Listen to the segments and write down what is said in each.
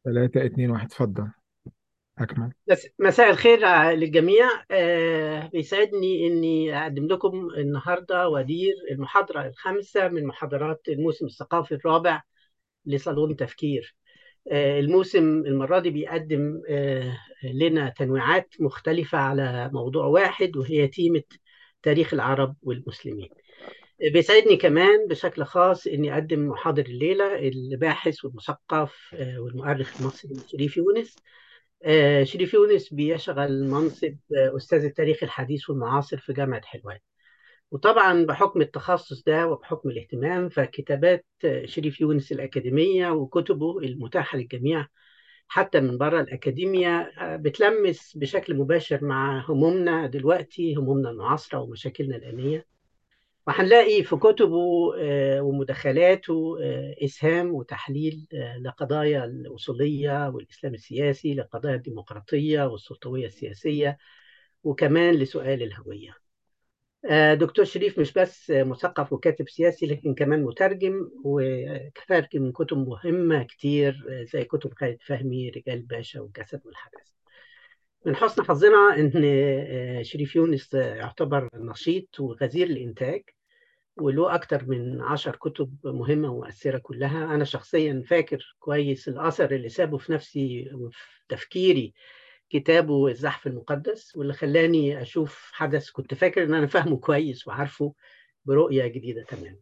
ثلاثة اتنين واحد اتفضل أكمل بس مساء الخير للجميع آه، بيسعدني اني اقدم لكم النهارده وادير المحاضره الخامسه من محاضرات الموسم الثقافي الرابع لصالون تفكير آه، الموسم المره دي بيقدم آه، لنا تنويعات مختلفه على موضوع واحد وهي تيمه تاريخ العرب والمسلمين بيسعدني كمان بشكل خاص اني اقدم محاضر الليله الباحث والمثقف والمؤرخ المصري شريف يونس آه، شريف يونس بيشغل منصب آه، أستاذ التاريخ الحديث والمعاصر في جامعة حلوان وطبعا بحكم التخصص ده وبحكم الاهتمام فكتابات آه، شريف يونس الأكاديمية وكتبه المتاحة للجميع حتى من بره الأكاديمية بتلمس بشكل مباشر مع همومنا دلوقتي همومنا المعاصرة ومشاكلنا الآنية وهنلاقي في كتبه آه، ومداخلاته آه، إسهام وتحليل آه، لقضايا الأصولية والإسلام السياسي لقضايا الديمقراطية والسلطوية السياسية وكمان لسؤال الهوية دكتور شريف مش بس مثقف وكاتب سياسي لكن كمان مترجم وترجم من كتب مهمة كتير زي كتب خالد فهمي رجال باشا والجسد والحدث من حسن حظنا ان شريف يونس يعتبر نشيط وغزير الانتاج وله أكتر من عشر كتب مهمة ومؤثرة كلها أنا شخصيا فاكر كويس الأثر اللي سابه في نفسي وفي تفكيري كتابه الزحف المقدس واللي خلاني أشوف حدث كنت فاكر إن أنا فاهمه كويس وعارفه برؤية جديدة تماما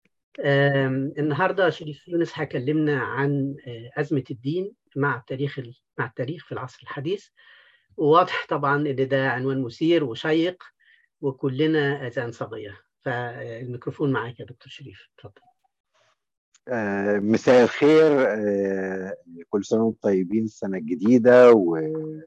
النهارده شريف يونس هيكلمنا عن آه، أزمة الدين مع التاريخ مع التاريخ في العصر الحديث وواضح طبعا إن ده عنوان مثير وشيق وكلنا أذان صغيرة فالميكروفون معاك يا دكتور شريف اتفضل آه مساء الخير آه كل سنه وانتم طيبين السنه الجديده و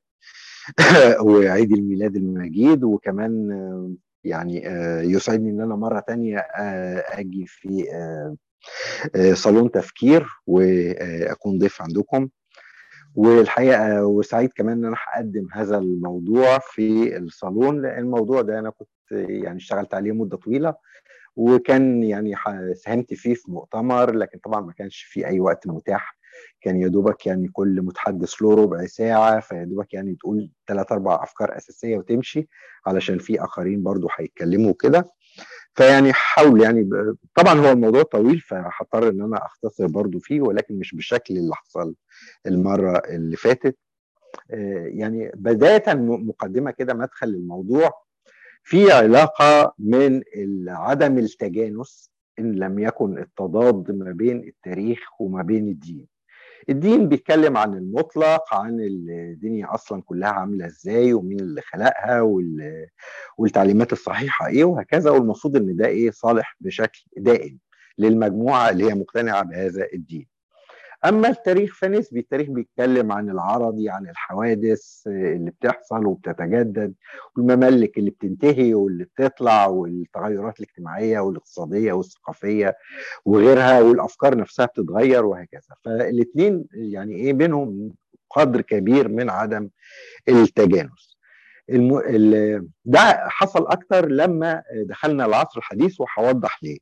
وعيد الميلاد المجيد وكمان آه يعني آه يسعدني ان انا مره تانية آه اجي في آه آه صالون تفكير واكون ضيف عندكم والحقيقه وسعيد كمان ان انا هقدم هذا الموضوع في الصالون لان الموضوع ده انا كنت يعني اشتغلت عليه مده طويله وكان يعني ساهمت فيه في مؤتمر لكن طبعا ما كانش في اي وقت متاح كان يا دوبك يعني كل متحدث له ربع ساعه فيا دوبك يعني تقول ثلاث اربع افكار اساسيه وتمشي علشان في اخرين برضو هيتكلموا كده فيعني حاول يعني ب... طبعا هو الموضوع طويل فهضطر ان انا اختصر برضو فيه ولكن مش بالشكل اللي حصل المره اللي فاتت يعني بدايه مقدمه كده مدخل الموضوع في علاقه من عدم التجانس ان لم يكن التضاد ما بين التاريخ وما بين الدين الدين بيتكلم عن المطلق عن الدنيا اصلا كلها عامله ازاي ومين اللي خلقها والتعليمات الصحيحه ايه وهكذا والمفروض ان ده ايه صالح بشكل دائم للمجموعه اللي هي مقتنعه بهذا الدين اما التاريخ فنسبي التاريخ بيتكلم عن العرضي عن الحوادث اللي بتحصل وبتتجدد والممالك اللي بتنتهي واللي بتطلع والتغيرات الاجتماعيه والاقتصاديه والثقافيه وغيرها والافكار نفسها بتتغير وهكذا فالاثنين يعني ايه بينهم قدر كبير من عدم التجانس الم... ال... ده حصل اكتر لما دخلنا العصر الحديث وهوضح ليه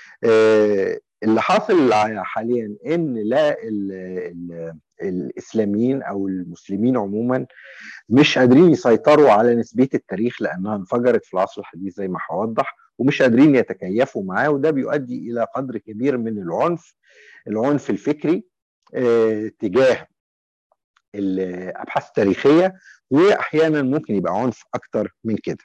آه اللي حاصل حاليا ان لا ال ال الاسلاميين او المسلمين عموما مش قادرين يسيطروا على نسبيه التاريخ لانها انفجرت في العصر الحديث زي ما هوضح ومش قادرين يتكيفوا معاه وده بيؤدي الى قدر كبير من العنف العنف الفكري اه تجاه الابحاث التاريخيه واحيانا ممكن يبقى عنف اكتر من كده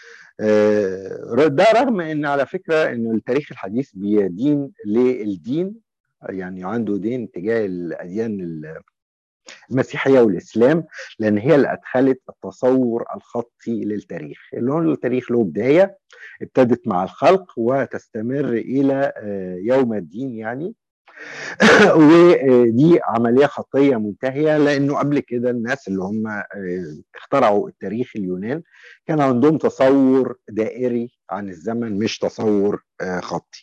ده رغم ان على فكره ان التاريخ الحديث بيدين للدين يعني عنده دين تجاه الاديان المسيحيه والاسلام لان هي اللي ادخلت التصور الخطي للتاريخ اللي هو التاريخ له بدايه ابتدت مع الخلق وتستمر الى يوم الدين يعني ودي عمليه خطيه منتهيه لانه قبل كده الناس اللي هم اخترعوا التاريخ اليونان كان عندهم تصور دائري عن الزمن مش تصور خطي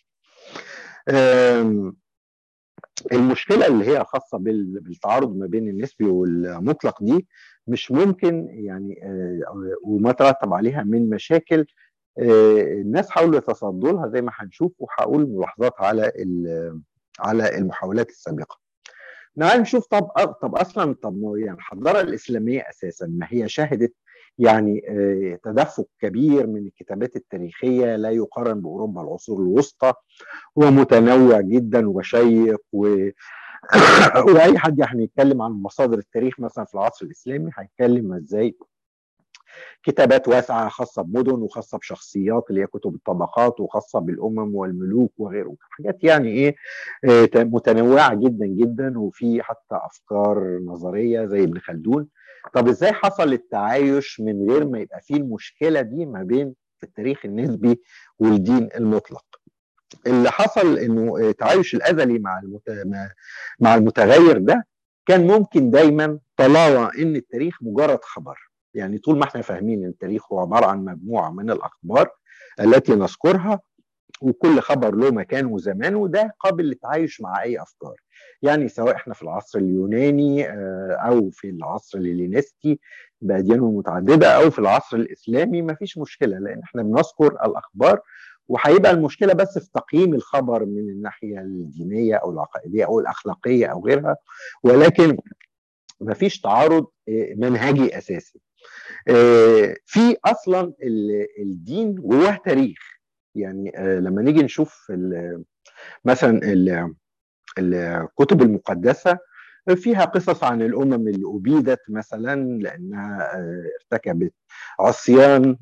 المشكله اللي هي خاصه بالتعارض ما بين النسبي والمطلق دي مش ممكن يعني وما ترتب عليها من مشاكل الناس حاولوا يتصدوا لها زي ما هنشوف وهقول ملاحظات على على المحاولات السابقه تعال نشوف طب طب اصلا طب يعني الحضاره الاسلاميه اساسا ما هي شهدت يعني تدفق كبير من الكتابات التاريخيه لا يقارن باوروبا العصور الوسطى ومتنوع جدا وشيق و واي حد يعني يتكلم عن مصادر التاريخ مثلا في العصر الاسلامي هيتكلم ازاي كتابات واسعه خاصه بمدن وخاصه بشخصيات اللي هي كتب الطبقات وخاصه بالامم والملوك وغيره حاجات يعني ايه متنوعه جدا جدا وفي حتى افكار نظريه زي ابن خلدون طب ازاي حصل التعايش من غير ما يبقى فيه المشكله دي ما بين التاريخ النسبي والدين المطلق اللي حصل انه التعايش الازلي مع مع المتغير ده كان ممكن دايما طالما ان التاريخ مجرد خبر يعني طول ما احنا فاهمين ان التاريخ هو عباره عن مجموعه من الاخبار التي نذكرها وكل خبر له مكان وزمان وده قابل للتعايش مع اي افكار يعني سواء احنا في العصر اليوناني او في العصر الهيلينستي باديانه المتعدده او في العصر الاسلامي ما فيش مشكله لان احنا بنذكر الاخبار وهيبقى المشكله بس في تقييم الخبر من الناحيه الدينيه او العقائديه او الاخلاقيه او غيرها ولكن ما فيش تعارض منهجي اساسي في اصلا الدين جواه تاريخ يعني لما نيجي نشوف مثلا الكتب المقدسه فيها قصص عن الامم اللي ابيدت مثلا لانها ارتكبت عصيان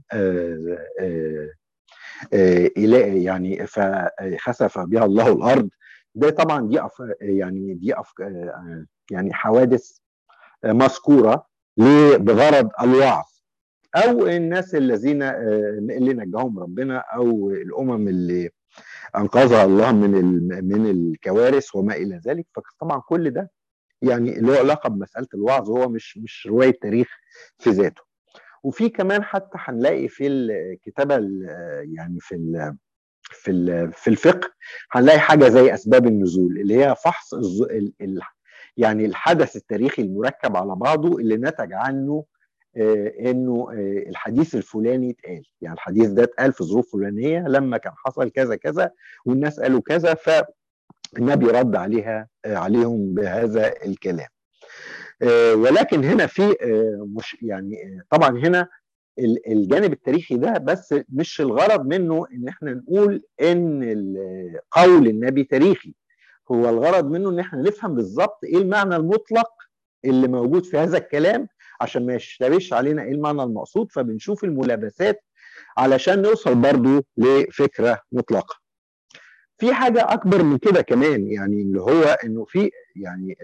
يعني فخسف بها الله الارض ده طبعا دي أف يعني دي أف يعني حوادث مذكوره بغرض الوعظ او الناس الذين اللي نجاهم ربنا او الامم اللي انقذها الله من من الكوارث وما الى ذلك فطبعا كل ده يعني له علاقه بمساله الوعظ هو مش مش روايه تاريخ في ذاته وفي كمان حتى هنلاقي في الكتابه يعني في ال في ال في الفقه هنلاقي حاجه زي اسباب النزول اللي هي فحص ال ال يعني الحدث التاريخي المركب على بعضه اللي نتج عنه انه الحديث الفلاني اتقال يعني الحديث ده اتقال في ظروف فلانيه لما كان حصل كذا كذا والناس قالوا كذا فالنبي رد عليها عليهم بهذا الكلام ولكن هنا في مش يعني طبعا هنا الجانب التاريخي ده بس مش الغرض منه ان احنا نقول ان قول النبي تاريخي هو الغرض منه ان احنا نفهم بالظبط ايه المعنى المطلق اللي موجود في هذا الكلام عشان ما يشتبهش علينا ايه المعنى المقصود فبنشوف الملابسات علشان نوصل برضو لفكره مطلقه. في حاجه اكبر من كده كمان يعني اللي هو انه في يعني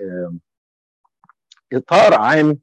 اطار عام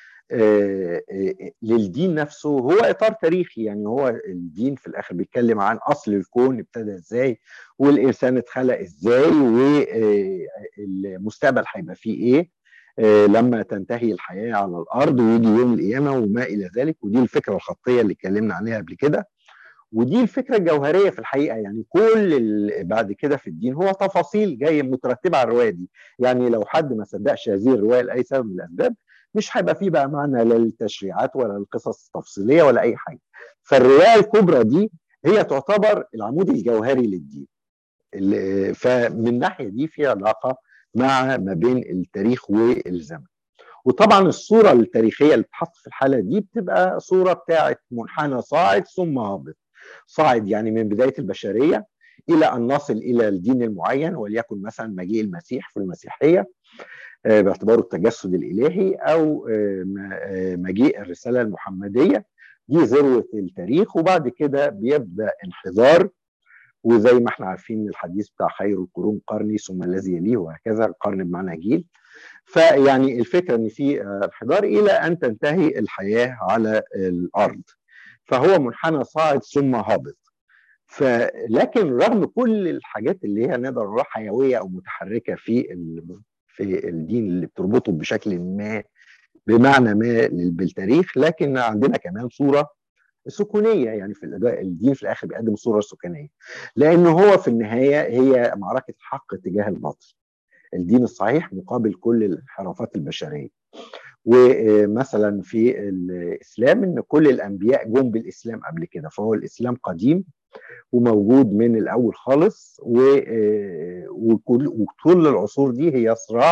للدين نفسه هو اطار تاريخي يعني هو الدين في الاخر بيتكلم عن اصل الكون ابتدى ازاي والانسان اتخلق ازاي والمستقبل هيبقى فيه ايه لما تنتهي الحياه على الارض ويجي يوم القيامه وما الى ذلك ودي الفكره الخطيه اللي اتكلمنا عليها قبل كده ودي الفكره الجوهريه في الحقيقه يعني كل بعد كده في الدين هو تفاصيل جايه مترتبه على الروايه دي يعني لو حد ما صدقش هذه الروايه لاي سبب من الاسباب مش هيبقى فيه بقى معنى لا للتشريعات ولا القصص التفصيليه ولا اي حاجه فالروايه الكبرى دي هي تعتبر العمود الجوهري للدين فمن الناحيه دي في علاقه مع ما بين التاريخ والزمن وطبعا الصوره التاريخيه اللي بتحط في الحاله دي بتبقى صوره بتاعه منحنى صاعد ثم هابط صاعد يعني من بدايه البشريه الى ان نصل الى الدين المعين وليكن مثلا مجيء المسيح في المسيحيه باعتباره التجسد الالهي او مجيء الرساله المحمديه دي ذروه التاريخ وبعد كده بيبدا انحدار وزي ما احنا عارفين الحديث بتاع خير القرون قرني ثم الذي يليه وهكذا القرن بمعنى جيل فيعني الفكره ان في انحدار الى ان تنتهي الحياه على الارض فهو منحنى صاعد ثم هابط فلكن رغم كل الحاجات اللي هي نقدر نقول حيويه او متحركه في في الدين اللي بتربطه بشكل ما بمعنى ما بالتاريخ لكن عندنا كمان صوره سكونيه يعني في الاداء الدين في الاخر بيقدم صوره سكانيه لان هو في النهايه هي معركه حق تجاه الباطل الدين الصحيح مقابل كل الانحرافات البشريه ومثلا في الاسلام ان كل الانبياء جم بالاسلام قبل كده فهو الاسلام قديم وموجود من الاول خالص وكل العصور دي هي صراع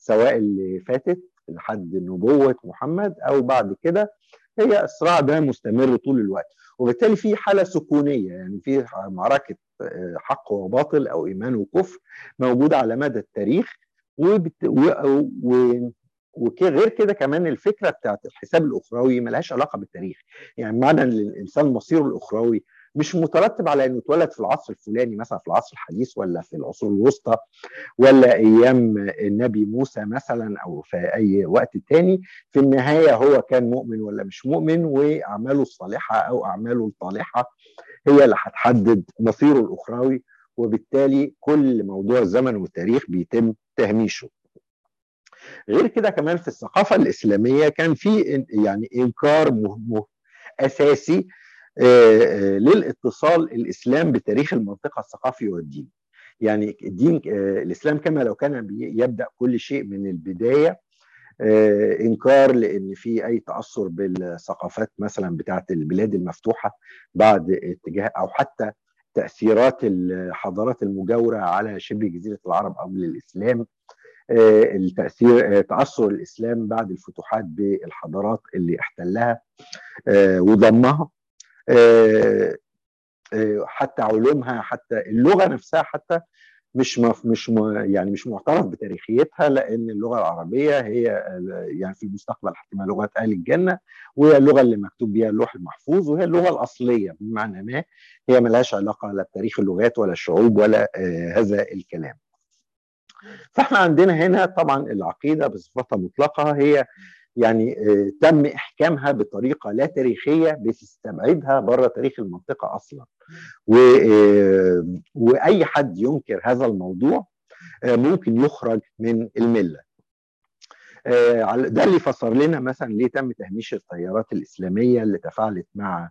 سواء اللي فاتت لحد نبوه محمد او بعد كده هي الصراع ده مستمر طول الوقت وبالتالي في حاله سكونيه يعني في معركه حق وباطل او ايمان وكفر موجوده على مدى التاريخ وبت... و... و... وغير كده كمان الفكره بتاعت الحساب الاخروي ملهاش علاقه بالتاريخ يعني معنى ان الانسان مصيره الاخروي مش مترتب على انه اتولد في العصر الفلاني مثلا في العصر الحديث ولا في العصور الوسطى ولا ايام النبي موسى مثلا او في اي وقت تاني في النهايه هو كان مؤمن ولا مش مؤمن واعماله الصالحه او اعماله الطالحه هي اللي هتحدد مصيره الاخروي وبالتالي كل موضوع الزمن والتاريخ بيتم تهميشه غير كده كمان في الثقافه الاسلاميه كان في يعني انكار مهم اساسي للاتصال الاسلام بتاريخ المنطقه الثقافي والدين يعني الدين الاسلام كما لو كان يبدا كل شيء من البدايه انكار لان في اي تاثر بالثقافات مثلا بتاعه البلاد المفتوحه بعد اتجاه او حتى تاثيرات الحضارات المجاوره على شبه جزيره العرب قبل الاسلام التاثير تاثر الاسلام بعد الفتوحات بالحضارات اللي احتلها وضمها حتى علومها حتى اللغه نفسها حتى مش مف مش م يعني مش معترف بتاريخيتها لان اللغه العربيه هي يعني في المستقبل هتبقى لغه اهل الجنه وهي اللغه اللي مكتوب بها اللوح المحفوظ وهي اللغه الاصليه بمعنى ما هي ملهاش علاقه لا بتاريخ اللغات ولا الشعوب ولا آه هذا الكلام. فاحنا عندنا هنا طبعا العقيده بصفتها مطلقه هي يعني آه تم احكامها بطريقه لا تاريخيه بتستبعدها بره تاريخ المنطقه اصلا. و آه واي حد ينكر هذا الموضوع آه ممكن يخرج من المله. ده اللي فسر لنا مثلا ليه تم تهميش التيارات الاسلاميه اللي تفاعلت مع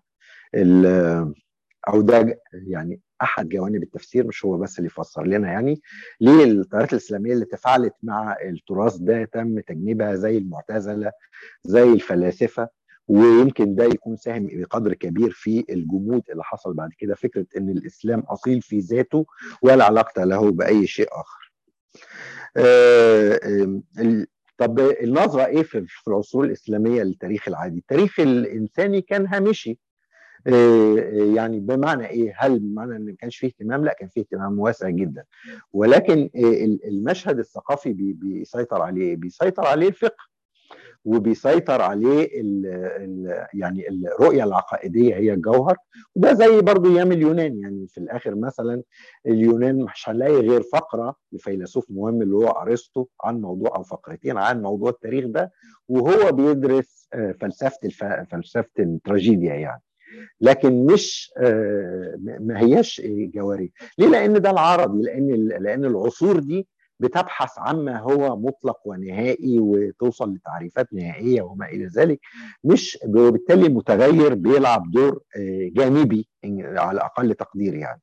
او ده يعني احد جوانب التفسير مش هو بس اللي يفسر لنا يعني ليه التيارات الاسلاميه اللي تفاعلت مع التراث ده تم تجنيبها زي المعتزله زي الفلاسفه ويمكن ده يكون ساهم بقدر كبير في الجمود اللي حصل بعد كده فكره ان الاسلام اصيل في ذاته ولا علاقه له باي شيء اخر. طب النظره ايه في العصور الاسلاميه للتاريخ العادي؟ التاريخ الانساني كان هامشي يعني بمعنى ايه؟ هل بمعنى ان ما كانش فيه اهتمام؟ لا كان فيه اهتمام واسع جدا ولكن المشهد الثقافي بيسيطر عليه بيسيطر عليه الفقه وبيسيطر عليه ال ال يعني الرؤيه العقائديه هي الجوهر وده زي برضه ايام اليونان يعني في الاخر مثلا اليونان مش هنلاقي غير فقره لفيلسوف مهم اللي هو ارسطو عن موضوع او فقرتين عن موضوع التاريخ ده وهو بيدرس فلسفه الف... فلسفه التراجيديا يعني لكن مش ما هياش جواري ليه لان ده العربي لان لان العصور دي بتبحث عما هو مطلق ونهائي وتوصل لتعريفات نهائيه وما الى ذلك مش وبالتالي متغير بيلعب دور جانبي على اقل تقدير يعني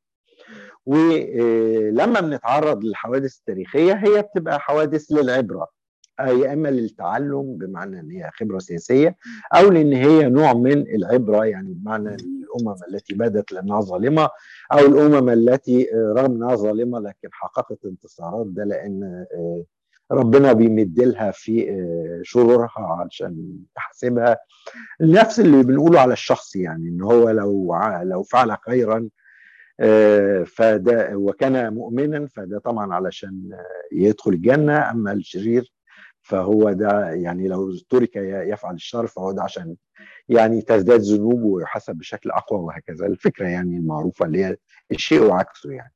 ولما بنتعرض للحوادث التاريخيه هي بتبقى حوادث للعبره يا اما للتعلم بمعنى ان هي خبره سياسيه او لان هي نوع من العبره يعني بمعنى الامم التي بدت لانها ظالمه او الامم التي رغم انها ظالمه لكن حققت انتصارات ده لان ربنا بيمد لها في شرورها علشان يحاسبها نفس اللي بنقوله على الشخص يعني ان هو لو لو فعل خيرا فده وكان مؤمنا فده طبعا علشان يدخل الجنه اما الشرير فهو ده يعني لو ترك يفعل الشر فهو ده عشان يعني تزداد ذنوبه ويحسب بشكل اقوى وهكذا الفكره يعني المعروفه اللي هي الشيء وعكسه يعني.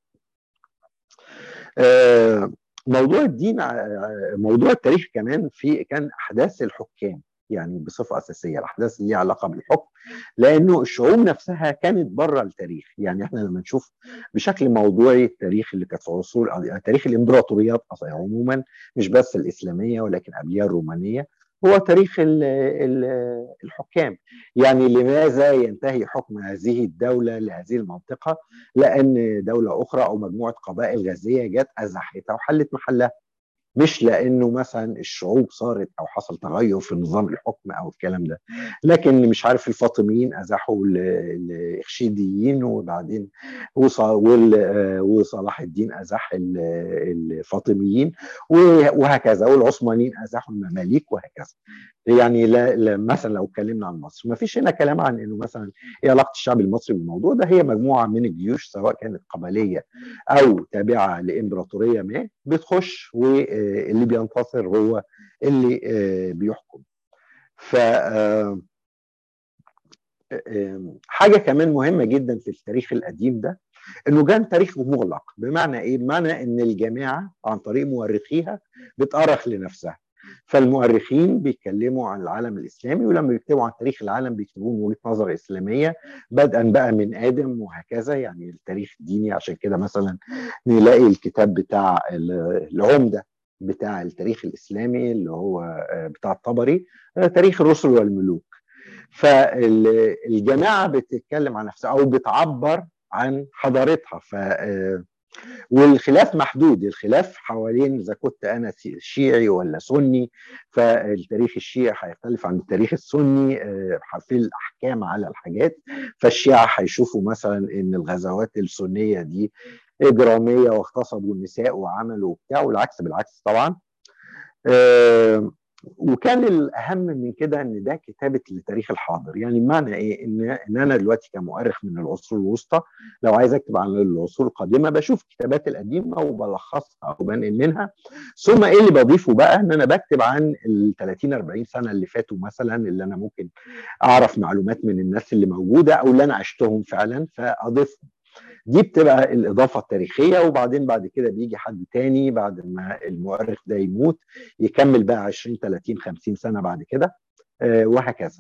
موضوع الدين موضوع التاريخ كمان في كان احداث الحكام يعني بصفه اساسيه الاحداث اللي ليها علاقه بالحكم لانه الشعوب نفسها كانت بره التاريخ يعني احنا لما نشوف بشكل موضوعي التاريخ اللي كانت في عصور تاريخ الامبراطوريات عموما مش بس الاسلاميه ولكن قبلها الرومانيه هو تاريخ ال ال الحكام يعني لماذا ينتهي حكم هذه الدولة لهذه المنطقة لأن دولة أخرى أو مجموعة قبائل غازية جت أزحتها وحلت محلها مش لانه مثلا الشعوب صارت او حصل تغير في نظام الحكم او الكلام ده لكن مش عارف الفاطميين ازاحوا الاخشيديين وبعدين وصلاح الدين ازاح الفاطميين وهكذا والعثمانيين ازاحوا المماليك وهكذا يعني لا, لا مثلا لو اتكلمنا عن مصر ما فيش هنا كلام عن انه مثلا ايه علاقه الشعب المصري بالموضوع ده هي مجموعه من الجيوش سواء كانت قبليه او تابعه لامبراطوريه ما بتخش واللي بينتصر هو اللي بيحكم ف حاجه كمان مهمه جدا في التاريخ القديم ده انه كان تاريخ مغلق بمعنى ايه بمعنى ان الجماعه عن طريق مؤرخيها بتأرخ لنفسها فالمؤرخين بيتكلموا عن العالم الاسلامي ولما بيكتبوا عن تاريخ العالم بيكتبوا من وجهه نظر اسلاميه بدءا بقى من ادم وهكذا يعني التاريخ الديني عشان كده مثلا نلاقي الكتاب بتاع العمده بتاع التاريخ الاسلامي اللي هو بتاع الطبري تاريخ الرسل والملوك فالجماعه بتتكلم عن نفسها او بتعبر عن حضارتها ف والخلاف محدود الخلاف حوالين اذا كنت انا شيعي ولا سني فالتاريخ الشيعي هيختلف عن التاريخ السني في الاحكام على الحاجات فالشيعة هيشوفوا مثلا ان الغزوات السنيه دي اجراميه واغتصبوا النساء وعملوا بتاع والعكس بالعكس طبعا وكان الاهم من كده ان ده كتابه لتاريخ الحاضر يعني معنى ايه ان ان انا دلوقتي كمؤرخ من العصور الوسطى لو عايز اكتب عن العصور القديمه بشوف الكتابات القديمه وبلخصها وبنقل منها ثم ايه اللي بضيفه بقى ان انا بكتب عن ال 30 40 سنه اللي فاتوا مثلا اللي انا ممكن اعرف معلومات من الناس اللي موجوده او اللي انا عشتهم فعلا فاضيفهم دي بتبقى الإضافة التاريخية وبعدين بعد كده بيجي حد تاني بعد ما المؤرخ ده يموت يكمل بقى 20 30 50 سنة بعد كده وهكذا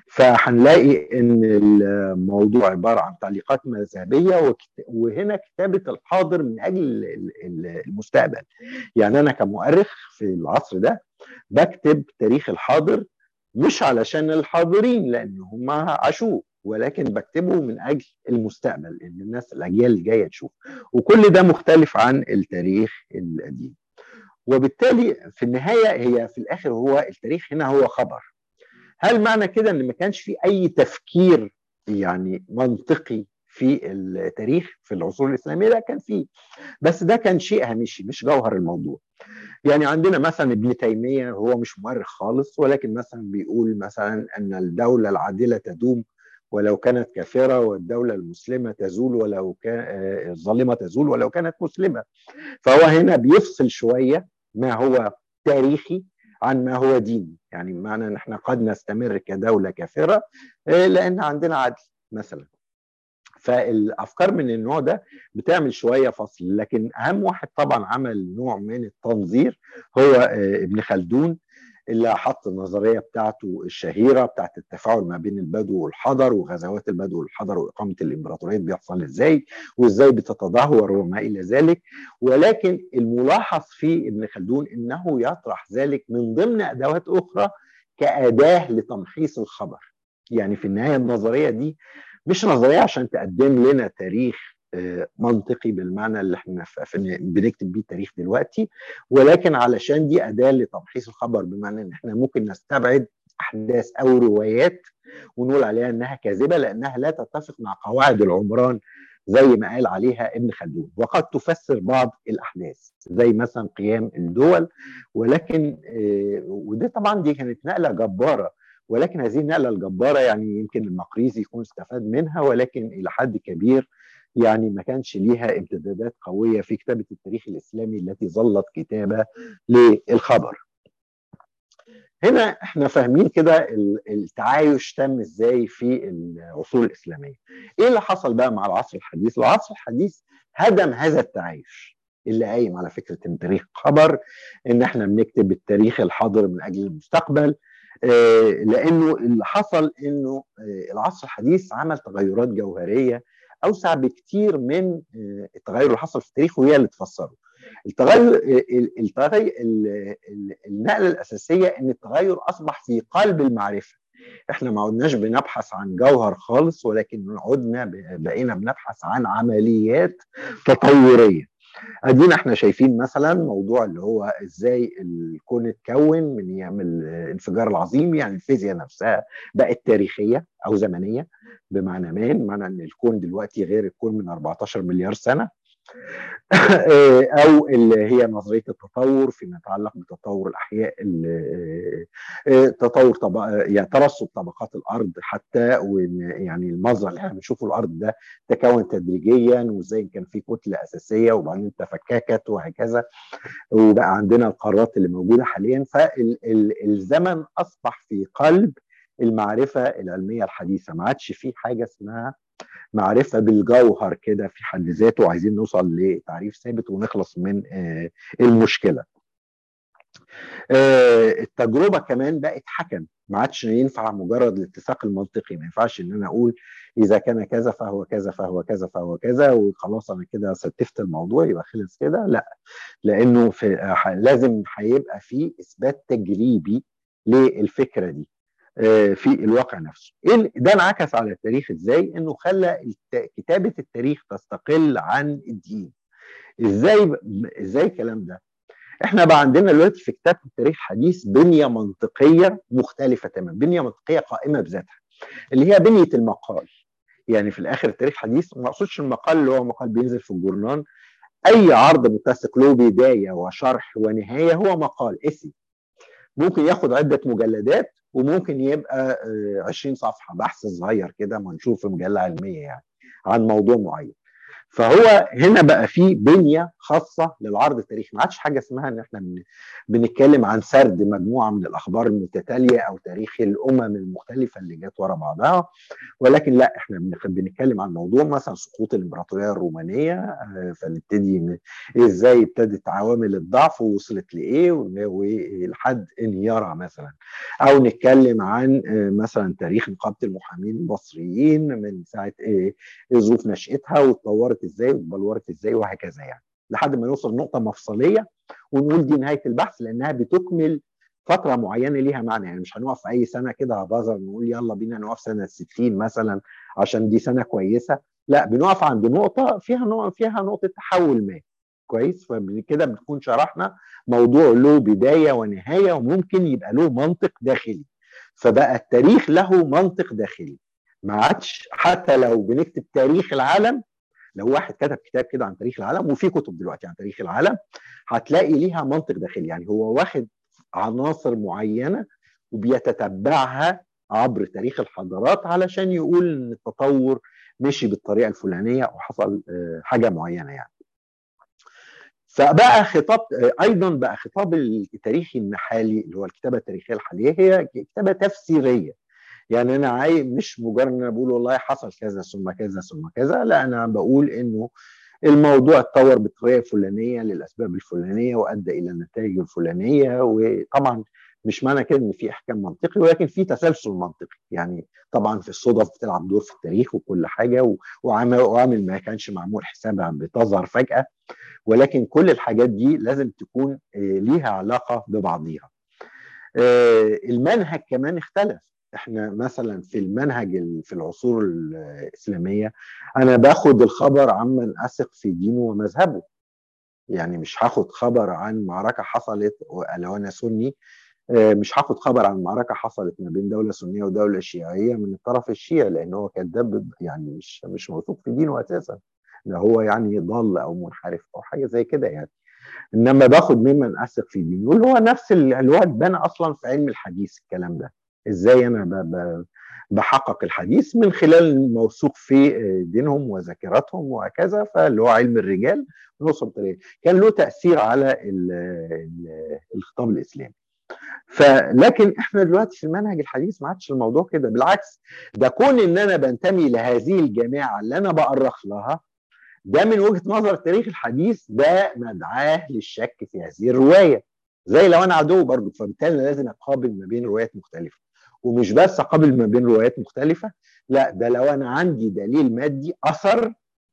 فهنلاقي ان الموضوع عباره عن تعليقات مذهبيه وهنا كتابه الحاضر من اجل المستقبل يعني انا كمؤرخ في العصر ده بكتب تاريخ الحاضر مش علشان الحاضرين لان هم عاشوه ولكن بكتبه من اجل المستقبل ان الناس الاجيال الجايه تشوف وكل ده مختلف عن التاريخ القديم وبالتالي في النهايه هي في الاخر هو التاريخ هنا هو خبر هل معنى كده ان ما كانش في اي تفكير يعني منطقي في التاريخ في العصور الاسلاميه لا كان فيه بس ده كان شيء هامشي مش جوهر الموضوع يعني عندنا مثلا ابن تيميه هو مش مؤرخ خالص ولكن مثلا بيقول مثلا ان الدوله العادله تدوم ولو كانت كافرة والدولة المسلمة تزول ولو كان الظالمة تزول ولو كانت مسلمة فهو هنا بيفصل شوية ما هو تاريخي عن ما هو ديني يعني بمعنى ان احنا قد نستمر كدولة كافرة لان عندنا عدل مثلا فالافكار من النوع ده بتعمل شويه فصل لكن اهم واحد طبعا عمل نوع من التنظير هو ابن خلدون اللي حط النظريه بتاعته الشهيره بتاعت التفاعل ما بين البدو والحضر وغزوات البدو والحضر واقامه الامبراطوريات بيحصل ازاي وازاي بتتدهور وما الى ذلك ولكن الملاحظ في ابن خلدون انه يطرح ذلك من ضمن ادوات اخرى كاداه لتمحيص الخبر يعني في النهايه النظريه دي مش نظريه عشان تقدم لنا تاريخ منطقي بالمعنى اللي احنا بنكتب بيه التاريخ دلوقتي ولكن علشان دي اداه لتمحيص الخبر بمعنى ان احنا ممكن نستبعد احداث او روايات ونقول عليها انها كاذبه لانها لا تتفق مع قواعد العمران زي ما قال عليها ابن خلدون وقد تفسر بعض الاحداث زي مثلا قيام الدول ولكن وده طبعا دي كانت نقله جباره ولكن هذه النقله الجباره يعني يمكن المقريزي يكون استفاد منها ولكن الى حد كبير يعني ما كانش ليها امتدادات قويه في كتابه التاريخ الاسلامي التي ظلت كتابه للخبر. هنا احنا فاهمين كده التعايش تم ازاي في العصور الاسلاميه. ايه اللي حصل بقى مع العصر الحديث؟ العصر الحديث هدم هذا التعايش اللي قايم على فكره ان التاريخ خبر ان احنا بنكتب التاريخ الحاضر من اجل المستقبل آه لانه اللي حصل انه آه العصر الحديث عمل تغيرات جوهريه اوسع بكتير من التغير اللي حصل في التاريخ وهي اللي تفسره التغير التغير النقله الاساسيه ان التغير اصبح في قلب المعرفه احنا ما عدناش بنبحث عن جوهر خالص ولكن عدنا بقينا بنبحث عن عمليات تطوريه ادينا احنا شايفين مثلا موضوع اللي هو ازاي الكون اتكون من ايام الانفجار العظيم يعني الفيزياء نفسها بقت تاريخيه او زمنيه بمعنى ما بمعنى ان الكون دلوقتي غير الكون من 14 مليار سنه او اللي هي نظريه التطور فيما يتعلق بتطور الاحياء تطور طبق يعني ترسب طبقات الارض حتى وان يعني المظهر اللي احنا بنشوفه الارض ده تكون تدريجيا وازاي كان في كتله اساسيه وبعدين تفككت وهكذا وبقى عندنا القارات اللي موجوده حاليا فالزمن اصبح في قلب المعرفه العلميه الحديثه ما عادش في حاجه اسمها معرفه بالجوهر كده في حد ذاته وعايزين نوصل لتعريف ثابت ونخلص من المشكله. التجربه كمان بقت حكم ما عادش ينفع مجرد الاتساق المنطقي ما ينفعش ان انا اقول اذا كان كذا فهو كذا فهو كذا فهو كذا وخلاص انا كده ستفت الموضوع يبقى خلص كده لا لانه في لازم هيبقى في اثبات تجريبي للفكره دي في الواقع نفسه ده انعكس على التاريخ ازاي انه خلى كتابه التاريخ تستقل عن الدين ازاي ازاي الكلام ده احنا بقى عندنا دلوقتي في كتابه التاريخ الحديث بنيه منطقيه مختلفه تماما بنيه منطقيه قائمه بذاتها اللي هي بنيه المقال يعني في الاخر التاريخ الحديث ما اقصدش المقال اللي هو مقال بينزل في الجورنال اي عرض متسق له بدايه وشرح ونهايه هو مقال اسي ممكن ياخد عده مجلدات وممكن يبقى 20 صفحه بحث صغير كده منشور في مجله علميه يعني عن موضوع معين فهو هنا بقى في بنيه خاصه للعرض التاريخي ما عادش حاجه اسمها ان احنا بنتكلم عن سرد مجموعه من الاخبار المتتاليه او تاريخ الامم المختلفه اللي جت ورا بعضها ولكن لا احنا بنتكلم عن موضوع مثلا سقوط الامبراطوريه الرومانيه فنبتدي ازاي ابتدت عوامل الضعف ووصلت لايه ولحد انهيارها مثلا او نتكلم عن مثلا تاريخ نقابه المحامين المصريين من ساعه ايه ظروف نشاتها واتطورت ازاي واتبلورت ازاي وهكذا يعني لحد ما نوصل نقطه مفصليه ونقول دي نهايه البحث لانها بتكمل فتره معينه ليها معنى يعني مش هنقف في اي سنه كده هبازر نقول يلا بينا نقف سنه 60 مثلا عشان دي سنه كويسه لا بنقف عند نقطه فيها نقطة فيها نقطه تحول ما كويس فكده بنكون شرحنا موضوع له بدايه ونهايه وممكن يبقى له منطق داخلي فبقى التاريخ له منطق داخلي ما عادش حتى لو بنكتب تاريخ العالم لو واحد كتب كتاب كده عن تاريخ العالم وفي كتب دلوقتي عن تاريخ العالم هتلاقي ليها منطق داخلي يعني هو واخد عناصر معينه وبيتتبعها عبر تاريخ الحضارات علشان يقول ان التطور مشي بالطريقه الفلانيه وحصل حاجه معينه يعني. فبقى خطاب ايضا بقى خطاب التاريخي النحالي اللي هو الكتابه التاريخيه الحاليه هي كتابه تفسيريه يعني انا عايز مش مجرد ان انا بقول والله حصل كذا ثم كذا ثم كذا لا انا بقول انه الموضوع اتطور بالطريقه الفلانيه للاسباب الفلانيه وادى الى النتائج الفلانيه وطبعا مش معنى كده ان في احكام منطقي ولكن في تسلسل منطقي يعني طبعا في الصدف بتلعب دور في التاريخ وكل حاجه وعامل ما كانش معمول حسابها بتظهر فجاه ولكن كل الحاجات دي لازم تكون ليها علاقه ببعضيها المنهج كمان اختلف احنا مثلا في المنهج في العصور الاسلاميه انا باخد الخبر عمن اثق في دينه ومذهبه يعني مش هاخد خبر عن معركه حصلت لو انا سني مش هاخد خبر عن معركه حصلت ما بين دوله سنيه ودوله شيعيه من الطرف الشيعي لان هو كذاب يعني مش مش موثوق في دينه اساسا ده هو يعني ضال او منحرف او حاجه زي كده يعني انما باخد ممن اثق في دينه اللي هو نفس اللي هو اتبنى اصلا في علم الحديث الكلام ده ازاي انا ب ب بحقق الحديث من خلال الموثوق في دينهم وذاكرتهم وهكذا فاللي هو علم الرجال نوصل بطريقه كان له تاثير على ال ال الخطاب الاسلامي فلكن احنا دلوقتي في المنهج الحديث ما عادش الموضوع كده بالعكس ده كون ان انا بنتمي لهذه الجماعه اللي انا بأرخ لها ده من وجهه نظر التاريخ الحديث ده مدعاه للشك في هذه الروايه زي لو انا عدو برضه فبالتالي لازم اقابل ما بين روايات مختلفه ومش بس اقابل ما بين روايات مختلفه لا ده لو انا عندي دليل مادي اثر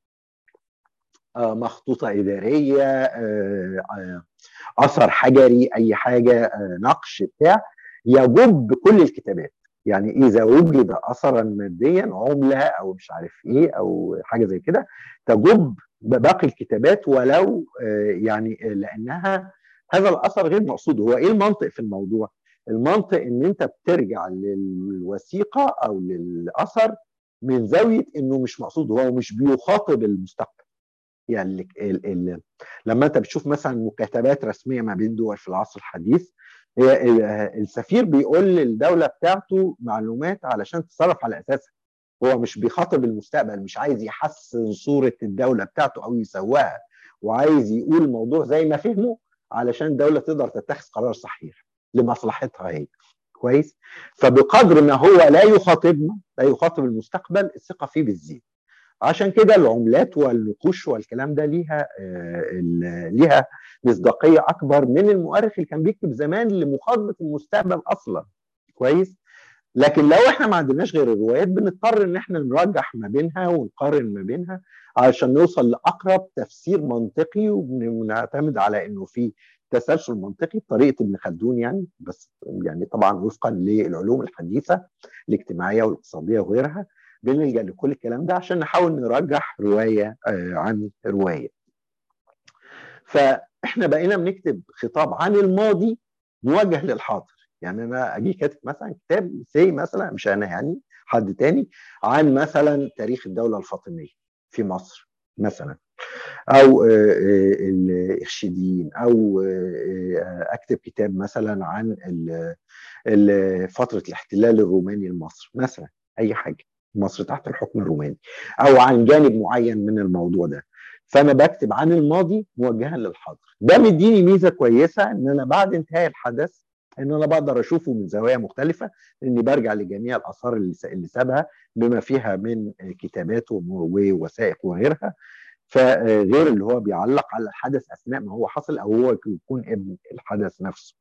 مخطوطه اداريه اثر حجري اي حاجه نقش بتاع يجب كل الكتابات يعني اذا وجد اثرا ماديا عمله او مش عارف ايه او حاجه زي كده تجب باقي الكتابات ولو يعني لانها هذا الاثر غير مقصود هو ايه المنطق في الموضوع المنطق ان انت بترجع للوثيقه او للاثر من زاويه انه مش مقصود هو مش بيخاطب المستقبل يعني ال ال لما انت بتشوف مثلا مكاتبات رسميه ما بين دول في العصر الحديث السفير بيقول للدوله بتاعته معلومات علشان تتصرف على اساسها هو مش بيخاطب المستقبل مش عايز يحسن صوره الدوله بتاعته او يسواها وعايز يقول الموضوع زي ما فهمه علشان الدوله تقدر تتخذ قرار صحيح لمصلحتها هي كويس فبقدر ما هو لا يخاطبنا لا يخاطب المستقبل الثقه فيه بتزيد عشان كده العملات والنقوش والكلام ده ليها آه ليها مصداقيه اكبر من المؤرخ اللي كان بيكتب زمان لمخاطبه المستقبل اصلا كويس لكن لو احنا ما عندناش غير الروايات بنضطر ان احنا نرجح ما بينها ونقارن ما بينها علشان نوصل لاقرب تفسير منطقي ونعتمد على انه في تسلسل منطقي بطريقه ابن خلدون يعني بس يعني طبعا وفقا للعلوم الحديثه الاجتماعيه والاقتصاديه وغيرها بنلجا لكل الكلام ده عشان نحاول نرجح روايه عن روايه. فاحنا بقينا بنكتب خطاب عن الماضي موجه للحاضر يعني انا اجي كاتب مثلا كتاب سي مثلا مش انا يعني حد تاني عن مثلا تاريخ الدوله الفاطميه في مصر مثلا او الارشديين او اكتب كتاب مثلا عن فتره الاحتلال الروماني لمصر مثلا اي حاجه مصر تحت الحكم الروماني او عن جانب معين من الموضوع ده فانا بكتب عن الماضي موجها للحاضر ده مديني ميزه كويسه ان انا بعد انتهاء الحدث ان انا بقدر اشوفه من زوايا مختلفه لاني برجع لجميع الاثار اللي اللي سابها بما فيها من كتابات ووثائق وغيرها فغير اللي هو بيعلق على الحدث اثناء ما هو حصل او هو يكون ابن الحدث نفسه.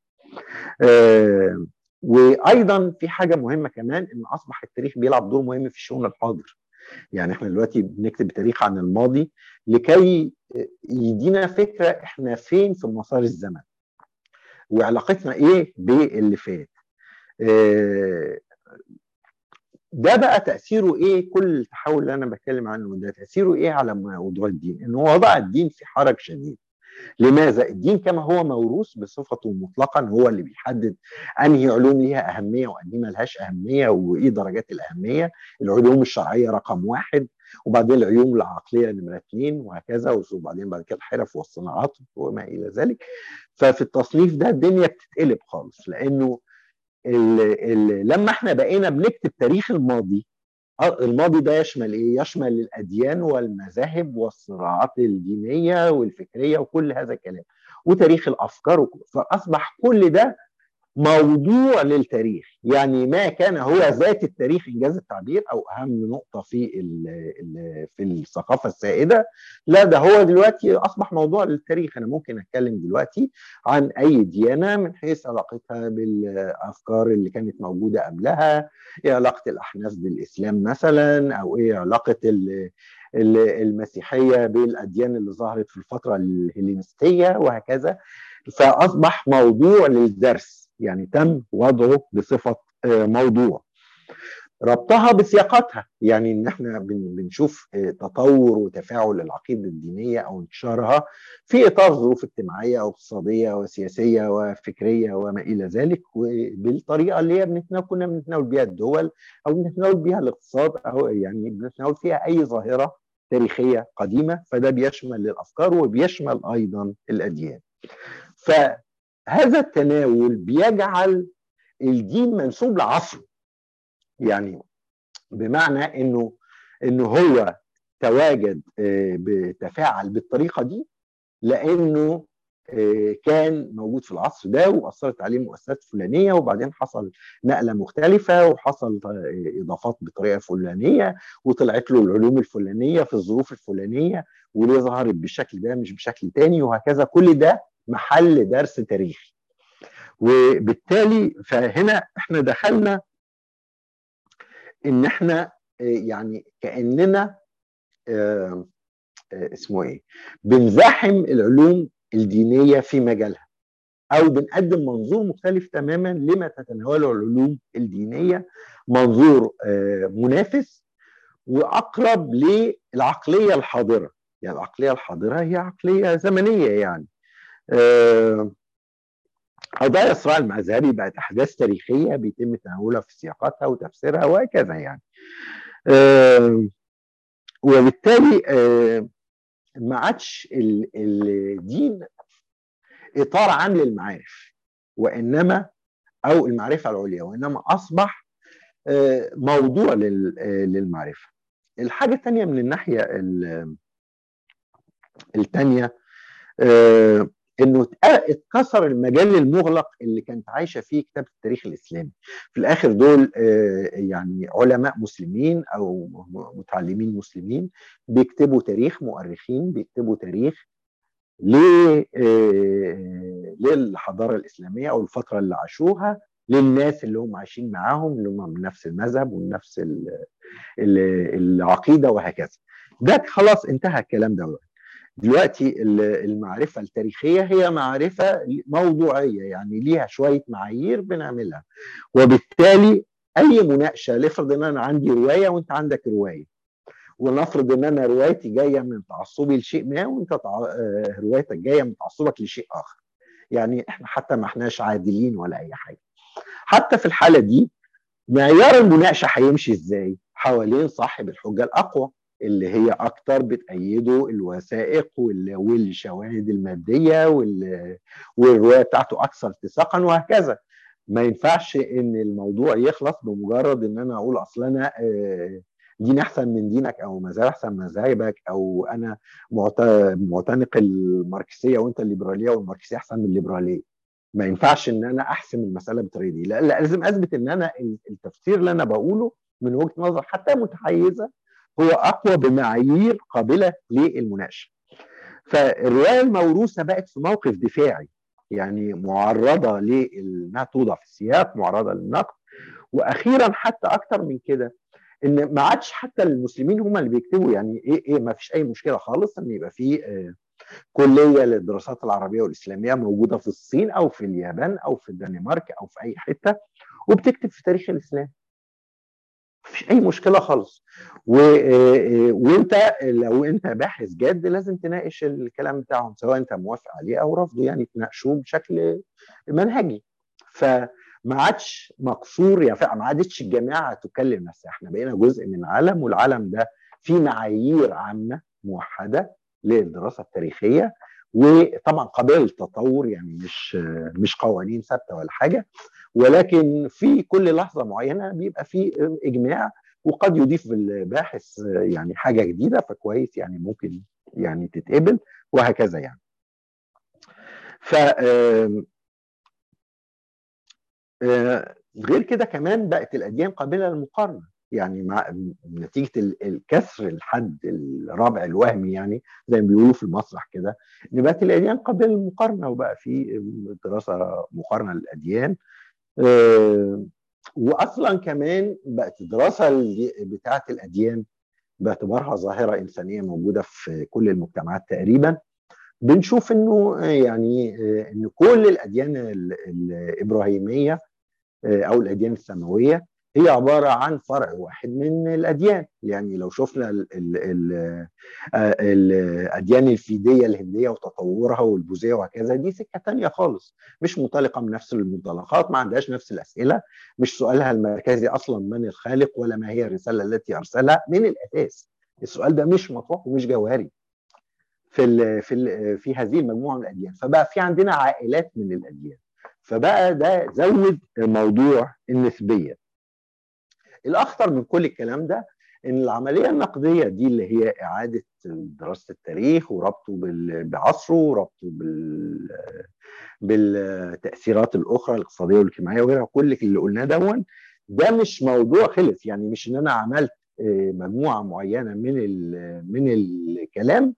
وايضا في حاجه مهمه كمان ان اصبح التاريخ بيلعب دور مهم في الشؤون الحاضر. يعني احنا دلوقتي بنكتب تاريخ عن الماضي لكي يدينا فكره احنا فين في مسار الزمن. وعلاقتنا ايه باللي فات ده بقى تاثيره ايه كل التحول اللي انا بتكلم عنه ده تاثيره ايه على موضوع الدين ان هو وضع الدين في حرج شديد لماذا الدين كما هو موروث بصفته مطلقا هو اللي بيحدد انهي علوم ليها اهميه وانهي ملهاش اهميه وايه درجات الاهميه العلوم الشرعيه رقم واحد وبعدين العلوم العقليه نمره اثنين وهكذا وبعدين بعد كده الحرف والصناعات وما الى ذلك ففي التصنيف ده الدنيا بتتقلب خالص لانه ال ال لما احنا بقينا بنكتب تاريخ الماضي الماضي ده يشمل ايه؟ يشمل الاديان والمذاهب والصراعات الدينيه والفكريه وكل هذا الكلام وتاريخ الافكار فاصبح كل ده موضوع للتاريخ يعني ما كان هو ذات التاريخ انجاز التعبير او اهم نقطه في ال ال في الثقافه السائده لا ده هو دلوقتي اصبح موضوع للتاريخ انا ممكن اتكلم دلوقتي عن اي ديانه من حيث علاقتها بالافكار اللي كانت موجوده قبلها ايه علاقه الاحناف بالاسلام مثلا او ايه علاقه المسيحيه بالاديان اللي ظهرت في الفتره الهلينستيه وهكذا فاصبح موضوع للدرس يعني تم وضعه بصفه موضوع ربطها بسياقاتها يعني ان احنا بنشوف تطور وتفاعل العقيده الدينيه او انتشارها في اطار ظروف اجتماعيه او اقتصاديه وسياسيه وفكريه وما الى ذلك وبالطريقه اللي هي بنتناول كنا بنتناول بها الدول او بنتناول بها الاقتصاد او يعني بنتناول فيها اي ظاهره تاريخيه قديمه فده بيشمل الافكار وبيشمل ايضا الاديان. فهذا التناول بيجعل الدين منسوب لعصره يعني بمعنى انه انه هو تواجد بتفاعل بالطريقه دي لانه كان موجود في العصر ده واثرت عليه مؤسسات فلانيه وبعدين حصل نقله مختلفه وحصل اضافات بطريقه فلانيه وطلعت له العلوم الفلانيه في الظروف الفلانيه وليه ظهرت بالشكل ده مش بشكل تاني وهكذا كل ده محل درس تاريخي وبالتالي فهنا احنا دخلنا ان احنا يعني كاننا اه اه اسمه ايه بنزاحم العلوم الدينيه في مجالها او بنقدم منظور مختلف تماما لما تتناوله العلوم الدينيه منظور اه منافس واقرب للعقليه الحاضره يعني العقليه الحاضره هي عقليه زمنيه يعني آه، قضايا الصراع المذهبي بقت احداث تاريخيه بيتم تناولها في سياقاتها وتفسيرها وهكذا يعني آه، وبالتالي آه، ما عادش الدين اطار عام للمعارف وانما او المعرفه العليا وانما اصبح موضوع للمعرفه الحاجه الثانيه من الناحيه الثانيه انه اتكسر المجال المغلق اللي كانت عايشه فيه كتابه التاريخ الاسلامي في الاخر دول يعني علماء مسلمين او متعلمين مسلمين بيكتبوا تاريخ مؤرخين بيكتبوا تاريخ للحضاره الاسلاميه او الفتره اللي عاشوها للناس اللي هم عايشين معاهم اللي هم من نفس المذهب ومن نفس العقيده وهكذا ده خلاص انتهى الكلام ده دلوقتي المعرفه التاريخيه هي معرفه موضوعيه يعني ليها شويه معايير بنعملها وبالتالي اي مناقشه لافرض ان انا عندي روايه وانت عندك روايه ونفرض ان انا روايتي جايه من تعصبي لشيء ما وانت روايتك جايه من تعصبك لشيء اخر يعني احنا حتى ما احناش عادلين ولا اي حاجه حتى في الحاله دي معيار المناقشه هيمشي ازاي حوالين صاحب الحجه الاقوى اللي هي اكتر بتأيده الوثائق والشواهد الماديه والروايه بتاعته اكثر اتساقا وهكذا ما ينفعش ان الموضوع يخلص بمجرد ان انا اقول اصل انا دين احسن من دينك او مذهب احسن من مذاهبك او انا معتنق الماركسيه وانت الليبراليه والماركسيه احسن من الليبراليه ما ينفعش ان انا احسم المساله بالطريقه دي لا, لا لازم اثبت ان انا التفسير اللي انا بقوله من وجهه نظر حتى متحيزه هو اقوى بمعايير قابله للمناقشه فالروايه الموروثه بقت في موقف دفاعي يعني معرضه لانها توضع في السياق معرضه للنقد واخيرا حتى اكتر من كده ان ما عادش حتى المسلمين هم اللي بيكتبوا يعني ايه ايه ما فيش اي مشكله خالص ان يبقى في آه كليه للدراسات العربيه والاسلاميه موجوده في الصين او في اليابان او في الدنمارك او في اي حته وبتكتب في تاريخ الاسلام مفيش اي مشكله خالص و... وانت لو انت باحث جاد لازم تناقش الكلام بتاعهم سواء انت موافق عليه او رافضه يعني تناقشوه بشكل منهجي فما عادش مقصور يا يعني ما عادتش الجامعه تكلم نفسها احنا بقينا جزء من عالم والعالم ده فيه معايير عامه موحده للدراسه التاريخيه وطبعا قابله للتطور يعني مش مش قوانين ثابته ولا حاجه ولكن في كل لحظه معينه بيبقى في اجماع وقد يضيف الباحث يعني حاجه جديده فكويس يعني ممكن يعني تتقبل وهكذا يعني ف غير كده كمان بقت الاديان قابله للمقارنه يعني مع نتيجه الكسر الحد الرابع الوهمي يعني زي ما بيقولوا في المسرح كده ان بقت الاديان قابله للمقارنه وبقى في دراسه مقارنه للاديان واصلا كمان بقت الدراسه بتاعه الاديان باعتبارها ظاهره انسانيه موجوده في كل المجتمعات تقريبا بنشوف انه يعني ان كل الاديان الابراهيميه او الاديان السماويه هي عباره عن فرع واحد من الاديان يعني لو شفنا ال ال ال الاديان الفيديه الهنديه وتطورها والبوذيه وهكذا دي سكه ثانيه خالص مش منطلقه من نفس المنطلقات ما عندهاش نفس الاسئله مش سؤالها المركزي اصلا من الخالق ولا ما هي الرساله التي ارسلها من الاساس السؤال ده مش مطروح ومش جوهري في ال في ال في هذه المجموعه من الاديان فبقى في عندنا عائلات من الاديان فبقى ده زود موضوع النسبيه الاخطر من كل الكلام ده ان العمليه النقديه دي اللي هي اعاده دراسه التاريخ وربطه بعصره وربطه بال بالتاثيرات الاخرى الاقتصاديه والاجتماعيه وغيرها كل اللي قلناه دون ده مش موضوع خلص يعني مش ان انا عملت مجموعه معينه من من الكلام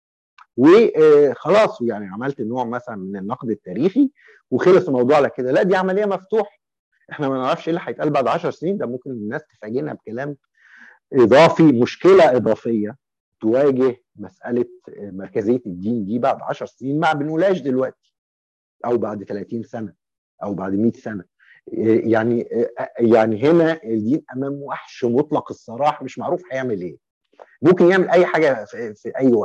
وخلاص يعني عملت نوع مثلا من النقد التاريخي وخلص الموضوع على كده لا دي عمليه مفتوحه احنا ما نعرفش ايه اللي هيتقال بعد 10 سنين ده ممكن الناس تفاجئنا بكلام اضافي مشكله اضافيه تواجه مساله مركزيه الدين دي بعد 10 سنين ما بنقولهاش دلوقتي او بعد 30 سنه او بعد 100 سنه يعني يعني هنا الدين امام وحش مطلق الصراح مش معروف هيعمل ايه ممكن يعمل اي حاجه في, في اي وقت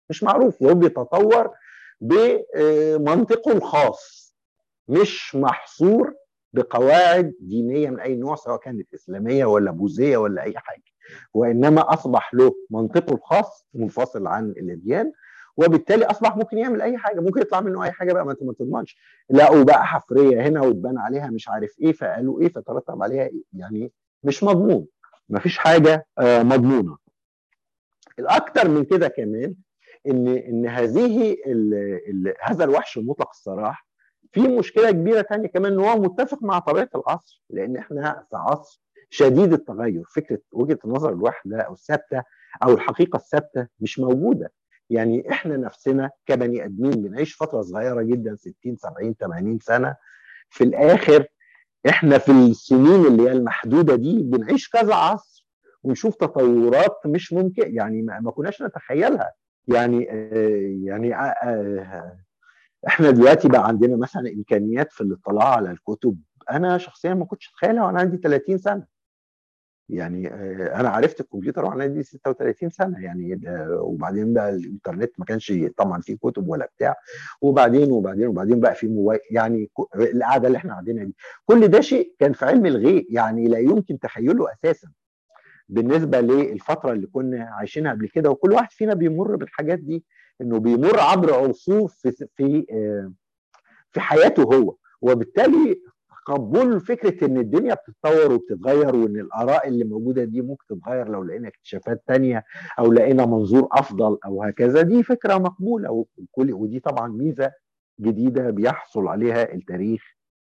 مش معروف وهو بيتطور بمنطقه الخاص مش محصور بقواعد دينيه من اي نوع سواء كانت اسلاميه ولا بوذيه ولا اي حاجه وانما اصبح له منطقه الخاص منفصل عن الاديان وبالتالي اصبح ممكن يعمل اي حاجه ممكن يطلع منه اي حاجه بقى ما انت ما تضمنش لقوا بقى حفريه هنا واتبنى عليها مش عارف ايه فقالوا ايه فترتب عليها إيه يعني مش مضمون ما فيش حاجه آه مضمونه الاكثر من كده كمان ان ان هذه ال ال هذا الوحش المطلق الصراح في مشكله كبيره ثانيه كمان ان هو متفق مع طبيعه العصر لان احنا في عصر شديد التغير فكره وجهه النظر الواحده او الثابته او الحقيقه الثابته مش موجوده يعني احنا نفسنا كبني ادمين بنعيش فتره صغيره جدا 60 70 80 سنه في الاخر احنا في السنين اللي هي المحدوده دي بنعيش كذا عصر ونشوف تطورات مش ممكن يعني ما كناش نتخيلها يعني آه يعني آه احنا دلوقتي بقى عندنا مثلا امكانيات في الاطلاع على الكتب انا شخصيا ما كنتش اتخيلها وانا عندي 30 سنه يعني انا عرفت الكمبيوتر وانا عندي 36 سنه يعني وبعدين بقى الانترنت ما كانش طبعا فيه كتب ولا بتاع وبعدين وبعدين وبعدين بقى في موبايل يعني القعده اللي احنا قاعدينها دي كل ده شيء كان في علم الغيب يعني لا يمكن تخيله اساسا بالنسبه للفتره اللي كنا عايشينها قبل كده وكل واحد فينا بيمر بالحاجات دي انه بيمر عبر عصور في في في حياته هو وبالتالي قبول فكره ان الدنيا بتتطور وبتتغير وان الاراء اللي موجوده دي ممكن تتغير لو لقينا اكتشافات تانية او لقينا منظور افضل او هكذا دي فكره مقبوله وكل ودي طبعا ميزه جديده بيحصل عليها التاريخ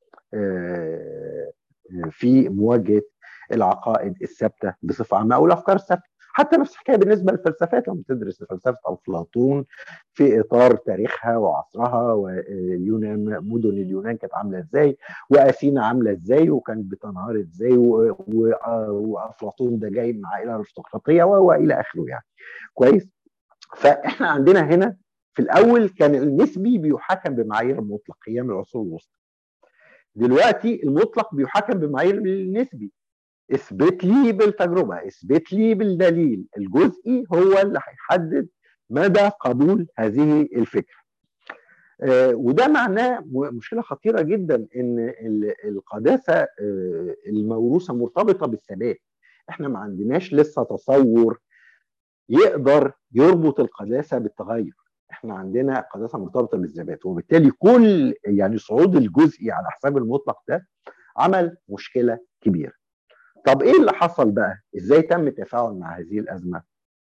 في مواجهه العقائد الثابته بصفه عامه او الافكار الثابته حتى نفس الحكايه بالنسبه للفلسفات لما تدرس فلسفه افلاطون في اطار تاريخها وعصرها واليونان مدن اليونان كانت عامله ازاي واثينا عامله ازاي وكانت بتنهار ازاي وافلاطون ده جاي من عائله ارستقراطيه والى اخره يعني كويس فاحنا عندنا هنا في الاول كان النسبي بيحكم بمعايير المطلق ايام العصور الوسطى دلوقتي المطلق بيحكم بمعايير النسبي اثبت لي بالتجربه اثبت لي بالدليل الجزئي هو اللي هيحدد مدى قبول هذه الفكره آه وده معناه مشكله خطيره جدا ان القداسه آه الموروثه مرتبطه بالثبات احنا ما عندناش لسه تصور يقدر يربط القداسه بالتغير احنا عندنا قداسه مرتبطه بالثبات وبالتالي كل يعني صعود الجزئي على حساب المطلق ده عمل مشكله كبيره طب ايه اللي حصل بقى؟ ازاي تم التفاعل مع هذه الازمه؟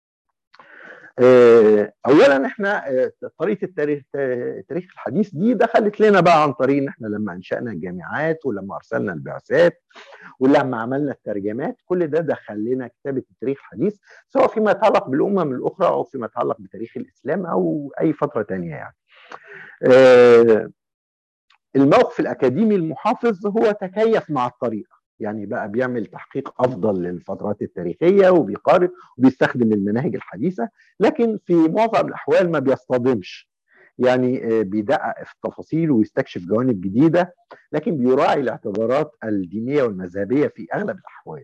اه اولا احنا طريقه التاريخ التاريخ الحديث دي دخلت لنا بقى عن طريق ان احنا لما انشانا الجامعات ولما ارسلنا البعثات ولما عملنا الترجمات كل ده دخل لنا كتابه التاريخ الحديث سواء فيما يتعلق بالامم الاخرى او فيما يتعلق بتاريخ الاسلام او اي فتره ثانيه يعني. اه الموقف الاكاديمي المحافظ هو تكيف مع الطريقه يعني بقى بيعمل تحقيق افضل للفترات التاريخيه وبيقارن وبيستخدم المناهج الحديثه لكن في معظم الاحوال ما بيصطدمش يعني بيدقق في التفاصيل ويستكشف جوانب جديده لكن بيراعي الاعتبارات الدينيه والمذهبيه في اغلب الاحوال.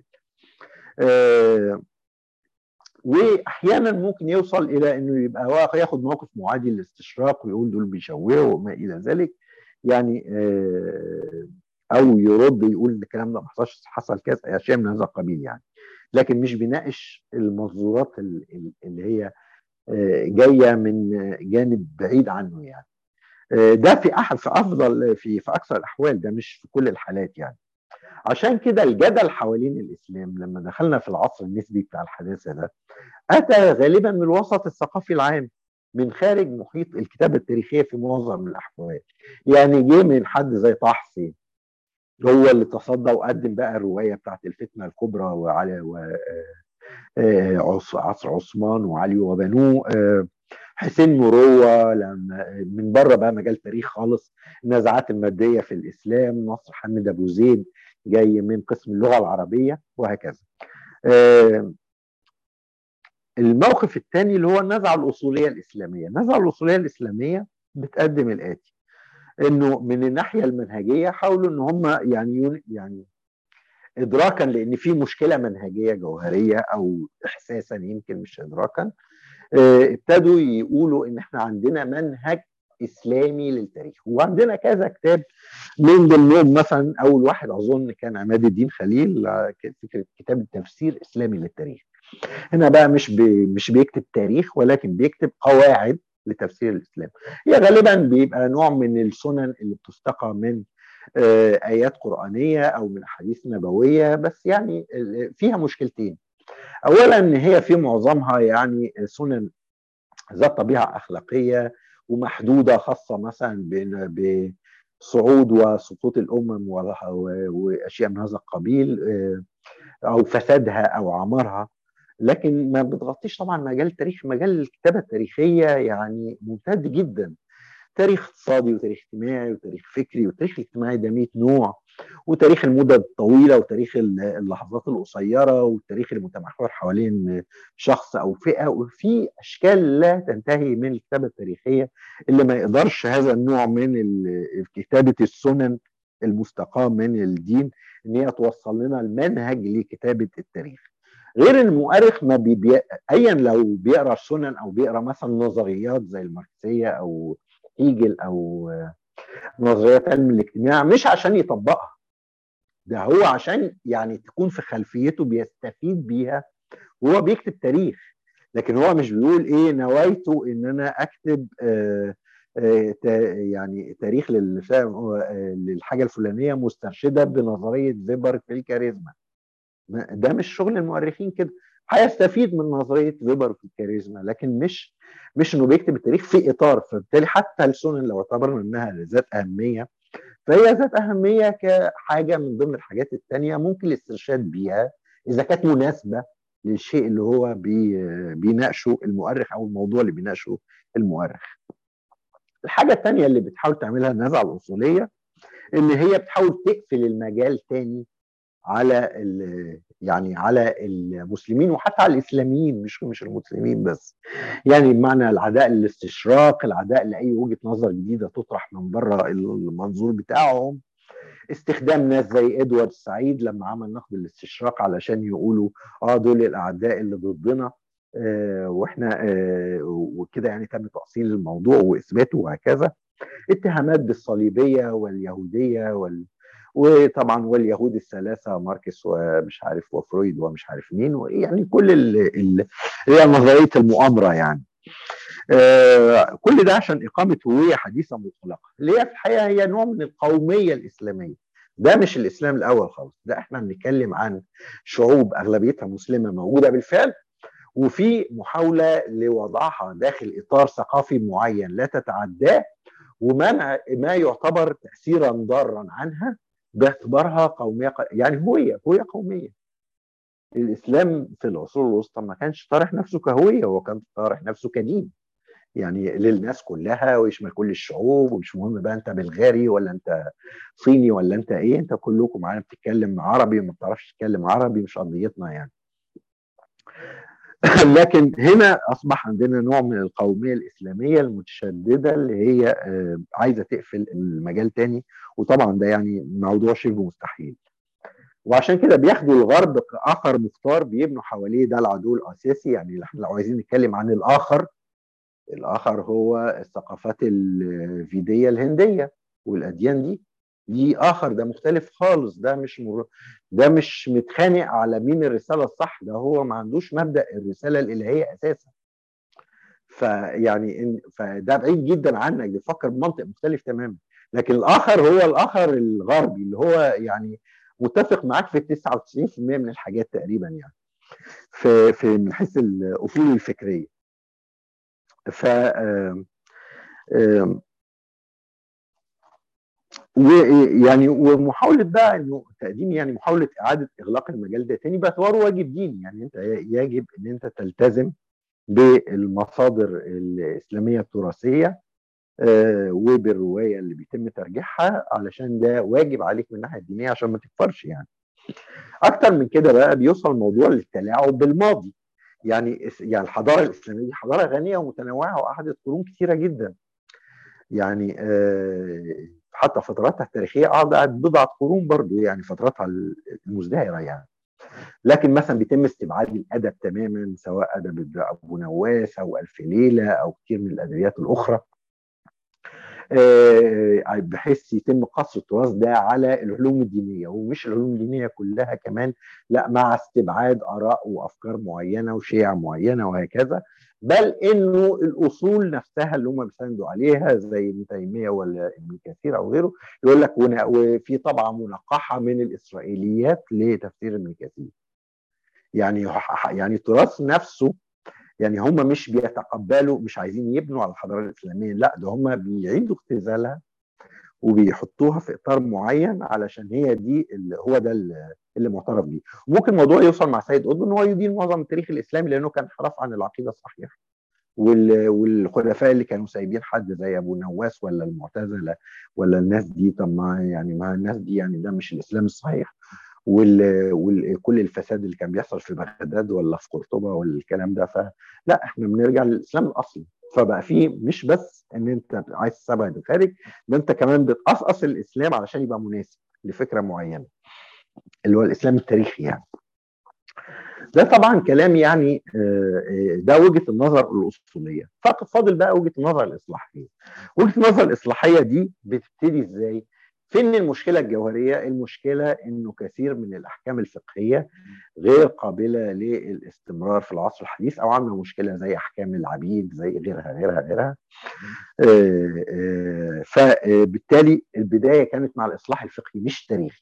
واحيانا ممكن يوصل الى انه يبقى ياخد موقف معادي للاستشراق ويقول دول بيشوهوا وما الى ذلك يعني او يرد يقول ان الكلام ده ما حصلش حصل كذا اشياء من هذا القبيل يعني لكن مش بيناقش المنظورات اللي هي جايه من جانب بعيد عنه يعني ده في احد في افضل في في اكثر الاحوال ده مش في كل الحالات يعني عشان كده الجدل حوالين الاسلام لما دخلنا في العصر النسبي بتاع الحداثه ده اتى غالبا من الوسط الثقافي العام من خارج محيط الكتابه التاريخيه في معظم الاحوال يعني جه من حد زي طه حسين هو اللي تصدى وقدم بقى الروايه بتاعت الفتنه الكبرى وعلي و عصر عثمان وعلي وبنوه حسين مروه لما من بره بقى مجال تاريخ خالص النزعات الماديه في الاسلام نصر حامد ابو زيد جاي من قسم اللغه العربيه وهكذا الموقف الثاني اللي هو النزعه الاصوليه الاسلاميه النزعه الاصوليه الاسلاميه بتقدم الاتي انه من الناحيه المنهجيه حاولوا ان هم يعني يعني ادراكا لان في مشكله منهجيه جوهريه او احساسا يمكن مش ادراكا ابتدوا يقولوا ان احنا عندنا منهج اسلامي للتاريخ وعندنا كذا كتاب من ضمنهم مثلا اول واحد اظن كان عماد الدين خليل فكره كتاب التفسير اسلامي للتاريخ هنا بقى مش بي مش بيكتب تاريخ ولكن بيكتب قواعد لتفسير الاسلام هي غالبا بيبقى نوع من السنن اللي بتستقى من ايات قرانيه او من احاديث نبويه بس يعني فيها مشكلتين اولا ان هي في معظمها يعني سنن ذات طبيعه اخلاقيه ومحدوده خاصه مثلا بصعود وسقوط الامم واشياء من هذا القبيل او فسادها او عمرها لكن ما بتغطيش طبعا مجال التاريخ مجال الكتابه التاريخيه يعني ممتد جدا تاريخ اقتصادي وتاريخ اجتماعي وتاريخ فكري والتاريخ الاجتماعي ده 100 نوع وتاريخ المدة الطويلة وتاريخ اللحظات القصيرة والتاريخ المتمحور حوالين شخص أو فئة وفي أشكال لا تنتهي من الكتابة التاريخية اللي ما يقدرش هذا النوع من كتابة السنن المستقاة من الدين إن هي توصل لنا المنهج لكتابة التاريخ غير المؤرخ ما بيبي... ايا لو بيقرا السنن او بيقرا مثلا نظريات زي الماركسيه او هيجل او نظريات علم الاجتماع مش عشان يطبقها ده هو عشان يعني تكون في خلفيته بيستفيد بيها وهو بيكتب تاريخ لكن هو مش بيقول ايه نوايته ان انا اكتب آآ آآ يعني تاريخ للحاجه الفلانيه مسترشده بنظريه فيبر في الكاريزما ده مش شغل المؤرخين كده هيستفيد من نظريه فيبر في الكاريزما لكن مش مش انه بيكتب التاريخ في اطار فبالتالي حتى السنن لو اعتبرنا انها ذات اهميه فهي ذات اهميه كحاجه من ضمن الحاجات الثانيه ممكن الاسترشاد بيها اذا كانت مناسبه للشيء اللي هو بي بيناقشه المؤرخ او الموضوع اللي بيناقشه المؤرخ. الحاجه الثانيه اللي بتحاول تعملها النزعه الاصوليه ان هي بتحاول تقفل المجال تاني على يعني على المسلمين وحتى على الاسلاميين مش مش المسلمين بس يعني بمعنى العداء للاستشراق العداء لاي وجهه نظر جديده تطرح من بره المنظور بتاعهم استخدام ناس زي ادوارد سعيد لما عمل نقد الاستشراق علشان يقولوا اه دول الاعداء اللي ضدنا آه واحنا آه وكده يعني تم تاصيل الموضوع واثباته وهكذا اتهامات بالصليبيه واليهوديه وال وطبعا واليهود الثلاثه ماركس ومش عارف وفرويد ومش عارف مين ويعني كل اللي هي نظريه المؤامره يعني آه كل ده عشان اقامه هويه حديثه مطلقه اللي هي في الحقيقه هي نوع من القوميه الاسلاميه ده مش الاسلام الاول خالص ده احنا بنتكلم عن شعوب اغلبيتها مسلمه موجوده بالفعل وفي محاوله لوضعها داخل اطار ثقافي معين لا تتعداه ومنع ما يعتبر تاثيرا ضارا عنها باعتبارها قوميه يعني هويه هويه قوميه الاسلام في العصور الوسطى ما كانش طارح نفسه كهويه هو كان طارح نفسه كدين يعني للناس كلها ويشمل كل الشعوب ومش مهم بقى انت بلغاري ولا انت صيني ولا انت ايه انت كلكم معانا بتتكلم عربي وما بتعرفش تتكلم عربي مش قضيتنا يعني لكن هنا اصبح عندنا نوع من القوميه الاسلاميه المتشدده اللي هي عايزه تقفل المجال تاني وطبعا ده يعني موضوع شبه مستحيل وعشان كده بياخدوا الغرب كاخر مختار بيبنوا حواليه ده العدو الاساسي يعني احنا لو عايزين نتكلم عن الاخر الاخر هو الثقافات الفيديه الهنديه والاديان دي دي اخر ده مختلف خالص ده مش مر... ده مش متخانق على مين الرساله الصح ده هو ما عندوش مبدا الرساله الالهيه اساسا فيعني إن... فده بعيد جدا عنك بيفكر بمنطق مختلف تماما لكن الاخر هو الاخر الغربي اللي هو يعني متفق معاك في 99% من الحاجات تقريبا يعني في في من حيث الاصول الفكريه ف آم... آم... ويعني ومحاوله بقى انه تقديم يعني محاوله اعاده اغلاق المجال ده تاني باعتباره واجب ديني يعني انت يجب ان انت تلتزم بالمصادر الاسلاميه التراثيه آه وبالروايه اللي بيتم ترجيحها علشان ده واجب عليك من الناحيه الدينيه عشان ما تكفرش يعني. اكتر من كده بقى بيوصل الموضوع للتلاعب بالماضي. يعني يعني الحضاره الاسلاميه دي حضاره غنيه ومتنوعه وقعدت قرون كثيره جدا. يعني آه حتى فتراتها التاريخيه قعدت بضعه قرون برضو يعني فتراتها المزدهره يعني لكن مثلا بيتم استبعاد الادب تماما سواء ادب ابو نواس او الف ليله او كثير من الادبيات الاخرى بحيث يتم قصر التراث ده على العلوم الدينيه ومش العلوم الدينيه كلها كمان لا مع استبعاد اراء وافكار معينه وشيع معينه وهكذا بل انه الاصول نفسها اللي هم بيساندوا عليها زي ابن تيميه ولا ابن كثير او غيره يقول لك وفي طبعا منقحه من الاسرائيليات لتفسير ابن كثير يعني يعني التراث نفسه يعني هم مش بيتقبلوا مش عايزين يبنوا على الحضاره الاسلاميه لا ده هم بيعيدوا اختزالها وبيحطوها في اطار معين علشان هي دي اللي هو ده اللي معترف بيه ممكن الموضوع يوصل مع سيد قطب ان هو يدين معظم التاريخ الاسلامي لانه كان حرف عن العقيده الصحيحه والخلفاء اللي كانوا سايبين حد زي ابو نواس ولا المعتزله ولا الناس دي طب ما يعني ما الناس دي يعني ده مش الاسلام الصحيح وكل الفساد اللي كان بيحصل في بغداد ولا في قرطبه والكلام ده فلا احنا بنرجع للاسلام الاصلي فبقى في مش بس ان انت عايز تستبعد الخارج ده انت كمان بتقصقص الاسلام علشان يبقى مناسب لفكره معينه اللي هو الاسلام التاريخي يعني ده طبعا كلام يعني ده وجهه النظر الاصوليه فقط فاضل بقى وجهه النظر الاصلاحيه وجهه النظر الاصلاحيه دي بتبتدي ازاي فين المشكله الجوهريه المشكله انه كثير من الاحكام الفقهيه غير قابله للاستمرار في العصر الحديث او عامله مشكله زي احكام العبيد زي غيرها غيرها غيرها فبالتالي البدايه كانت مع الاصلاح الفقهي مش تاريخي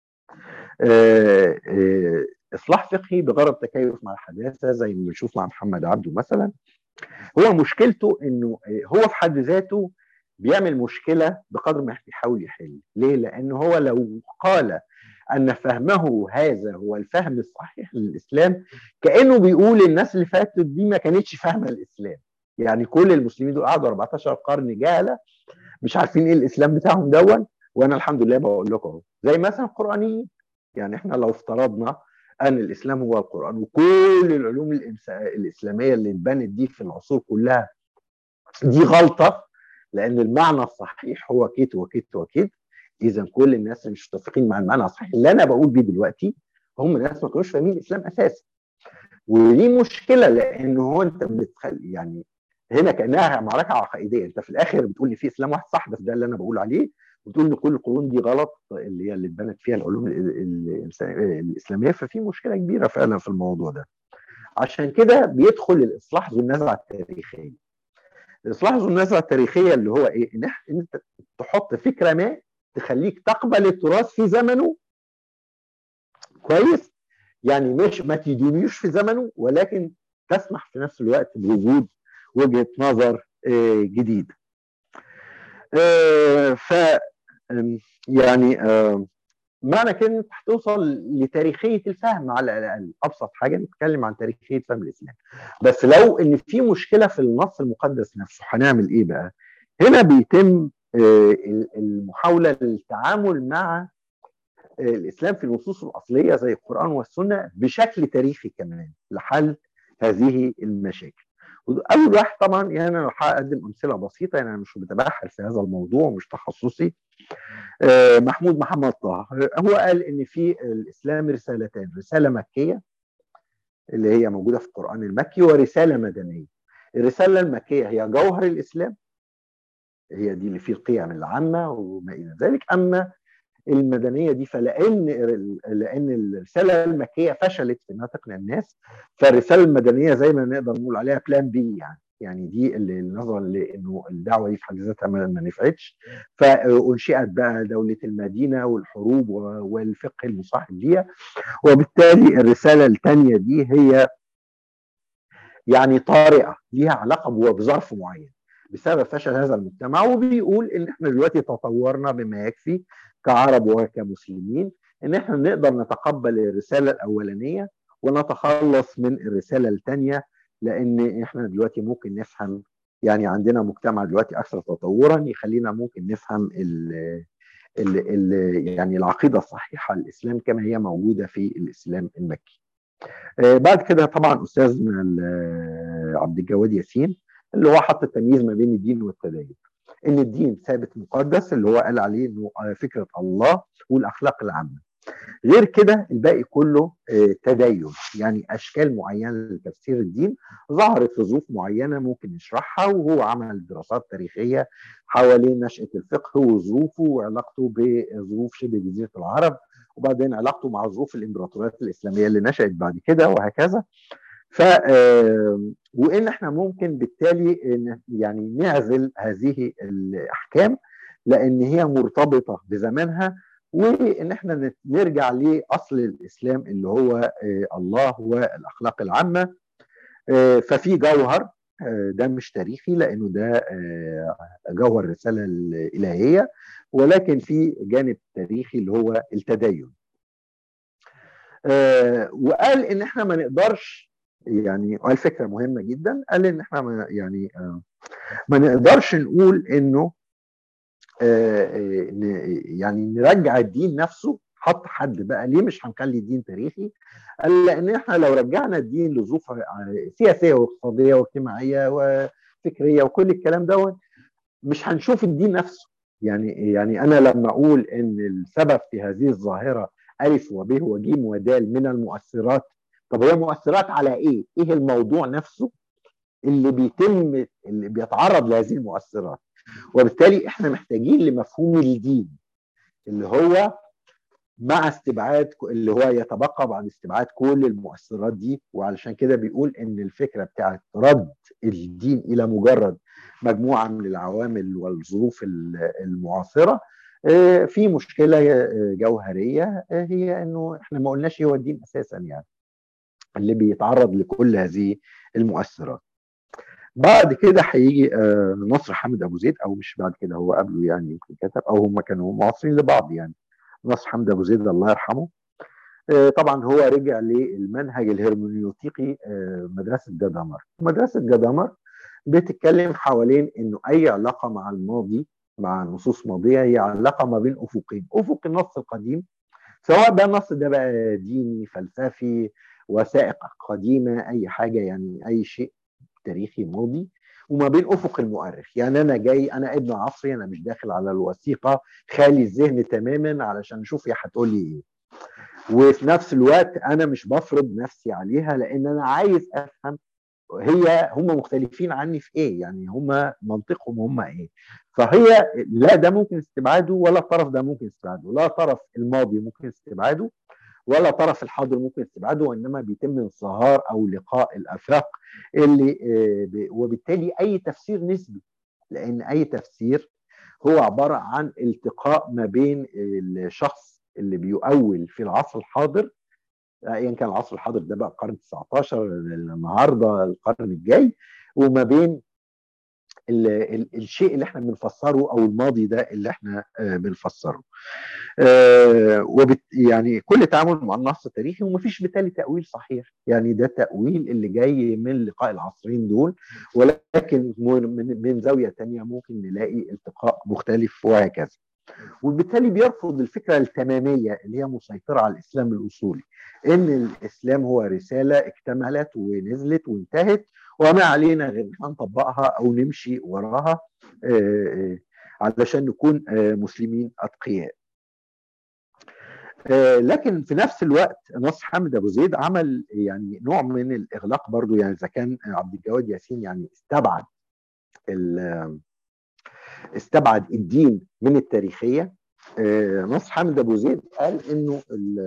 اصلاح فقهي بغرض تكيف مع الحداثه زي ما بنشوف مع محمد عبده مثلا هو مشكلته انه هو في حد ذاته بيعمل مشكله بقدر ما بيحاول يحل ليه لانه هو لو قال ان فهمه هذا هو الفهم الصحيح للاسلام كانه بيقول الناس اللي فاتت دي ما كانتش فاهمه الاسلام يعني كل المسلمين دول قعدوا 14 قرن جهله مش عارفين ايه الاسلام بتاعهم دون وانا الحمد لله بقول لكم اهو زي مثلا القرانيين يعني احنا لو افترضنا ان الاسلام هو القران وكل العلوم الاسلاميه اللي اتبنت دي في العصور كلها دي غلطه لان المعنى الصحيح هو كيت وكيت وكيت اذا كل الناس اللي مش متفقين مع المعنى الصحيح اللي انا بقول بيه دلوقتي هم ناس ما كانوش فاهمين الاسلام اساسا ودي مشكله لان هو انت بتخلي يعني هنا كانها معركه عقائديه انت في الاخر بتقول لي في اسلام واحد صح بس ده اللي انا بقول عليه وتقول ان كل القرون دي غلط اللي هي اللي اتبنت فيها العلوم الاسلاميه ففي مشكله كبيره فعلا في الموضوع ده عشان كده بيدخل الاصلاح ذو النزعه التاريخيه الاصلاح ذو النزعه التاريخيه اللي هو ايه ان انت تحط فكره ما تخليك تقبل التراث في زمنه كويس يعني مش ما تدينيوش في زمنه ولكن تسمح في نفس الوقت بوجود وجهه نظر جديده ف يعني معنى كده انت هتوصل لتاريخيه الفهم على الاقل ابسط حاجه نتكلم عن تاريخيه فهم الاسلام بس لو ان في مشكله في النص المقدس نفسه هنعمل ايه بقى هنا بيتم المحاوله للتعامل مع الاسلام في النصوص الاصليه زي القران والسنه بشكل تاريخي كمان لحل هذه المشاكل اول واحد طبعا يعني انا هقدم امثله بسيطه يعني انا مش متبحر في هذا الموضوع مش تخصصي محمود محمد طه هو قال ان في الاسلام رسالتان رساله مكيه اللي هي موجوده في القران المكي ورساله مدنيه الرساله المكيه هي جوهر الاسلام هي دي اللي فيه القيم العامه وما الى ذلك اما المدنيه دي فلان لان الرساله المكيه فشلت في انها تقنع الناس فالرساله المدنيه زي ما نقدر نقول عليها بلان بي يعني يعني دي اللي نظرا لانه الدعوه دي في حد ذاتها ما نفعتش فانشئت بقى دوله المدينه والحروب والفقه المصاحب ليها وبالتالي الرساله الثانيه دي هي يعني طارئه ليها علاقه بظرف معين بسبب فشل هذا المجتمع وبيقول ان احنا دلوقتي تطورنا بما يكفي كعرب وكمسلمين ان احنا نقدر نتقبل الرساله الاولانيه ونتخلص من الرساله الثانيه لان احنا دلوقتي ممكن نفهم يعني عندنا مجتمع دلوقتي اكثر تطورا يخلينا ممكن نفهم ال ال ال يعني العقيده الصحيحه للاسلام كما هي موجوده في الاسلام المكي. بعد كده طبعا استاذنا عبد الجواد ياسين اللي هو حط التمييز ما بين الدين والتدين. ان الدين ثابت مقدس اللي هو قال عليه انه فكره الله والاخلاق العامه غير كده الباقي كله تدين يعني اشكال معينه لتفسير الدين ظهرت في ظروف معينه ممكن نشرحها وهو عمل دراسات تاريخيه حوالين نشاه الفقه وظروفه وعلاقته بظروف شبه جزيره العرب وبعدين علاقته مع ظروف الامبراطوريات الاسلاميه اللي نشات بعد كده وهكذا ف وان احنا ممكن بالتالي يعني نعزل هذه الاحكام لان هي مرتبطه بزمانها وان احنا نرجع لاصل الاسلام اللي هو الله والاخلاق العامه ففي جوهر ده مش تاريخي لانه ده جوهر الرساله الالهيه ولكن في جانب تاريخي اللي هو التدين وقال ان احنا ما نقدرش يعني قال فكره مهمه جدا قال ان احنا ما يعني ما نقدرش نقول انه يعني نرجع الدين نفسه حط حد بقى ليه مش هنخلي الدين تاريخي قال لان احنا لو رجعنا الدين لظروف سياسيه واقتصاديه واجتماعيه وفكريه وكل الكلام ده مش هنشوف الدين نفسه يعني يعني انا لما اقول ان السبب في هذه الظاهره الف وب وج ودال من المؤثرات طب هي مؤثرات على ايه؟ ايه الموضوع نفسه اللي بيتم اللي بيتعرض لهذه المؤثرات وبالتالي احنا محتاجين لمفهوم الدين اللي هو مع استبعاد اللي هو يتبقى بعد استبعاد كل المؤثرات دي وعلشان كده بيقول ان الفكره بتاعت رد الدين الى مجرد مجموعه من العوامل والظروف المعاصره في مشكله جوهريه هي انه احنا ما قلناش هو الدين اساسا يعني اللي بيتعرض لكل هذه المؤثرات بعد كده هيجي نصر حامد ابو زيد او مش بعد كده هو قبله يعني يمكن كتب او هم كانوا معاصرين لبعض يعني نصر حامد ابو زيد الله يرحمه طبعا هو رجع للمنهج الهرمونيوتيقي مدرسه جدامر مدرسه جدامر بتتكلم حوالين انه اي علاقه مع الماضي مع نصوص ماضيه هي علاقه ما بين افقين افق النص القديم سواء بقى النص ده بقى ديني فلسفي وثائق قديمه اي حاجه يعني اي شيء تاريخي ماضي وما بين افق المؤرخ يعني انا جاي انا ابن عصري انا مش داخل على الوثيقه خالي الذهن تماما علشان اشوف هي هتقول لي ايه وفي نفس الوقت انا مش بفرض نفسي عليها لان انا عايز افهم هي هم مختلفين عني في ايه يعني هم منطقهم هم ايه فهي لا ده ممكن استبعاده ولا الطرف ده ممكن استبعاده لا طرف الماضي ممكن استبعاده ولا طرف الحاضر ممكن استبعاده وانما بيتم انصهار او لقاء الافاق اللي وبالتالي اي تفسير نسبي لان اي تفسير هو عباره عن التقاء ما بين الشخص اللي بيؤول في العصر الحاضر ايا كان العصر الحاضر ده بقى القرن 19 النهارده القرن الجاي وما بين ال ال الشيء اللي احنا بنفسره او الماضي ده اللي احنا آه بنفسره آه وبت يعني كل تعامل مع النص التاريخي ومفيش بالتالي تاويل صحيح يعني ده تاويل اللي جاي من لقاء العصرين دول ولكن من, من زاويه تانية ممكن نلاقي التقاء مختلف وهكذا وبالتالي بيرفض الفكره التماميه اللي هي مسيطره على الاسلام الاصولي ان الاسلام هو رساله اكتملت ونزلت وانتهت وما علينا غير ان نطبقها او نمشي وراها علشان نكون مسلمين اتقياء لكن في نفس الوقت نصر حامد ابو زيد عمل يعني نوع من الاغلاق برضو يعني اذا كان عبد الجواد ياسين يعني استبعد استبعد الدين من التاريخيه نصر حامد ابو زيد قال انه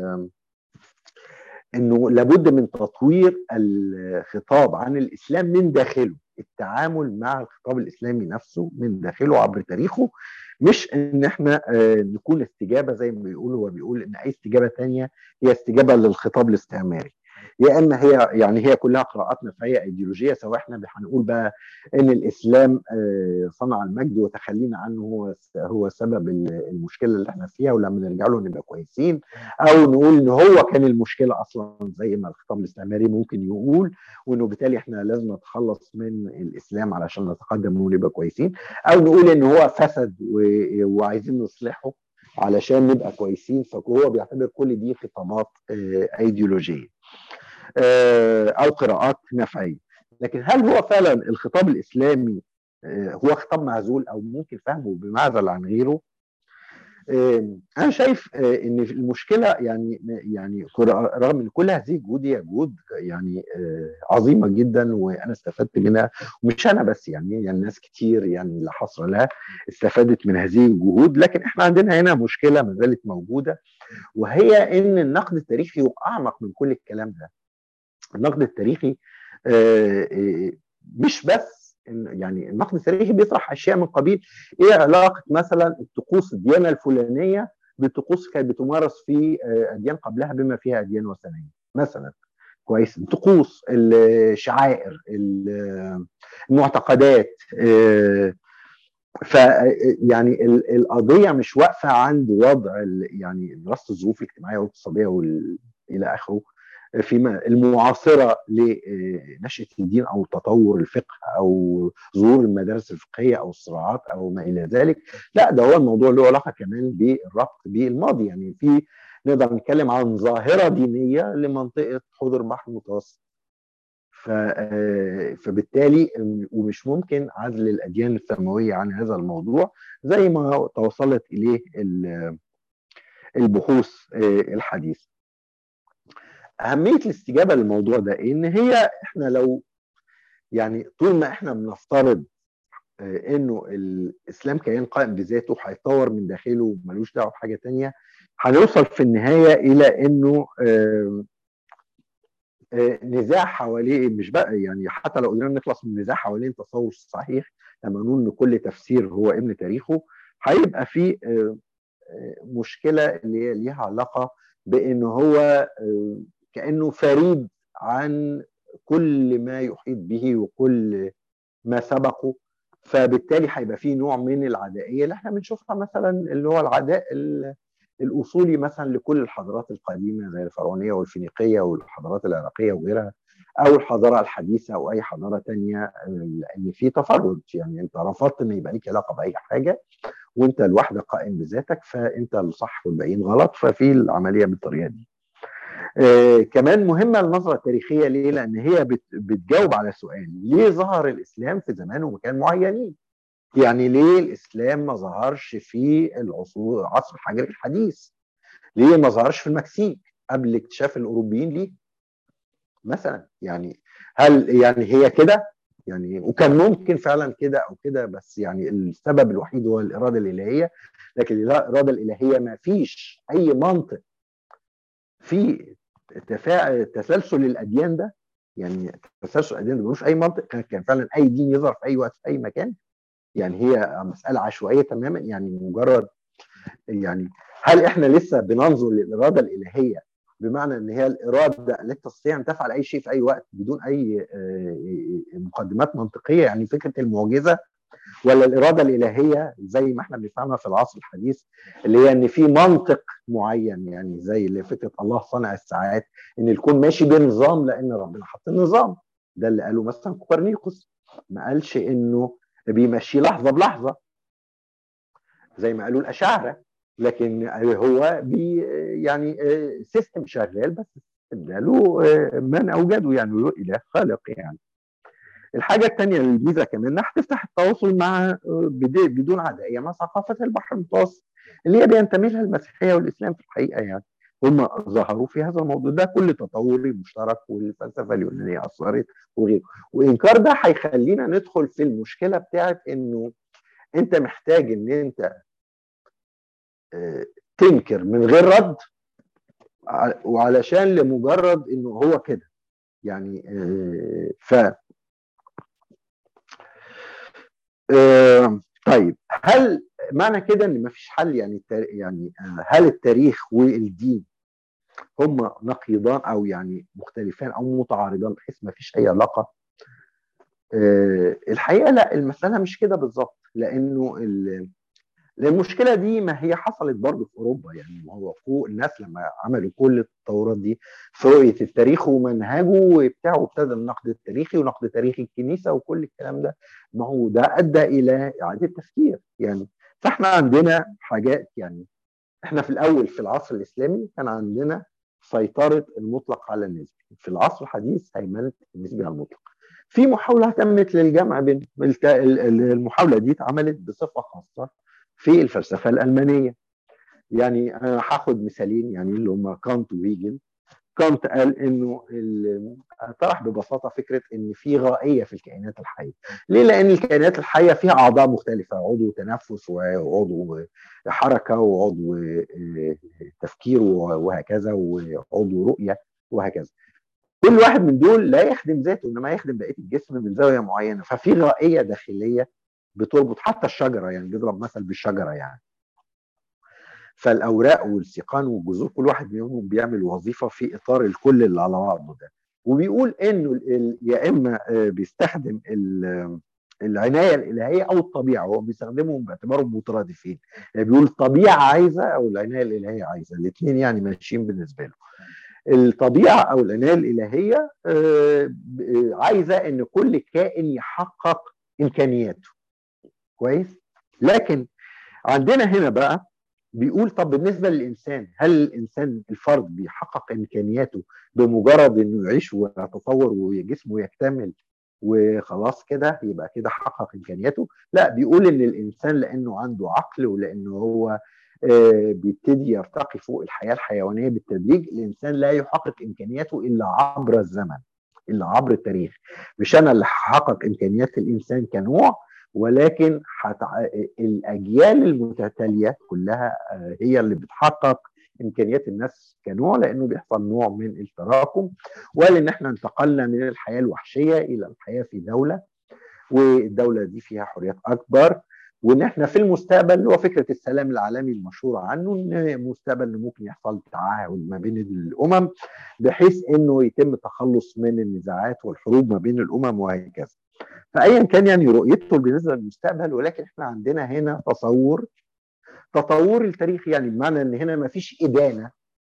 انه لابد من تطوير الخطاب عن الاسلام من داخله التعامل مع الخطاب الاسلامي نفسه من داخله عبر تاريخه مش ان احنا نكون استجابه زي ما بيقول هو بيقول ان اي استجابه ثانيه هي استجابه للخطاب الاستعماري يا اما هي يعني هي كلها قراءات نفعيه ايديولوجيه سواء احنا هنقول بقى ان الاسلام صنع المجد وتخلينا عنه هو هو سبب المشكله اللي احنا فيها ولما نرجع له نبقى كويسين او نقول ان هو كان المشكله اصلا زي ما الخطاب الاستعماري ممكن يقول وانه بالتالي احنا لازم نتخلص من الاسلام علشان نتقدم ونبقى كويسين او نقول ان هو فسد وعايزين نصلحه علشان نبقى كويسين فهو بيعتبر كل دي خطابات ايديولوجيه او قراءات نفعيه لكن هل هو فعلا الخطاب الاسلامي هو خطاب معزول او ممكن فهمه بمعزل عن غيره انا شايف ان المشكله يعني يعني رغم ان كل هذه الجهود هي جهود يعني عظيمه جدا وانا استفدت منها ومش انا بس يعني يعني ناس كتير يعني لا حصر لها استفادت من هذه الجهود لكن احنا عندنا هنا مشكله ما زالت موجوده وهي ان النقد التاريخي هو اعمق من كل الكلام ده النقد التاريخي مش بس يعني النقد التاريخي بيطرح اشياء من قبيل ايه علاقه مثلا الطقوس الديانه الفلانيه بالطقوس كانت بتمارس في اديان قبلها بما فيها اديان وثنيه مثلا كويس الطقوس الشعائر المعتقدات ف يعني القضيه مش واقفه عند وضع يعني دراسه الظروف الاجتماعيه والاقتصاديه الى اخره فيما المعاصره لنشاه الدين او تطور الفقه او ظهور المدارس الفقهيه او الصراعات او ما الى ذلك لا ده هو الموضوع له علاقه كمان بالربط بالماضي يعني في نقدر نتكلم عن ظاهره دينيه لمنطقه حوض البحر المتوسط ف فبالتالي ومش ممكن عزل الاديان السماويه عن هذا الموضوع زي ما توصلت اليه البحوث الحديثه اهميه الاستجابه للموضوع ده ان هي احنا لو يعني طول ما احنا بنفترض انه الاسلام كيان قائم بذاته هيتطور من داخله وملوش دعوه بحاجه تانية هنوصل في النهايه الى انه نزاع حواليه مش بقى يعني حتى لو قدرنا نخلص من النزاع حوالين تصور صحيح لما نقول ان كل تفسير هو ابن تاريخه هيبقى في مشكله اللي هي ليها علاقه بان هو كانه فريد عن كل ما يحيط به وكل ما سبقه فبالتالي هيبقى فيه نوع من العدائيه اللي احنا بنشوفها مثلا اللي هو العداء الاصولي مثلا لكل الحضارات القديمه زي الفرعونيه والفينيقيه والحضارات العراقيه وغيرها او الحضاره الحديثه او اي حضاره تانية لان في تفرد يعني انت رفضت ان يبقى ليك علاقه باي حاجه وانت لوحدك قائم بذاتك فانت الصح والباقيين غلط ففي العمليه بالطريقه دي. آه كمان مهمه النظره التاريخيه ليه؟ لان هي بت بتجاوب على سؤال ليه ظهر الاسلام في زمان ومكان معينين؟ يعني ليه الاسلام ما ظهرش في العصور عصر الحجر الحديث؟ ليه ما ظهرش في المكسيك قبل اكتشاف الاوروبيين ليه؟ مثلا يعني هل يعني هي كده؟ يعني وكان ممكن فعلا كده او كده بس يعني السبب الوحيد هو الاراده الالهيه لكن الاراده الالهيه ما فيش اي منطق في تفاعل تسلسل الاديان ده يعني تسلسل الاديان ده ملوش اي منطق كان فعلا اي دين يظهر في اي وقت في اي مكان يعني هي مساله عشوائيه تماما يعني مجرد يعني هل احنا لسه بننظر للاراده الالهيه بمعنى ان هي الاراده التي تستطيع ان تفعل اي شيء في اي وقت بدون اي مقدمات منطقيه يعني فكره المعجزه ولا الاراده الالهيه زي ما احنا بنفهمها في العصر الحديث اللي هي ان في منطق معين يعني زي اللي فكره الله صنع الساعات ان الكون ماشي بنظام لان ربنا حط النظام ده اللي قاله مثلا كوبرنيكوس ما قالش انه بيمشي لحظه بلحظه زي ما قالوا الاشاعره لكن هو بي يعني سيستم شغال بس ده له من اوجده يعني له اله خالق يعني الحاجه الثانيه الميزه كمان انها هتفتح التواصل مع بدون عدائيه مع ثقافه البحر المتوسط اللي هي بينتمي لها المسيحيه والاسلام في الحقيقه يعني هم ظهروا في هذا الموضوع ده كل تطوري مشترك والفلسفه اليونانيه اثرت وغيره وانكار ده هيخلينا ندخل في المشكله بتاعت انه انت محتاج ان انت تنكر من غير رد وعلشان لمجرد انه هو كده يعني ف طيب هل معنى كده ان مفيش حل يعني يعني هل التاريخ والدين هم نقيضان او يعني مختلفان او متعارضان بحيث مفيش اي علاقه الحقيقه لا المساله مش كده بالظبط لانه المشكله دي ما هي حصلت برضه في اوروبا يعني ما هو فوق الناس لما عملوا كل التطورات دي في رؤيه التاريخ ومنهجه وبتاع وابتدى النقد التاريخي ونقد تاريخ الكنيسه وكل الكلام ده ما هو ده ادى الى اعاده تفكير يعني فاحنا عندنا حاجات يعني احنا في الاول في العصر الاسلامي كان عندنا سيطره المطلق على النسبي في العصر الحديث هيمنه النسبي على المطلق في محاوله تمت للجمع بين المحاوله دي اتعملت بصفه خاصه في الفلسفه الالمانيه يعني انا هاخد مثالين يعني اللي هم كانت وهيجل كانت قال انه ال- طرح ببساطه فكره ان في غائيه في الكائنات الحيه. ليه؟ لان الكائنات الحيه فيها اعضاء مختلفه عضو تنفس وعضو حركه وعضو آه، تفكير وهكذا وعضو رؤيه وهكذا. كل واحد من دول لا يخدم ذاته انما يخدم بقيه الجسم من زاويه معينه ففي غائيه داخليه بتربط حتى الشجره يعني بيضرب مثل بالشجره يعني. فالاوراق والسيقان والجذور كل واحد منهم بيعمل وظيفه في اطار الكل اللي على بعضه ده وبيقول انه ال- يا اما آه، بيستخدم ال- العنايه الالهيه او الطبيعه هو بيستخدمهم باعتبارهم مترادفين يعني بيقول الطبيعه عايزه او العنايه الالهيه عايزه الاثنين يعني ماشيين بالنسبه له الطبيعه او العنايه الالهيه آه، ب- عايزه ان كل كائن يحقق امكانياته كويس لكن عندنا هنا بقى بيقول طب بالنسبه للانسان هل الانسان الفرد بيحقق امكانياته بمجرد انه يعيش ويتطور وجسمه يكتمل وخلاص كده يبقى كده حقق امكانياته لا بيقول ان الانسان لانه عنده عقل ولانه هو آه، بيبتدي يرتقي فوق الحياه الحيوانيه بالتدريج الانسان لا يحقق امكانياته الا عبر الزمن الا عبر التاريخ مش انا اللي هحقق امكانيات الانسان كنوع ولكن هتع... الاجيال المتتاليه كلها آه، هي اللي بتحقق امكانيات الناس كنوع لانه بيحصل نوع من التراكم وقال ان احنا انتقلنا من الحياه الوحشيه الى الحياه في دوله والدوله دي فيها حريات اكبر وان احنا في المستقبل اللي هو فكره السلام العالمي المشهوره عنه ان المستقبل إن ممكن يحصل تعاون ما بين الامم بحيث انه يتم التخلص من النزاعات والحروب ما بين الامم وهكذا. فايا كان يعني رؤيته بالنسبه للمستقبل ولكن احنا عندنا هنا تصور تطور التاريخ يعني بمعنى ان هنا ما فيش ادانه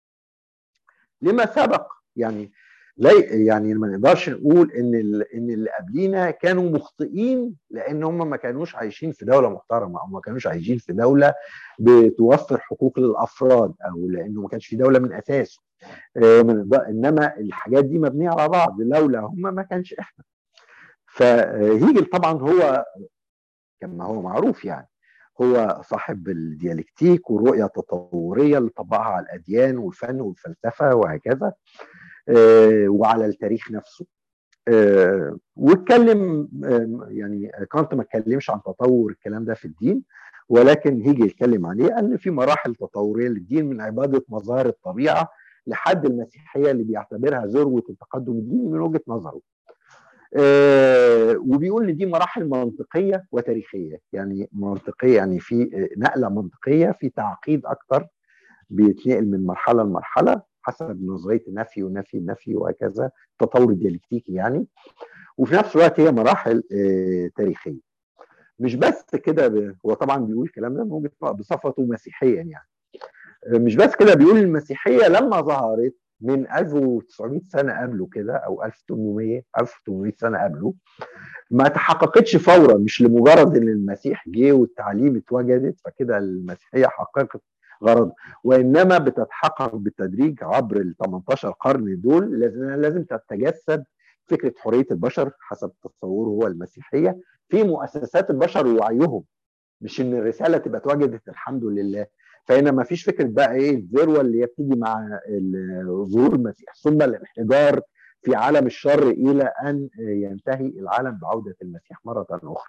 لما سبق يعني لا يعني ما نقدرش نقول ان ال- ان اللي قبلينا كانوا مخطئين لان هم ما كانوش عايشين في دوله محترمه او ما كانوش عايشين في دوله بتوفر حقوق للافراد او لانه ما كانش في دوله من اساسه آه، ما نقدر- انما الحاجات دي مبنيه على بعض لولا هم ما كانش احنا فهيجل طبعا هو كما هو معروف يعني هو صاحب الديالكتيك والرؤية التطورية اللي طبقها على الأديان والفن والفلسفة وهكذا آه، وعلى التاريخ نفسه آه، واتكلم آه، يعني كانت ما اتكلمش عن تطور الكلام ده في الدين ولكن هيجي يتكلم عليه ان في مراحل تطوريه للدين من عباده مظاهر الطبيعه لحد المسيحيه اللي بيعتبرها ذروه التقدم الديني من وجهه نظره. آه، وبيقول ان دي مراحل منطقيه وتاريخيه يعني منطقيه يعني في نقله منطقيه في تعقيد اكتر بيتنقل من مرحله لمرحله حسب نظريه النفي ونفي النفي وهكذا التطور الديالكتيكي يعني وفي نفس الوقت هي مراحل آه، تاريخيه مش بس كده ب- هو طبعا بيقول الكلام ده من وجهة- بصفته مسيحيا يعني آه، مش بس كده بيقول المسيحيه لما ظهرت من 1900 سنه قبله كده او 1800 1800 سنه قبله ما تحققتش فورا مش لمجرد ان المسيح جه والتعليم اتوجدت فكده المسيحيه حققت غرض وانما بتتحقق بالتدريج عبر ال 18 قرن دول لازم لازم تتجسد فكره حريه البشر حسب تصوره هو المسيحيه في مؤسسات البشر ووعيهم مش ان الرساله تبقى اتوجدت الحمد لله فهنا ما فيش فكره بقى ايه الذروه اللي هي بتيجي مع ال- ظهور المسيح ثم الانحدار في عالم الشر الى ان ينتهي العالم بعوده المسيح مره اخرى.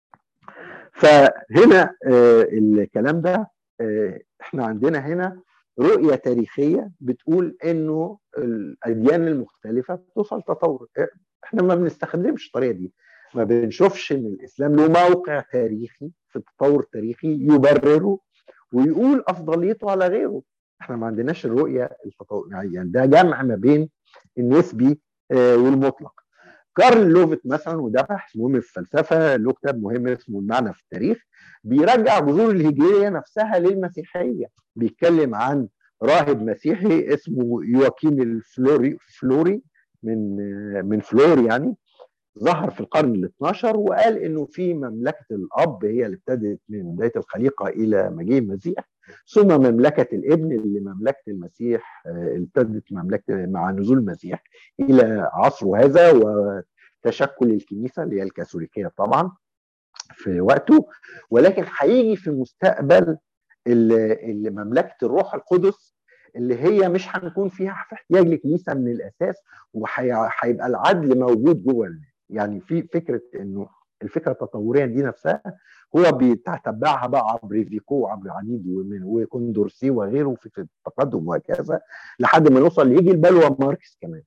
فهنا آه، الكلام ده آه، احنا عندنا هنا رؤيه تاريخيه بتقول انه الاديان المختلفه بتوصل تطور احنا ما بنستخدمش الطريقه دي ما بنشوفش ان الاسلام له موقع تاريخي في التطور التاريخي يبرره ويقول افضليته على غيره احنا ما عندناش الرؤيه التطور يعني ده جمع ما بين النسبي آه، والمطلق كارل لوفيت مثلا وده بحث مهم في الفلسفه له كتاب مهم اسمه المعنى في التاريخ بيرجع جذور الهجريه نفسها للمسيحيه بيتكلم عن راهب مسيحي اسمه يواكيم الفلوري فلوري من آه، من فلور يعني ظهر في القرن ال 12 وقال انه في مملكه الاب هي اللي ابتدت من بدايه الخليقه الى مجيء المسيح ثم مملكه الابن اللي مملكه المسيح آه، اللي ابتدت مملكه مع نزول المسيح الى عصره هذا وتشكل الكنيسه اللي هي الكاثوليكيه طبعا في وقته ولكن هيجي في المستقبل اللي اللي مملكه الروح القدس اللي هي مش هنكون فيها في احتياج لكنيسه من الاساس وهيبقى العدل موجود جوه الناس. يعني في فكره انه الفكره التطوريه دي نفسها هو بيتتبعها بقى عبر فيكو وعبر عنيد ومن وكوندورسي وغيره في التقدم وهكذا لحد ما نوصل يجي البلوى ماركس كمان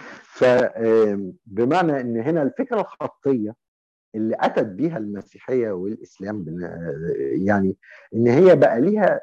فبمعنى ان هنا الفكره الخطيه اللي اتت بيها المسيحيه والاسلام يعني ان هي بقى ليها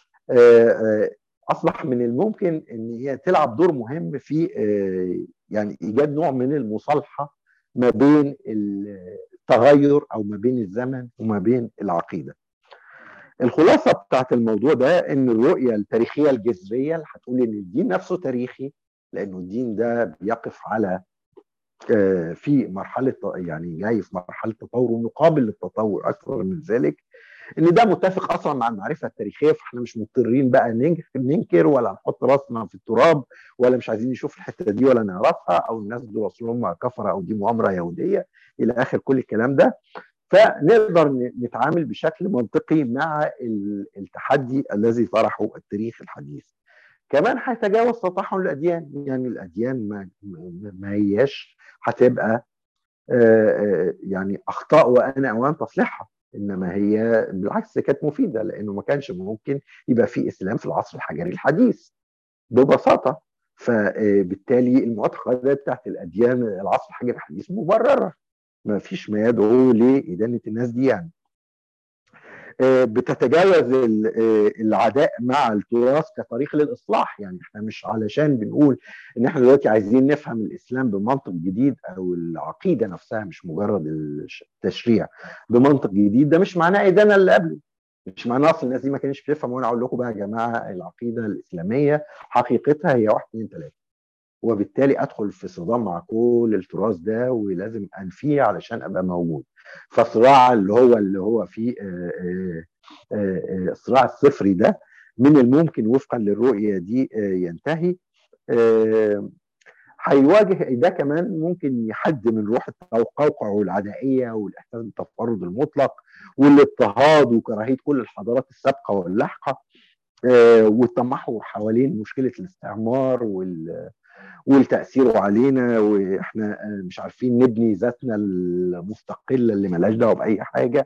اصبح من الممكن ان هي تلعب دور مهم في يعني ايجاد نوع من المصالحه ما بين التغير او ما بين الزمن وما بين العقيده. الخلاصه بتاعت الموضوع ده ان الرؤيه التاريخيه الجذريه اللي هتقول ان الدين نفسه تاريخي لانه الدين ده بيقف على في مرحله يعني جاي في مرحله تطور ومقابل للتطور اكثر من ذلك ان ده متفق اصلا مع المعرفه التاريخيه فاحنا مش مضطرين بقى ننكر ولا نحط راسنا في التراب ولا مش عايزين نشوف الحته دي ولا نعرفها او الناس دول اصلهم كفره او دي مؤامره يهوديه الى اخر كل الكلام ده فنقدر نتعامل بشكل منطقي مع التحدي الذي طرحه التاريخ الحديث كمان هيتجاوز تطحن الاديان يعني الاديان ما ما هياش هتبقى يعني اخطاء وانا اوان تصليحها انما هي بالعكس كانت مفيده لانه ما كانش ممكن يبقى في اسلام في العصر الحجري الحديث ببساطه فبالتالي المعتقدات بتاعت الاديان العصر الحجري الحديث مبرره ما فيش ما يدعو لادانه الناس دي يعني بتتجاوز العداء مع التراث كطريق للاصلاح يعني احنا مش علشان بنقول ان احنا دلوقتي عايزين نفهم الاسلام بمنطق جديد او العقيده نفسها مش مجرد التشريع بمنطق جديد ده مش معناه ادانه اللي قبله مش معناه اصل الناس دي ما كانتش بتفهم وانا اقول لكم بقى يا جماعه العقيده الاسلاميه حقيقتها هي واحد اثنين ثلاثه وبالتالي ادخل في صدام مع كل التراث ده ولازم انفيه علشان ابقى موجود فالصراع اللي هو اللي هو فيه الصراع الصفري ده من الممكن وفقا للرؤيه دي ينتهي هيواجه ده كمان ممكن يحد من روح التقوقع والعدائيه والاحساس بالتفرد المطلق والاضطهاد وكراهيه كل الحضارات السابقه واللاحقه والتمحور حوالين مشكله الاستعمار وال والتاثير علينا واحنا مش عارفين نبني ذاتنا المستقله اللي ملهاش دعوه باي حاجه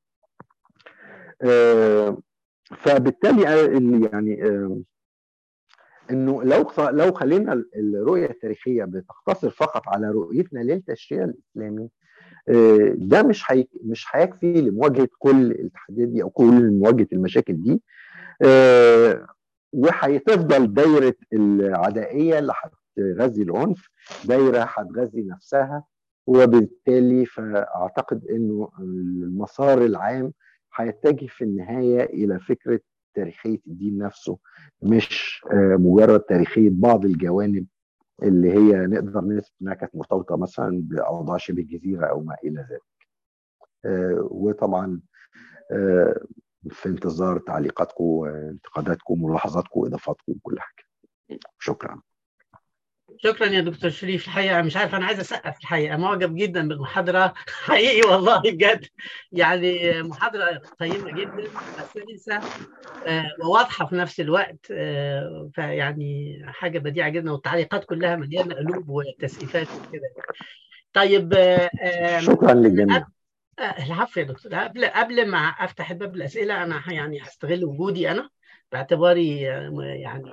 فبالتالي يعني انه لو لو خلينا الرؤيه التاريخيه بتقتصر فقط على رؤيتنا للتشريع الاسلامي ده مش حي... مش هيكفي لمواجهه كل التحديات دي او كل مواجهه المشاكل دي وهتفضل دايره العدائيه اللي هتغذي العنف دايره هتغذي نفسها وبالتالي فاعتقد انه المسار العام هيتجه في النهايه الى فكره تاريخيه الدين نفسه مش مجرد تاريخيه بعض الجوانب اللي هي نقدر نثبت انها كانت مرتبطه مثلا باوضاع شبه الجزيره او ما الى ذلك. وطبعا في انتظار تعليقاتكم انتقاداتكم ملاحظاتكم واضافاتكم وكل حاجه. شكرا. شكرا يا دكتور شريف الحقيقه مش عارف انا عايز اسقف الحقيقه معجب جدا بالمحاضره حقيقي والله بجد يعني محاضره قيمه جدا سلسه وواضحه في نفس الوقت آه فيعني حاجه بديعه جدا والتعليقات كلها مليانه قلوب وتسقيفات وكده طيب آه شكرا للجميع العفو يا دكتور قبل قبل ما افتح الباب الاسئله انا يعني هستغل وجودي انا باعتباري يعني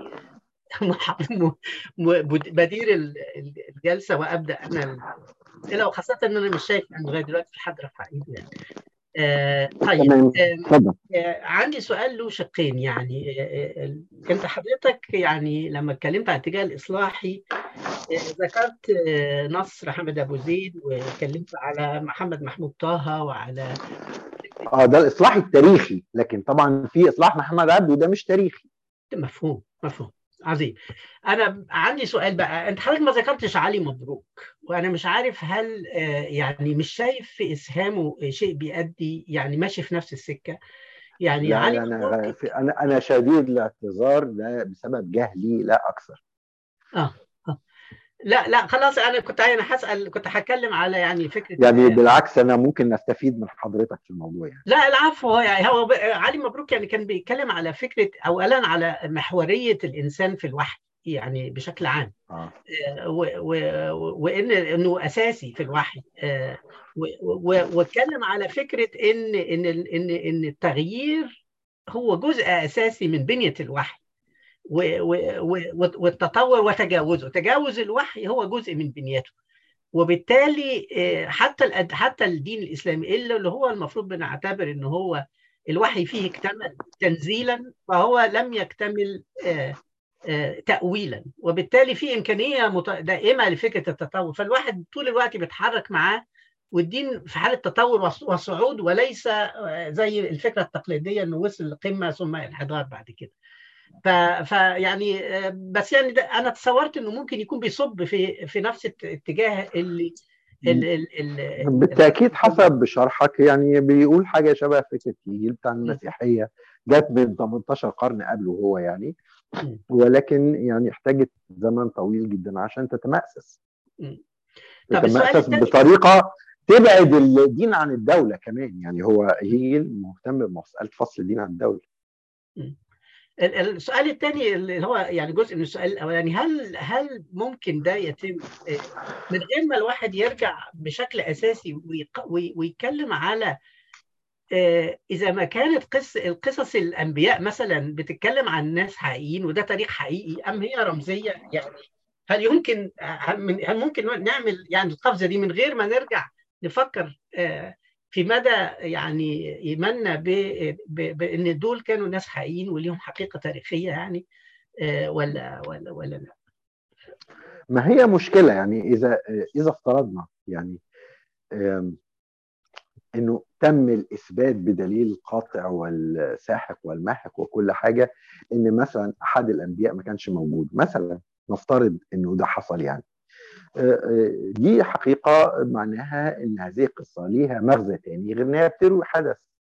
بدير الجلسه وابدا انا الاسئله وخاصه ان انا مش شايف لغايه دلوقتي الحضره في ايدي يعني. آه طيب آه آه عندي سؤال له شقين يعني آه انت حضرتك يعني لما اتكلمت عن الاتجاه الاصلاحي ذكرت نصر محمد ابو زيد واتكلمت على محمد محمود طه وعلى اه ده الاصلاح التاريخي لكن طبعا في اصلاح محمد عبده ده مش تاريخي مفهوم مفهوم عظيم انا عندي سؤال بقى انت حضرتك ما ذكرتش علي مبروك وانا مش عارف هل يعني مش شايف في اسهامه شيء بيأدي يعني ماشي في نفس السكه يعني لا علي انا مبروك انا انا شديد الاعتذار ده بسبب جهلي لا اكثر اه اه لا لا خلاص انا كنت انا هسال كنت هتكلم على يعني فكره يعني بالعكس انا ممكن نستفيد من حضرتك في الموضوع يعني لا العفو هو يعني هو ب- علي مبروك يعني كان بيتكلم على فكره اولا على محوريه الانسان في الوحي يعني بشكل عام اه و- و- وان انه اساسي في الوحي آه، و- و- واتكلم على فكره ان ان ان ان التغيير هو جزء اساسي من بنيه الوحي و- و- و- والتطور وتجاوزه تجاوز الوحي هو جزء من بنيته وبالتالي آه، حتى الأد- حتى الدين الاسلامي الا اللي هو المفروض بنعتبر ان هو الوحي فيه اكتمل تنزيلا فهو لم يكتمل آه، آه، تأويلا وبالتالي في إمكانية مت- دائمة لفكرة التطور فالواحد طول الوقت بيتحرك معاه والدين في حالة تطور وص- وصعود وليس آه، زي الفكرة التقليدية إنه وصل لقمة ثم انحدار بعد كده ف- فيعني آه، بس يعني ده أنا تصورت إنه ممكن يكون بيصب في في نفس الت- الاتجاه اللي ال ال ال بالتاكيد حسب شرحك يعني بيقول حاجه شبه فكره الانجيل بتاع المسيحيه جت من 18 قرن قبله هو يعني م. ولكن يعني احتاجت زمن طويل جدا عشان تتمأسس م. طب السؤال تتمأسس التاني- بطريقه تبعد الدين عن الدوله كمان يعني هو هيجل مهتم بمساله فصل الدين عن الدوله ال- ال- السؤال الثاني اللي هو يعني جزء من السؤال الاولاني هل هل ممكن ده يتم آه، من غير ما الواحد يرجع بشكل اساسي ويق- وي- ويتكلم على آه، اذا ما كانت قص القصص الانبياء مثلا بتتكلم عن ناس حقيقيين وده تاريخ حقيقي ام هي رمزيه يعني هل يمكن هل من- هل ممكن نعمل يعني القفزه دي من غير ما نرجع نفكر آه، في مدى يعني ايماننا ب- ب- بان دول كانوا ناس حقيقيين وليهم حقيقه تاريخيه يعني آه، ولا ولا ولا لا ما هي مشكله يعني اذا اذا افترضنا يعني آم، انه تم الاثبات بدليل قاطع والساحق والماحق وكل حاجه ان مثلا احد الانبياء ما كانش موجود مثلا نفترض انه ده حصل يعني آه، آه، دي حقيقه معناها ان هذه القصه ليها مغزى تاني غير انها بتروي حدث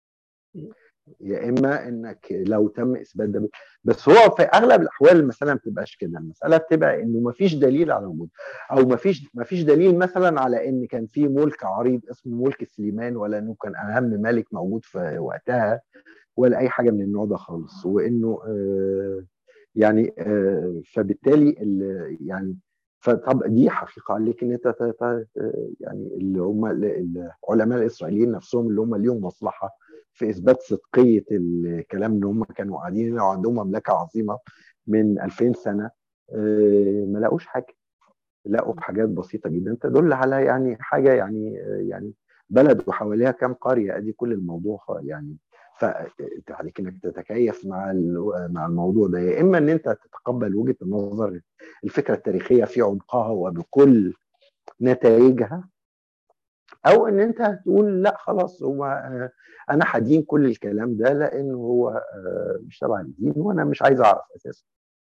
يا اما انك لو تم اثبات ده بس هو في اغلب الاحوال المساله ما بتبقاش كده المساله بتبقى انه ما فيش دليل على وجود او ما فيش ما فيش دليل مثلا على ان كان في ملك عريض اسمه ملك سليمان ولا انه كان اهم ملك موجود في وقتها ولا اي حاجه من النوع ده خالص وانه آه يعني آه فبالتالي ال- يعني فطب دي حقيقه لكن انت ت- ت- يعني اللي هم ال- العلماء الاسرائيليين نفسهم اللي هم ليهم مصلحه في اثبات صدقيه الكلام ان هم كانوا قاعدين هنا وعندهم مملكه عظيمه من 2000 سنه آه، ما لاقوش حاجه لقوا حاجات بسيطه جدا تدل على يعني حاجه يعني آه، يعني بلد وحواليها كام قريه ادي كل الموضوع خ- يعني فانت عليك انك تتكيف مع ال- مع الموضوع ده يا اما ان انت تتقبل وجهه النظر الفكره التاريخيه في عمقها وبكل نتائجها او ان انت هتقول لا خلاص هو آه، انا هدين كل الكلام ده لان هو آه، مش تبع الدين وانا مش عايز اعرف اساسا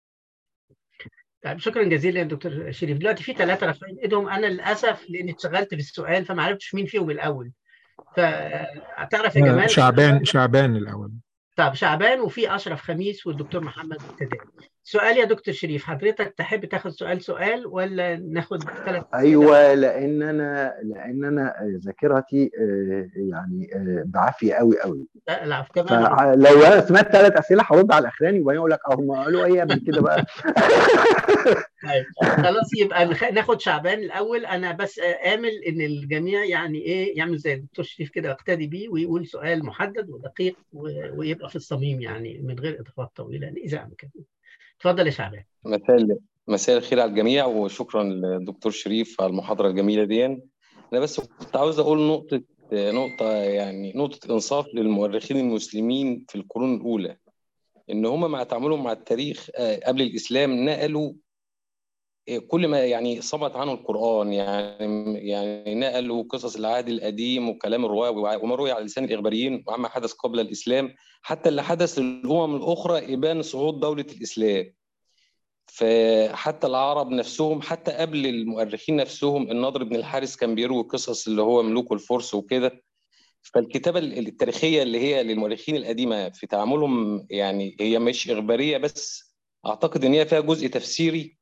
طيب شكرا جزيلا يا دكتور شريف دلوقتي في ثلاثه رافعين ايدهم انا للاسف لاني اتشغلت بالسؤال فما عرفتش مين فيهم الاول فتعرف يا آه، جمال شعبان شعبان الأول طب شعبان وفي اشرف خميس والدكتور محمد ابتدائي سؤال يا دكتور شريف حضرتك تحب تاخد سؤال سؤال ولا ناخد ثلاث ايوه لان انا لان انا ذاكرتي آه، يعني آه، بعافيه قوي قوي العفو تمام فلو انا سمعت ثلاث اسئله هرد على الاخراني وبعدين اقول لك اه هم قالوا ايه من كده بقى طيب خلاص يبقى نخ- ناخد شعبان الاول انا بس امل ان الجميع يعني ايه يعمل زي الدكتور شريف كده يقتدي بيه ويقول سؤال محدد ودقيق و- ويبقى في الصميم يعني من غير اضافات طويله اذا امكن اتفضل يا شعبان مساء مساء الخير على الجميع وشكرا للدكتور شريف على المحاضرة الجميلة دي أنا بس كنت عاوز أقول نقطة نقطة يعني نقطة إنصاف للمؤرخين المسلمين في القرون الأولى إن هم مع تعاملهم مع التاريخ آه، قبل الإسلام نقلوا آه، كل ما يعني صمت عنه القرآن يعني يعني نقلوا قصص العهد القديم وكلام الرواة وما روي على لسان الإخباريين وعما حدث قبل الإسلام حتى اللي حدث للأمم الأخرى إبان صعود دولة الإسلام فحتى العرب نفسهم حتى قبل المؤرخين نفسهم النضر بن الحارث كان بيروي قصص اللي هو ملوك الفرس وكده فالكتابة التاريخية اللي هي للمؤرخين القديمة في تعاملهم يعني هي مش إخبارية بس أعتقد إن هي فيها جزء تفسيري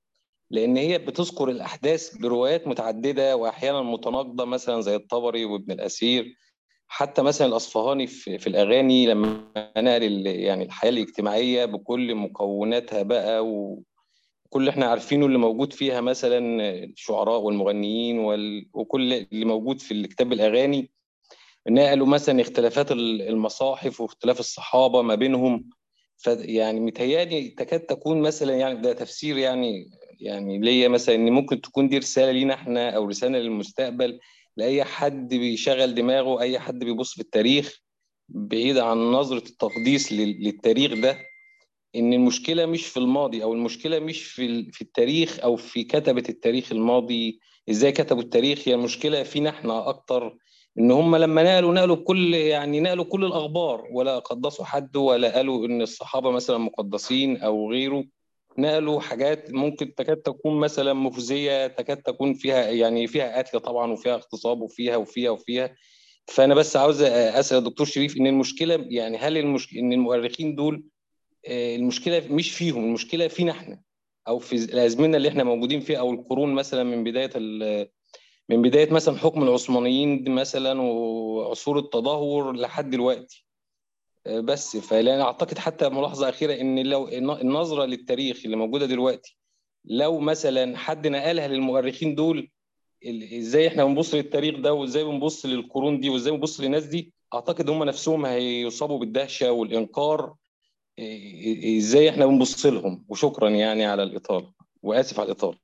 لان هي بتذكر الاحداث بروايات متعدده واحيانا متناقضه مثلا زي الطبري وابن الاسير حتى مثلا الاصفهاني في, في الاغاني لما نقل يعني الحياه الاجتماعيه بكل مكوناتها بقى وكل اللي احنا عارفينه اللي موجود فيها مثلا الشعراء والمغنيين وال... وكل اللي موجود في الكتاب الاغاني نقلوا مثلا اختلافات المصاحف واختلاف الصحابه ما بينهم فيعني متهيألي تكاد تكون مثلا يعني ده تفسير يعني يعني ليا مثلا ان ممكن تكون دي رساله لينا احنا او رساله للمستقبل لاي حد بيشغل دماغه اي حد بيبص في التاريخ بعيد عن نظره التقديس للتاريخ ده ان المشكله مش في الماضي او المشكله مش في في التاريخ او في كتبه التاريخ الماضي ازاي كتبوا التاريخ هي المشكله فينا احنا اكتر ان هم لما نقلوا نقلوا بكل يعني نقلوا كل الاخبار ولا قدسوا حد ولا قالوا ان الصحابه مثلا مقدسين او غيره نقلوا حاجات ممكن تكاد تكون مثلا مخزيه تكاد تكون فيها يعني فيها قتل طبعا وفيها اغتصاب وفيها وفيها وفيها فانا بس عاوز اسال الدكتور شريف ان المشكله يعني هل المشكله ان المؤرخين دول المشكله مش فيهم المشكله فينا احنا او في الازمنه اللي احنا موجودين فيها او القرون مثلا من بدايه من بدايه مثلا حكم العثمانيين مثلا وعصور التدهور لحد دلوقتي بس فلان اعتقد حتى ملاحظه اخيره ان لو النظره للتاريخ اللي موجوده دلوقتي لو مثلا حد نقلها للمؤرخين دول ازاي احنا بنبص للتاريخ ده وازاي بنبص للقرون دي وازاي بنبص للناس دي اعتقد هم نفسهم هيصابوا بالدهشه والانكار ازاي احنا بنبص لهم وشكرا يعني على الاطاله واسف على الاطاله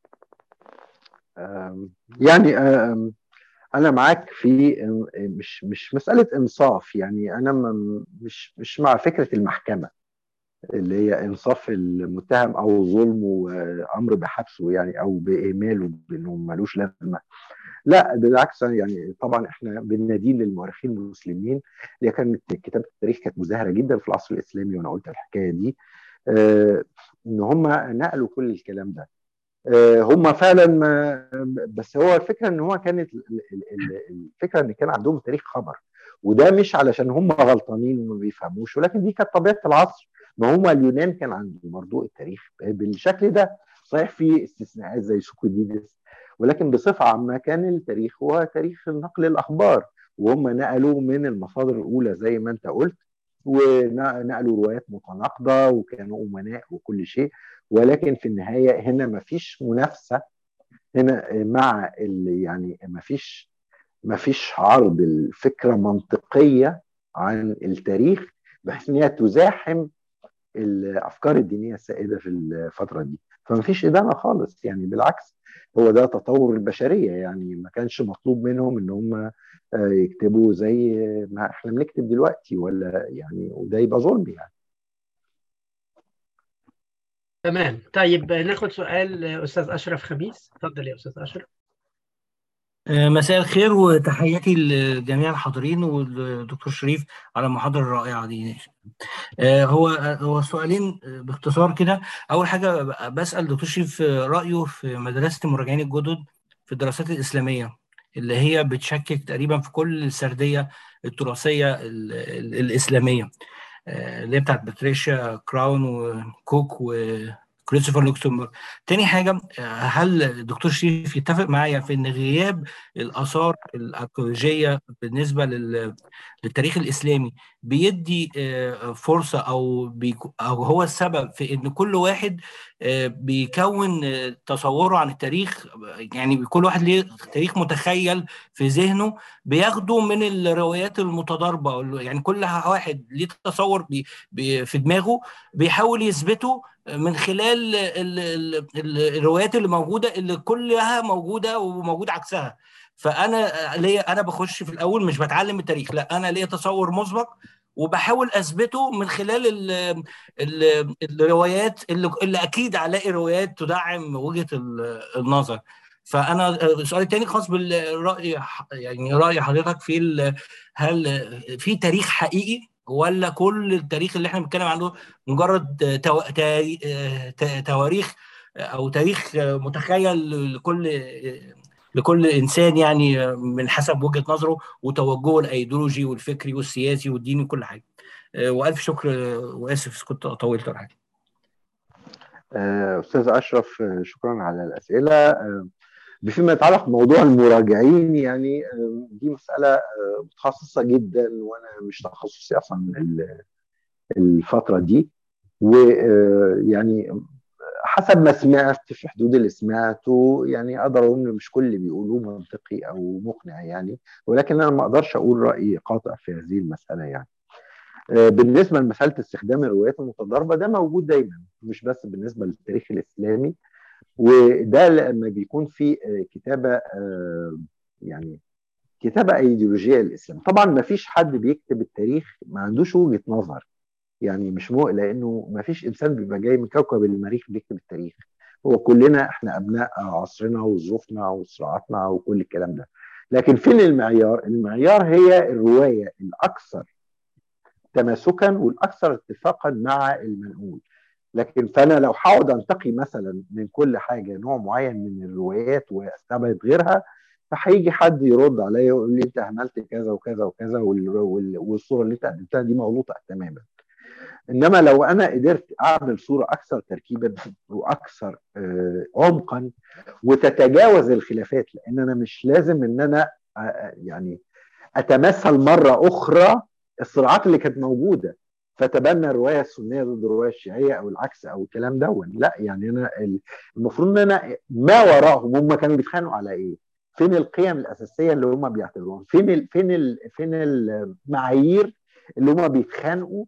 يعني انا معاك في مش مش مساله انصاف يعني انا مش مش مع فكره المحكمه اللي هي انصاف المتهم او ظلمه وامر بحبسه يعني او باهماله بانه ملوش لازمه لا بالعكس يعني طبعا احنا بندين للمؤرخين المسلمين اللي كانت كتابه التاريخ كانت مزدهره جدا في العصر الاسلامي وانا قلت الحكايه دي آه ان هم نقلوا كل الكلام ده هم فعلا ما بس هو الفكره ان هو كانت الفكره ان كان عندهم تاريخ خبر وده مش علشان هم غلطانين وما بيفهموش ولكن دي كانت طبيعه العصر ما هم اليونان كان عندهم برضو التاريخ بالشكل ده صحيح في استثناءات زي سوكوديدس ولكن بصفه عامه كان التاريخ هو تاريخ نقل الاخبار وهم نقلوا من المصادر الاولى زي ما انت قلت ونقلوا روايات متناقضه وكانوا امناء وكل شيء ولكن في النهايه هنا ما فيش منافسه هنا مع يعني ما فيش ما فيش عرض الفكره منطقيه عن التاريخ بحيث ان هي تزاحم الافكار الدينيه السائده في الفتره دي فما فيش ادانه خالص يعني بالعكس هو ده تطور البشريه يعني ما كانش مطلوب منهم ان هم يكتبوا زي ما احنا بنكتب دلوقتي ولا يعني وده يبقى ظلم يعني تمام طيب ناخد سؤال استاذ اشرف خميس اتفضل يا استاذ اشرف مساء الخير وتحياتي لجميع الحاضرين والدكتور شريف على المحاضرة الرائعة دي هو هو سؤالين باختصار كده أول حاجة بسأل دكتور شريف رأيه في مدرسة المراجعين الجدد في الدراسات الإسلامية اللي هي بتشكك تقريبا في كل السردية التراثية الإسلامية اللي هي بتاعت باتريشيا كراون وكوك وكريستوفر لوكسمبورغ تاني حاجة هل الدكتور شريف يتفق معايا في ان غياب الآثار الأركيولوجية بالنسبة للتاريخ الإسلامي بيدي فرصة أو بيكو أو هو السبب في ان كل واحد بيكون تصوره عن التاريخ يعني كل واحد ليه تاريخ متخيل في ذهنه بياخده من الروايات المتضاربة يعني كل واحد ليه تصور بي بي في دماغه بيحاول يثبته من خلال ال ال ال الروايات اللي موجوده اللي كلها موجوده وموجود عكسها فانا ليا انا بخش في الاول مش بتعلم التاريخ لا انا ليا تصور مسبق وبحاول اثبته من خلال ال ال الروايات اللي, اللي اكيد هلاقي روايات تدعم وجهه النظر فانا السؤال الثاني خاص بالراي يعني راي حضرتك في هل في تاريخ حقيقي ولا كل التاريخ اللي احنا بنتكلم عنه مجرد تو... تواريخ او تاريخ متخيل لكل لكل انسان يعني من حسب وجهه نظره وتوجهه الايديولوجي والفكري والسياسي والديني وكل حاجه والف شكر واسف كنت طولت ولا حاجه آه، أستاذ أشرف آه، شكرا على الأسئلة آه، فيما يتعلق بموضوع المراجعين يعني آه، دي مسألة آه، متخصصة جدا وأنا مش تخصصي أصلا ال- الفترة دي ويعني حسب ما سمعت في حدود اللي سمعته يعني اقدر اقول ان مش كل اللي بيقولوه منطقي او مقنع يعني ولكن انا ما اقدرش اقول راي قاطع في هذه المساله يعني آه، بالنسبه لمساله استخدام الروايات المتضاربه ده موجود دايما مش بس بالنسبه للتاريخ الاسلامي وده لما بيكون في آه، كتابه آه، يعني كتابه ايديولوجيه للاسلام طبعا ما فيش حد بيكتب التاريخ ما عندوش وجهه نظر يعني مش مو لانه ما فيش انسان بيبقى جاي من كوكب المريخ بيكتب التاريخ هو كلنا احنا ابناء عصرنا وظروفنا وصراعاتنا وكل الكلام ده لكن فين المعيار المعيار هي الروايه الاكثر تماسكا والاكثر اتفاقا مع المنقول لكن فانا لو هقعد انتقي مثلا من كل حاجه نوع معين من الروايات واستبعد غيرها فهيجي حد يرد عليا ويقول لي انت عملت كذا وكذا وكذا وال- وال- والصوره اللي انت قدمتها دي مغلوطه تماما انما لو انا قدرت اعمل صوره اكثر تركيبا واكثر آه، عمقا وتتجاوز الخلافات لان انا مش لازم ان انا آه، آه، يعني اتمثل مره اخرى الصراعات اللي كانت موجوده فتبنى الروايه السنيه ضد الروايه الشيعيه او العكس او الكلام ده لا يعني انا ال- المفروض ان انا ما وراهم هم كانوا بيتخانقوا على ايه؟ فين القيم الاساسيه اللي هم بيعتبروها؟ فين ال فين ال فين المعايير اللي هم بيتخانقوا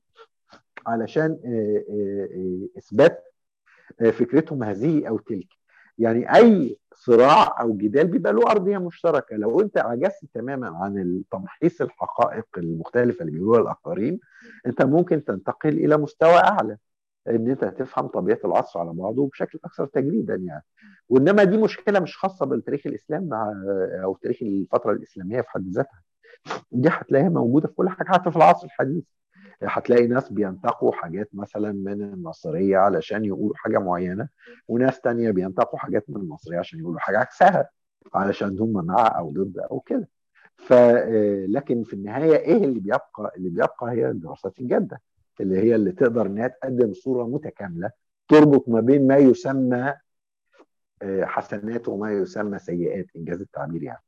علشان آه، آه، آه، اثبات آه، فكرتهم هذه او تلك يعني اي صراع او جدال بيبقى له ارضيه مشتركه لو انت عجزت تماما عن تمحيص الحقائق المختلفه اللي بيقولوها الاخرين انت ممكن تنتقل الى مستوى اعلى ان انت تفهم طبيعه العصر على بعضه بشكل اكثر تجريدا يعني وانما دي مشكله مش خاصه بالتاريخ الاسلام مع او تاريخ الفتره الاسلاميه في حد ذاتها دي هتلاقيها موجوده في كل حاجه حتى في العصر الحديث هتلاقي ناس بينتقوا حاجات مثلا من النصرية علشان يقولوا حاجة معينة وناس تانية بينتقوا حاجات من النصرية عشان يقولوا حاجة عكسها علشان هم مع أو ضد أو كده ف لكن في النهاية إيه اللي بيبقى اللي بيبقى هي الدراسات الجادة اللي هي اللي تقدر إنها تقدم صورة متكاملة تربط ما بين ما يسمى حسنات وما يسمى سيئات إنجاز التعبير يعني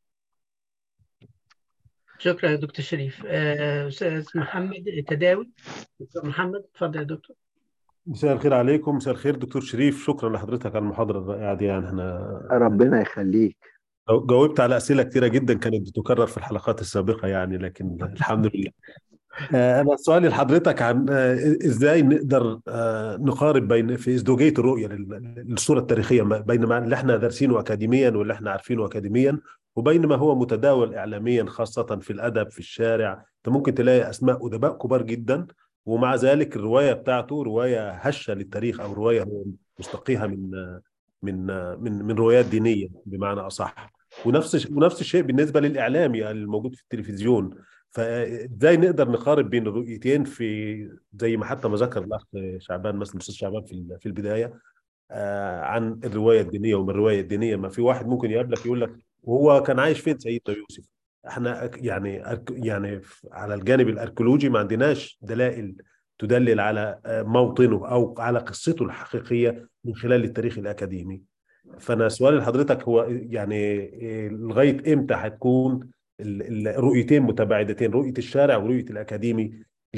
شكرا يا دكتور شريف آه، استاذ محمد تداوي دكتور محمد اتفضل يا دكتور مساء الخير عليكم مساء الخير دكتور شريف شكرا لحضرتك على المحاضرة الرائعة دي يعني احنا ربنا يخليك جاوبت على أسئلة كتيرة جدا كانت بتكرر في الحلقات السابقة يعني لكن الحمد لله أنا سؤالي لحضرتك عن إزاي نقدر نقارب بين في ازدواجية الرؤية للصورة التاريخية بين ما اللي احنا دارسينه أكاديميا واللي احنا عارفينه أكاديميا وبين ما هو متداول إعلاميا خاصة في الأدب في الشارع أنت ممكن تلاقي أسماء أدباء كبار جدا ومع ذلك الرواية بتاعته رواية هشة للتاريخ أو رواية هو مستقيها من من من من روايات دينية بمعنى أصح ونفس ونفس الشيء بالنسبة للإعلامي الموجود في التلفزيون فازاي نقدر نقارب بين الرؤيتين في زي ما حتى ما ذكر الاخ شعبان مثلا الاستاذ شعبان في في البدايه آه عن الروايه الدينيه ومن الروايه الدينيه ما في واحد ممكن يقابلك يقول لك وهو كان عايش فين سيدنا يوسف احنا يعني يعني على الجانب الاركيولوجي ما عندناش دلائل تدلل على موطنه او على قصته الحقيقيه من خلال التاريخ الاكاديمي فانا سؤالي لحضرتك هو يعني لغايه امتى هتكون الرؤيتين متباعدتين رؤيه الشارع ورؤيه الاكاديمي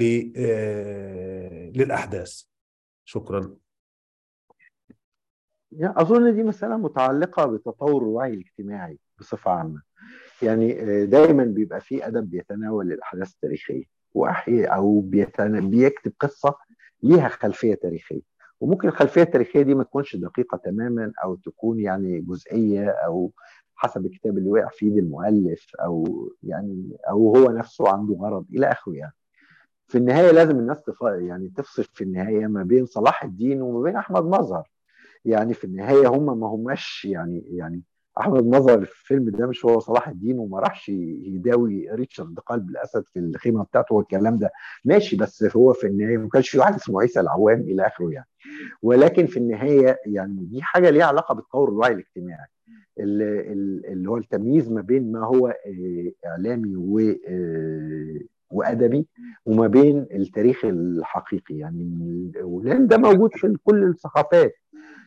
للاحداث شكرا يعني اظن دي مساله متعلقه بتطور الوعي الاجتماعي بصفه عامه يعني دايما بيبقى في ادب بيتناول الاحداث التاريخيه واحيانا او بيتن... بيكتب قصه ليها خلفيه تاريخيه وممكن الخلفيه التاريخيه دي ما تكونش دقيقه تماما او تكون يعني جزئيه او حسب الكتاب اللي وقع في ايد المؤلف او يعني او هو نفسه عنده غرض الى اخره يعني في النهايه لازم الناس تف... يعني تفصل في النهايه ما بين صلاح الدين وما بين احمد مظهر يعني في النهايه هم ما هماش يعني يعني احمد مظهر في الفيلم ده مش هو صلاح الدين وما راحش يداوي ريتشارد قلب الاسد في الخيمه بتاعته والكلام ده ماشي بس هو في النهايه ما كانش في واحد اسمه عيسى العوام الى اخره يعني ولكن في النهايه يعني دي حاجه ليها علاقه بتطور الوعي الاجتماعي اللي هو التمييز ما بين ما هو اعلامي و وادبي وما بين التاريخ الحقيقي يعني لان ده موجود في كل الثقافات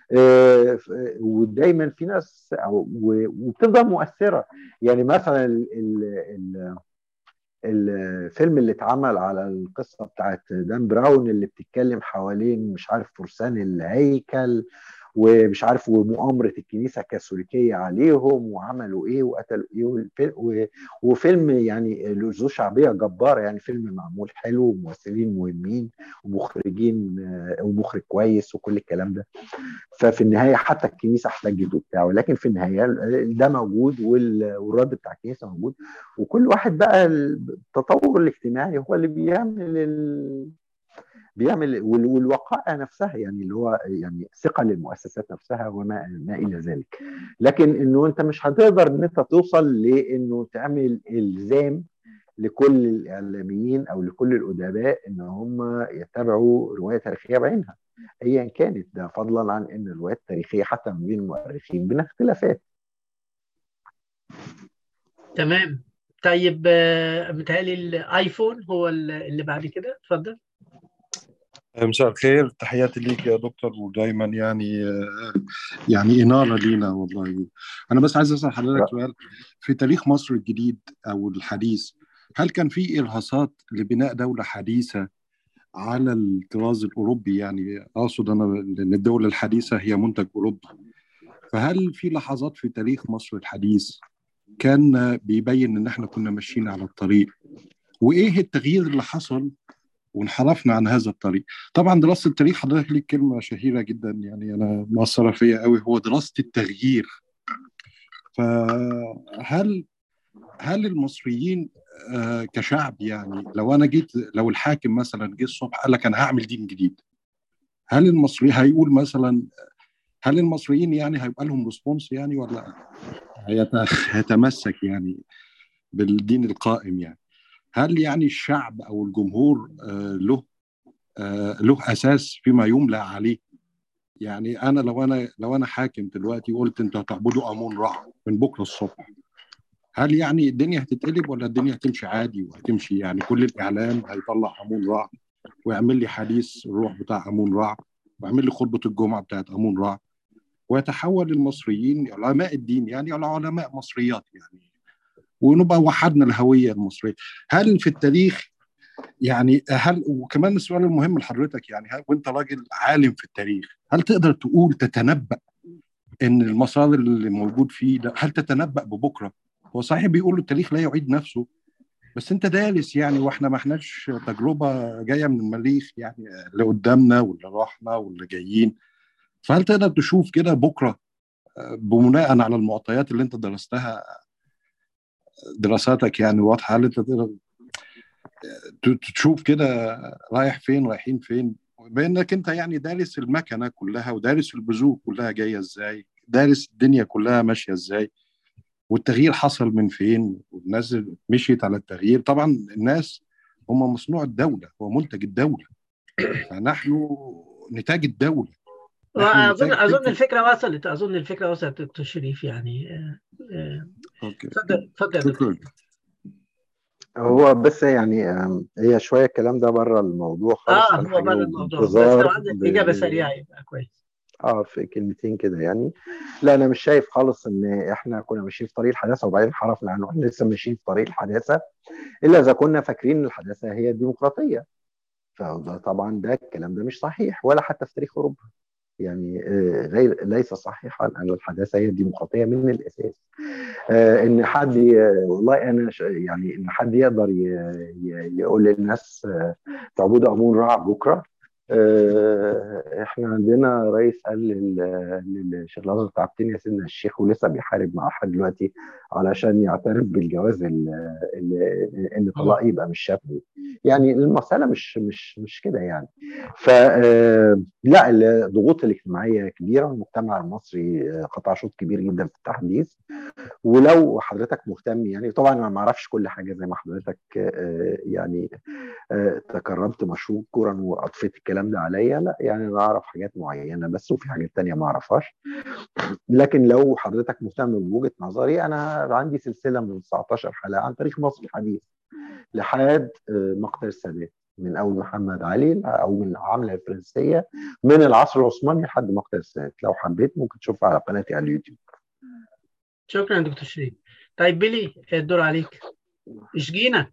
آه، ف- ودايما في ناس أو- و- وبتفضل مؤثره يعني مثلا ال- ال- ال- الفيلم اللي اتعمل على القصه بتاعت دان براون اللي بتتكلم حوالين مش عارف فرسان الهيكل ومش عارف ومؤامره الكنيسه الكاثوليكيه عليهم وعملوا ايه وقتلوا ايه والفيلم و- وفيلم يعني له شعبيه جباره يعني فيلم معمول حلو وممثلين مهمين ومخرجين آه، ومخرج كويس وكل الكلام ده ففي النهايه حتى الكنيسه احتجت وبتاع ولكن في النهايه ده موجود وال- والرد بتاع الكنيسه موجود وكل واحد بقى التطور الاجتماعي هو اللي بيعمل ال... بيعمل وال- والوقائع نفسها يعني اللي هو يعني ثقه للمؤسسات نفسها وما ما الى ذلك لكن انه انت مش هتقدر ان انت توصل لانه تعمل الزام لكل الاعلاميين او لكل الادباء ان هم يتبعوا روايه تاريخيه بعينها ايا كانت ده فضلا عن ان الروايات التاريخيه حتى ما بين المؤرخين بين اختلافات تمام طيب آه، متهيألي الايفون هو اللي بعد كده اتفضل مساء الخير تحياتي ليك يا دكتور ودايما يعني يعني إنارة لينا والله أنا بس عايز أسأل حضرتك سؤال في تاريخ مصر الجديد أو الحديث هل كان في إرهاصات لبناء دولة حديثة على الطراز الأوروبي يعني أقصد أنا إن الدولة الحديثة هي منتج أوروبي فهل في لحظات في تاريخ مصر الحديث كان بيبين إن إحنا كنا ماشيين على الطريق وإيه التغيير اللي حصل وانحرفنا عن هذا الطريق طبعا دراسة التاريخ حضرتك ليك كلمة شهيرة جدا يعني أنا مؤثرة فيا قوي هو دراسة التغيير فهل هل المصريين آه، كشعب يعني لو أنا جيت لو الحاكم مثلا جه الصبح قال لك أنا هعمل دين جديد هل المصري هيقول مثلا هل المصريين يعني هيبقى لهم ريسبونس يعني ولا هيت- هيتمسك يعني بالدين القائم يعني هل يعني الشعب او الجمهور آه، له آه، له اساس فيما يملى عليه يعني انا لو انا لو انا حاكم دلوقتي قلت انتوا هتعبدوا امون رع من بكره الصبح هل يعني الدنيا هتتقلب ولا الدنيا هتمشي عادي وهتمشي يعني كل الاعلام هيطلع امون رع ويعمل لي حديث الروح بتاع امون رع ويعمل لي خطبه الجمعه بتاعت امون رع ويتحول المصريين علماء الدين يعني على علماء مصريات يعني ونبقى وحدنا الهويه المصريه هل في التاريخ يعني هل وكمان السؤال المهم لحضرتك يعني هل وانت راجل عالم في التاريخ هل تقدر تقول تتنبأ ان المسار اللي موجود فيه ده هل تتنبأ ببكره هو صحيح بيقولوا التاريخ لا يعيد نفسه بس انت دارس يعني واحنا ما احناش تجربه جايه من المريخ يعني اللي قدامنا واللي راحنا واللي جايين فهل تقدر تشوف كده بكره آه، بناء على المعطيات اللي انت درستها دراساتك يعني واضحه هل انت تقدر ت- تشوف كده رايح فين رايحين فين بانك انت يعني دارس المكنه كلها ودارس البذور كلها جايه ازاي دارس الدنيا كلها ماشيه ازاي والتغيير حصل من فين والناس مشيت على التغيير طبعا الناس هم مصنوع الدوله هو منتج الدوله فنحن نتاج الدوله نحن اظن نتاج اظن تلك الفكره وصلت اظن الفكره وصلت دكتور شريف يعني آه، آه، اوكي اتفضل اتفضل يا دكتور شكرا هو بس يعني آم، هي شويه الكلام ده بره الموضوع خالص اه فانا هو بره هجاوب الموضوع بس بانتظار لو عندك ب... اجابه ب... سريعه يبقى كويس اه في كلمتين كده يعني لا انا مش شايف خالص ان احنا كنا ماشيين في طريق الحداثه وبعدين انحرفنا عنه احنا لسه ماشيين في طريق الحداثه الا اذا كنا فاكرين ان الحداثه هي الديمقراطيه فده طبعا ده الكلام ده مش صحيح ولا حتى في تاريخ اوروبا يعني آه، غير ليس صحيحا ان الحداثه هي الديمقراطيه من الاساس آه، ان حد ي- والله انا ش- يعني ان حد يقدر ي- ي- يقول للناس آه، تعبدوا امون رع بكره آه، احنا عندنا رئيس قال لل- للشيخ الازهر تعبتني يا سيدنا الشيخ ولسه بيحارب مع احد دلوقتي علشان يعترف بالجواز ال- ال- ان الطلاق يبقى مش شافعي يعني المساله مش مش مش كده يعني ف آه، لا الضغوط الاجتماعيه كبيره والمجتمع المصري آه، قطع شوط كبير جدا في التحديث ولو حضرتك مهتم يعني طبعا انا ما اعرفش كل حاجه زي ما حضرتك آه، يعني آه، تكرمت مشكورا واضفيت الكلام ده عليا لا يعني انا اعرف حاجات معينه بس وفي حاجات تانية ما اعرفهاش لكن لو حضرتك مهتم بوجهه نظري انا عندي سلسله من 19 حلقه عن تاريخ مصر الحديث لحد آه، مقتل السادات من اول محمد علي او من العمله الفرنسيه من العصر العثماني لحد مقتل السادات لو حبيت ممكن تشوفها على قناتي على اليوتيوب شكرا دكتور شريف طيب بيلي الدور عليك اشجينا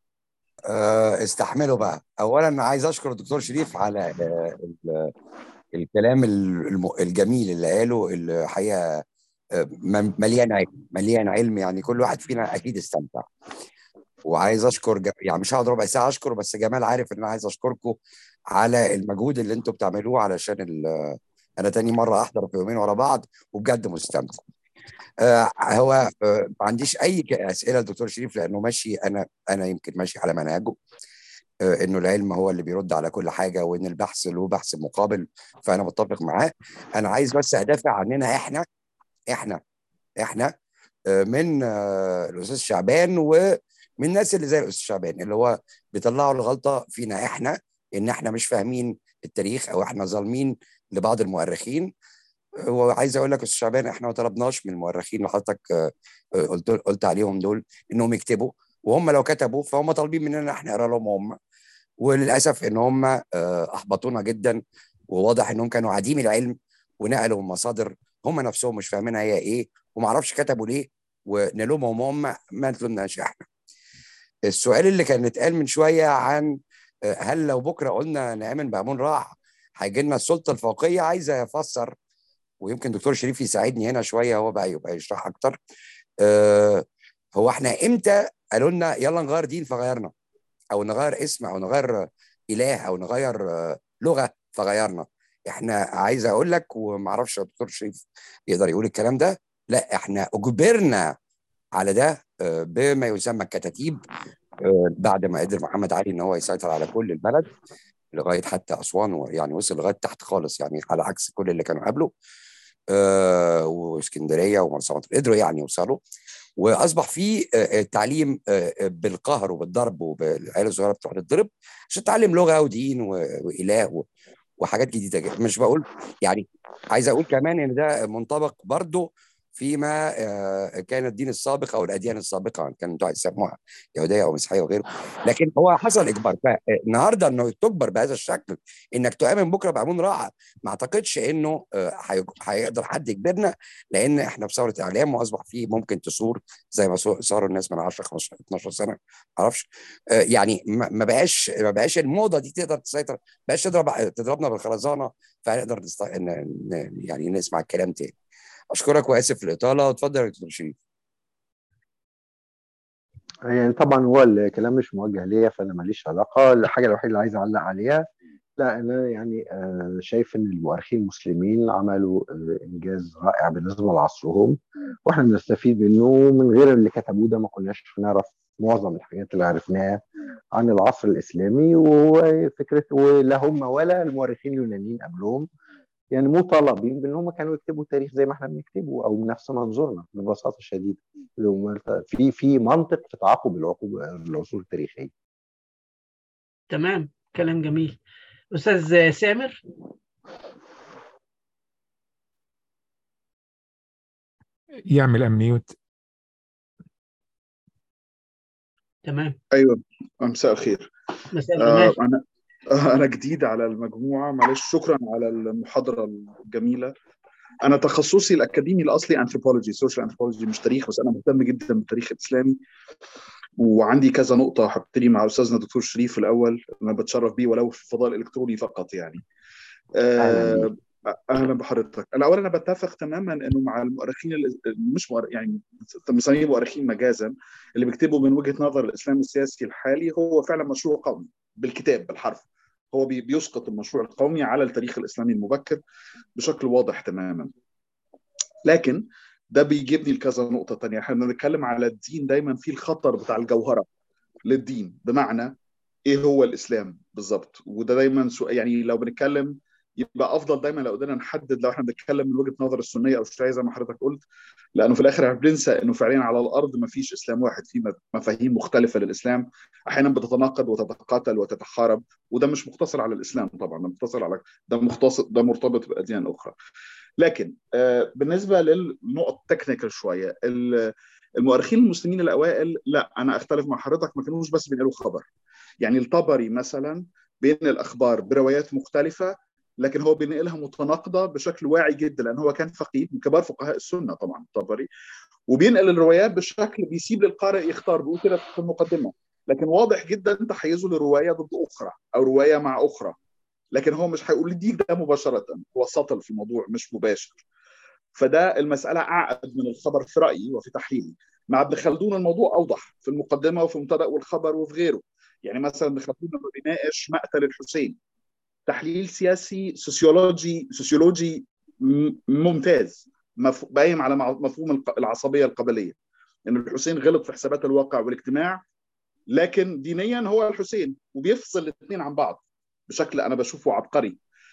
آه، استحملوا بقى اولا عايز اشكر الدكتور شريف على آه، ال- الكلام الم- الجميل اللي قاله الحقيقه آه، م- مليان علم مليان علم يعني كل واحد فينا اكيد استمتع وعايز اشكر ج- يعني مش هقعد ربع ساعه اشكر بس جمال عارف ان انا عايز اشكركم على المجهود اللي انتم بتعملوه علشان ال- انا تاني مره احضر في يومين ورا بعض وبجد مستمتع آه، هو آه، ما عنديش اي ك- اسئله للدكتور شريف لانه ماشي انا انا يمكن ماشي على منهجه آه، انه العلم هو اللي بيرد على كل حاجه وان البحث له بحث مقابل فانا متفق معاه انا عايز بس ادافع عننا احنا احنا احنا آه، من آه، الاستاذ شعبان ومن الناس اللي زي الاستاذ شعبان اللي هو بيطلعوا الغلطه فينا احنا ان احنا مش فاهمين التاريخ او احنا ظالمين لبعض المؤرخين وعايز اقول لك يا استاذ شعبان احنا ما طلبناش من المؤرخين اللي حضرتك آه، آه، قلت قلت عليهم دول انهم يكتبوا وهم لو كتبوا فهم طالبين مننا احنا نقرا لهم هم وللاسف ان هم آه، احبطونا جدا وواضح انهم كانوا عديم العلم ونقلوا من مصادر هم نفسهم مش فاهمينها هي ايه وما اعرفش كتبوا ليه ونلومهم هم ما نلومناش احنا السؤال اللي كان اتقال من شويه عن آه، هل لو بكره قلنا نامن بامون راح هيجي لنا السلطه الفوقيه عايزه افسر ويمكن دكتور شريف يساعدني هنا شويه هو بقى يبقى يشرح اكتر آه هو احنا امتى قالوا لنا يلا نغير دين فغيرنا او نغير اسم او نغير اله او نغير آه لغه فغيرنا احنا عايز اقول لك وما اعرفش يا دكتور شريف يقدر يقول الكلام ده لا احنا اجبرنا على ده آه بما يسمى الكتاتيب آه بعد ما قدر محمد علي ان هو يسيطر على كل البلد لغايه حتى اسوان ويعني وصل لغايه تحت خالص يعني على عكس كل اللي كانوا قبله آه، واسكندريه ومرسى مطروح قدروا يعني يوصلوا واصبح في آه، التعليم آه، بالقهر وبالضرب وبالعيال الصغيره بتروح تتضرب عشان تتعلم لغه ودين و- واله و- وحاجات جديده جدا مش بقول يعني عايز اقول كمان ان ده منطبق برضه فيما آه، كان الدين السابق او الاديان السابقه كانوا انتوا يسموها يهوديه او مسيحيه وغيره لكن هو حصل اجبار فالنهارده انه تجبر بهذا الشكل انك تؤمن بكره بامون راعه ما اعتقدش انه آه، هي- هيقدر حد يجبرنا لان احنا في ثوره اعلام واصبح فيه ممكن تثور زي ما صو- صاروا الناس من 10 15 12 سنه ما اعرفش آه، يعني ما ما بقاش ما بقاش الموضه دي تقدر تسيطر ما بقاش تضرب تضربنا بالخرزانه فنقدر نست... ن... ن... يعني نسمع الكلام تاني اشكرك واسف الاطاله واتفضل يا دكتور شريف يعني طبعا هو الكلام مش موجه ليا فانا ماليش علاقه الحاجه الوحيده اللي عايز اعلق عليها لا انا يعني آه، شايف ان المؤرخين المسلمين عملوا آه، انجاز رائع بالنسبه لعصرهم واحنا بنستفيد منه من غير اللي كتبوه ده ما كناش نعرف معظم الحاجات اللي عرفناها عن العصر الاسلامي وفكره ولا هم ولا المؤرخين اليونانيين قبلهم يعني مطالبين بان هم كانوا يكتبوا تاريخ زي ما احنا بنكتبه او بنفس منظورنا ببساطه شديده في في منطق في تعاقب العقوب العصور التاريخيه تمام كلام جميل استاذ سامر يعمل امنيوت تمام ايوه مساء الخير مساء آه الجمال انا آه انا جديد على المجموعه معلش شكرا على المحاضره الجميله انا تخصصي الاكاديمي الاصلي انثروبولوجي سوشيال انثروبولوجي مش تاريخ بس انا مهتم جدا بالتاريخ الاسلامي وعندي كذا نقطه هبتدي مع استاذنا دكتور شريف الاول انا بتشرف بيه ولو في الفضاء الالكتروني فقط يعني اهلا آه بيك اهلا بحضرتك انا اولا انا بتفق تماما انه مع المؤرخين ال- مش مؤرخ يعني بنسميه مؤرخين مجازا اللي بيكتبوا من وجهه نظر الاسلام السياسي الحالي هو فعلا مشروع قومي بالكتاب بالحرف هو بي- بيسقط المشروع القومي على التاريخ الاسلامي المبكر بشكل واضح تماما لكن ده بيجيبني لكذا نقطه تانية احنا بنتكلم على الدين دايما في الخطر بتاع الجوهره للدين بمعنى ايه هو الاسلام بالظبط وده دايما سؤال يعني لو بنتكلم يبقى افضل دايما لو قدرنا نحدد لو احنا بنتكلم من وجهه نظر السنيه او الشيعيه زي ما حضرتك قلت لانه في الاخر احنا بننسى انه فعليا على الارض ما فيش اسلام واحد في مفاهيم مختلفه للاسلام احيانا بتتناقض وتتقاتل وتتحارب وده مش مقتصر على الاسلام طبعا ده مقتصر على ده مختص ده مرتبط باديان اخرى لكن آه بالنسبه للنقط تكنيكال شويه ال- المؤرخين المسلمين الاوائل لا انا اختلف مع حضرتك ما كانوش بس بينقلوا خبر يعني الطبري مثلا بينقل اخبار بروايات مختلفه لكن هو بينقلها متناقضه بشكل واعي جدا لان هو كان فقيه من كبار فقهاء السنه طبعا الطبري وبينقل الروايات بشكل بيسيب للقارئ يختار بيقول كده في المقدمه لكن واضح جدا تحيزه لروايه ضد اخرى او روايه مع اخرى لكن هو مش هيقول لي ده مباشره هو سطل في الموضوع مش مباشر فده المساله اعقد من الخبر في رايي وفي تحليلي مع ابن خلدون الموضوع اوضح في المقدمه وفي مبتدا والخبر وفي غيره يعني مثلا ابن خلدون لما بيناقش مقتل الحسين تحليل سياسي سوسيولوجي سوسيولوجي ممتاز باين على مفهوم العصبيه القبليه ان الحسين غلط في حسابات الواقع والاجتماع لكن دينيا هو الحسين وبيفصل الاثنين عن بعض بشكل انا بشوفه عبقري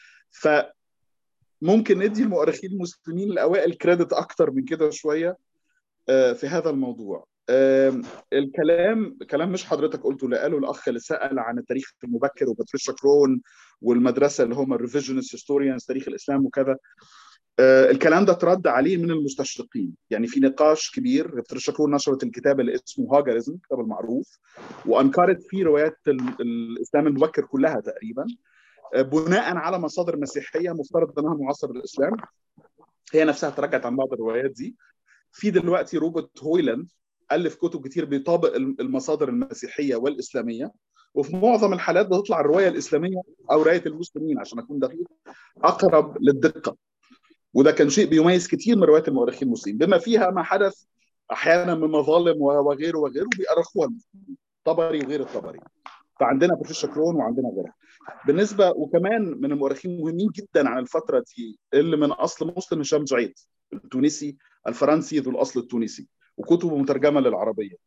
فممكن ندي المؤرخين المسلمين الاوائل كريدت اكتر من كده شويه في هذا الموضوع الكلام كلام مش حضرتك قلته اللي قاله الاخ اللي سال عن التاريخ المبكر وباتريشا كرون والمدرسه اللي هم الريفيجنست هيستوريانز تاريخ الاسلام وكذا الكلام ده ترد عليه من المستشرقين يعني في نقاش كبير باتريشا كرون نشرت الكتاب اللي اسمه هاجرزم الكتاب المعروف وانكرت فيه روايات الاسلام المبكر كلها تقريبا بناء على مصادر مسيحيه مفترض انها معاصره للاسلام هي نفسها تراجعت عن بعض الروايات دي في دلوقتي روبرت هويلاند الف كتب كتير بيطابق المصادر المسيحيه والاسلاميه وفي معظم الحالات بتطلع الروايه الاسلاميه او روايه المسلمين عشان اكون دقيق اقرب للدقه وده كان شيء بيميز كتير من روايات المؤرخين المسلمين بما فيها ما حدث احيانا من مظالم وغيره وغيره بيأرخوها طبري وغير الطبري فعندنا بروفيسور كرون وعندنا غيرها بالنسبه وكمان من المؤرخين المهمين جدا عن الفتره دي اللي من اصل مسلم هشام جعيد التونسي الفرنسي ذو الاصل التونسي وكتبه مترجمه للعربيه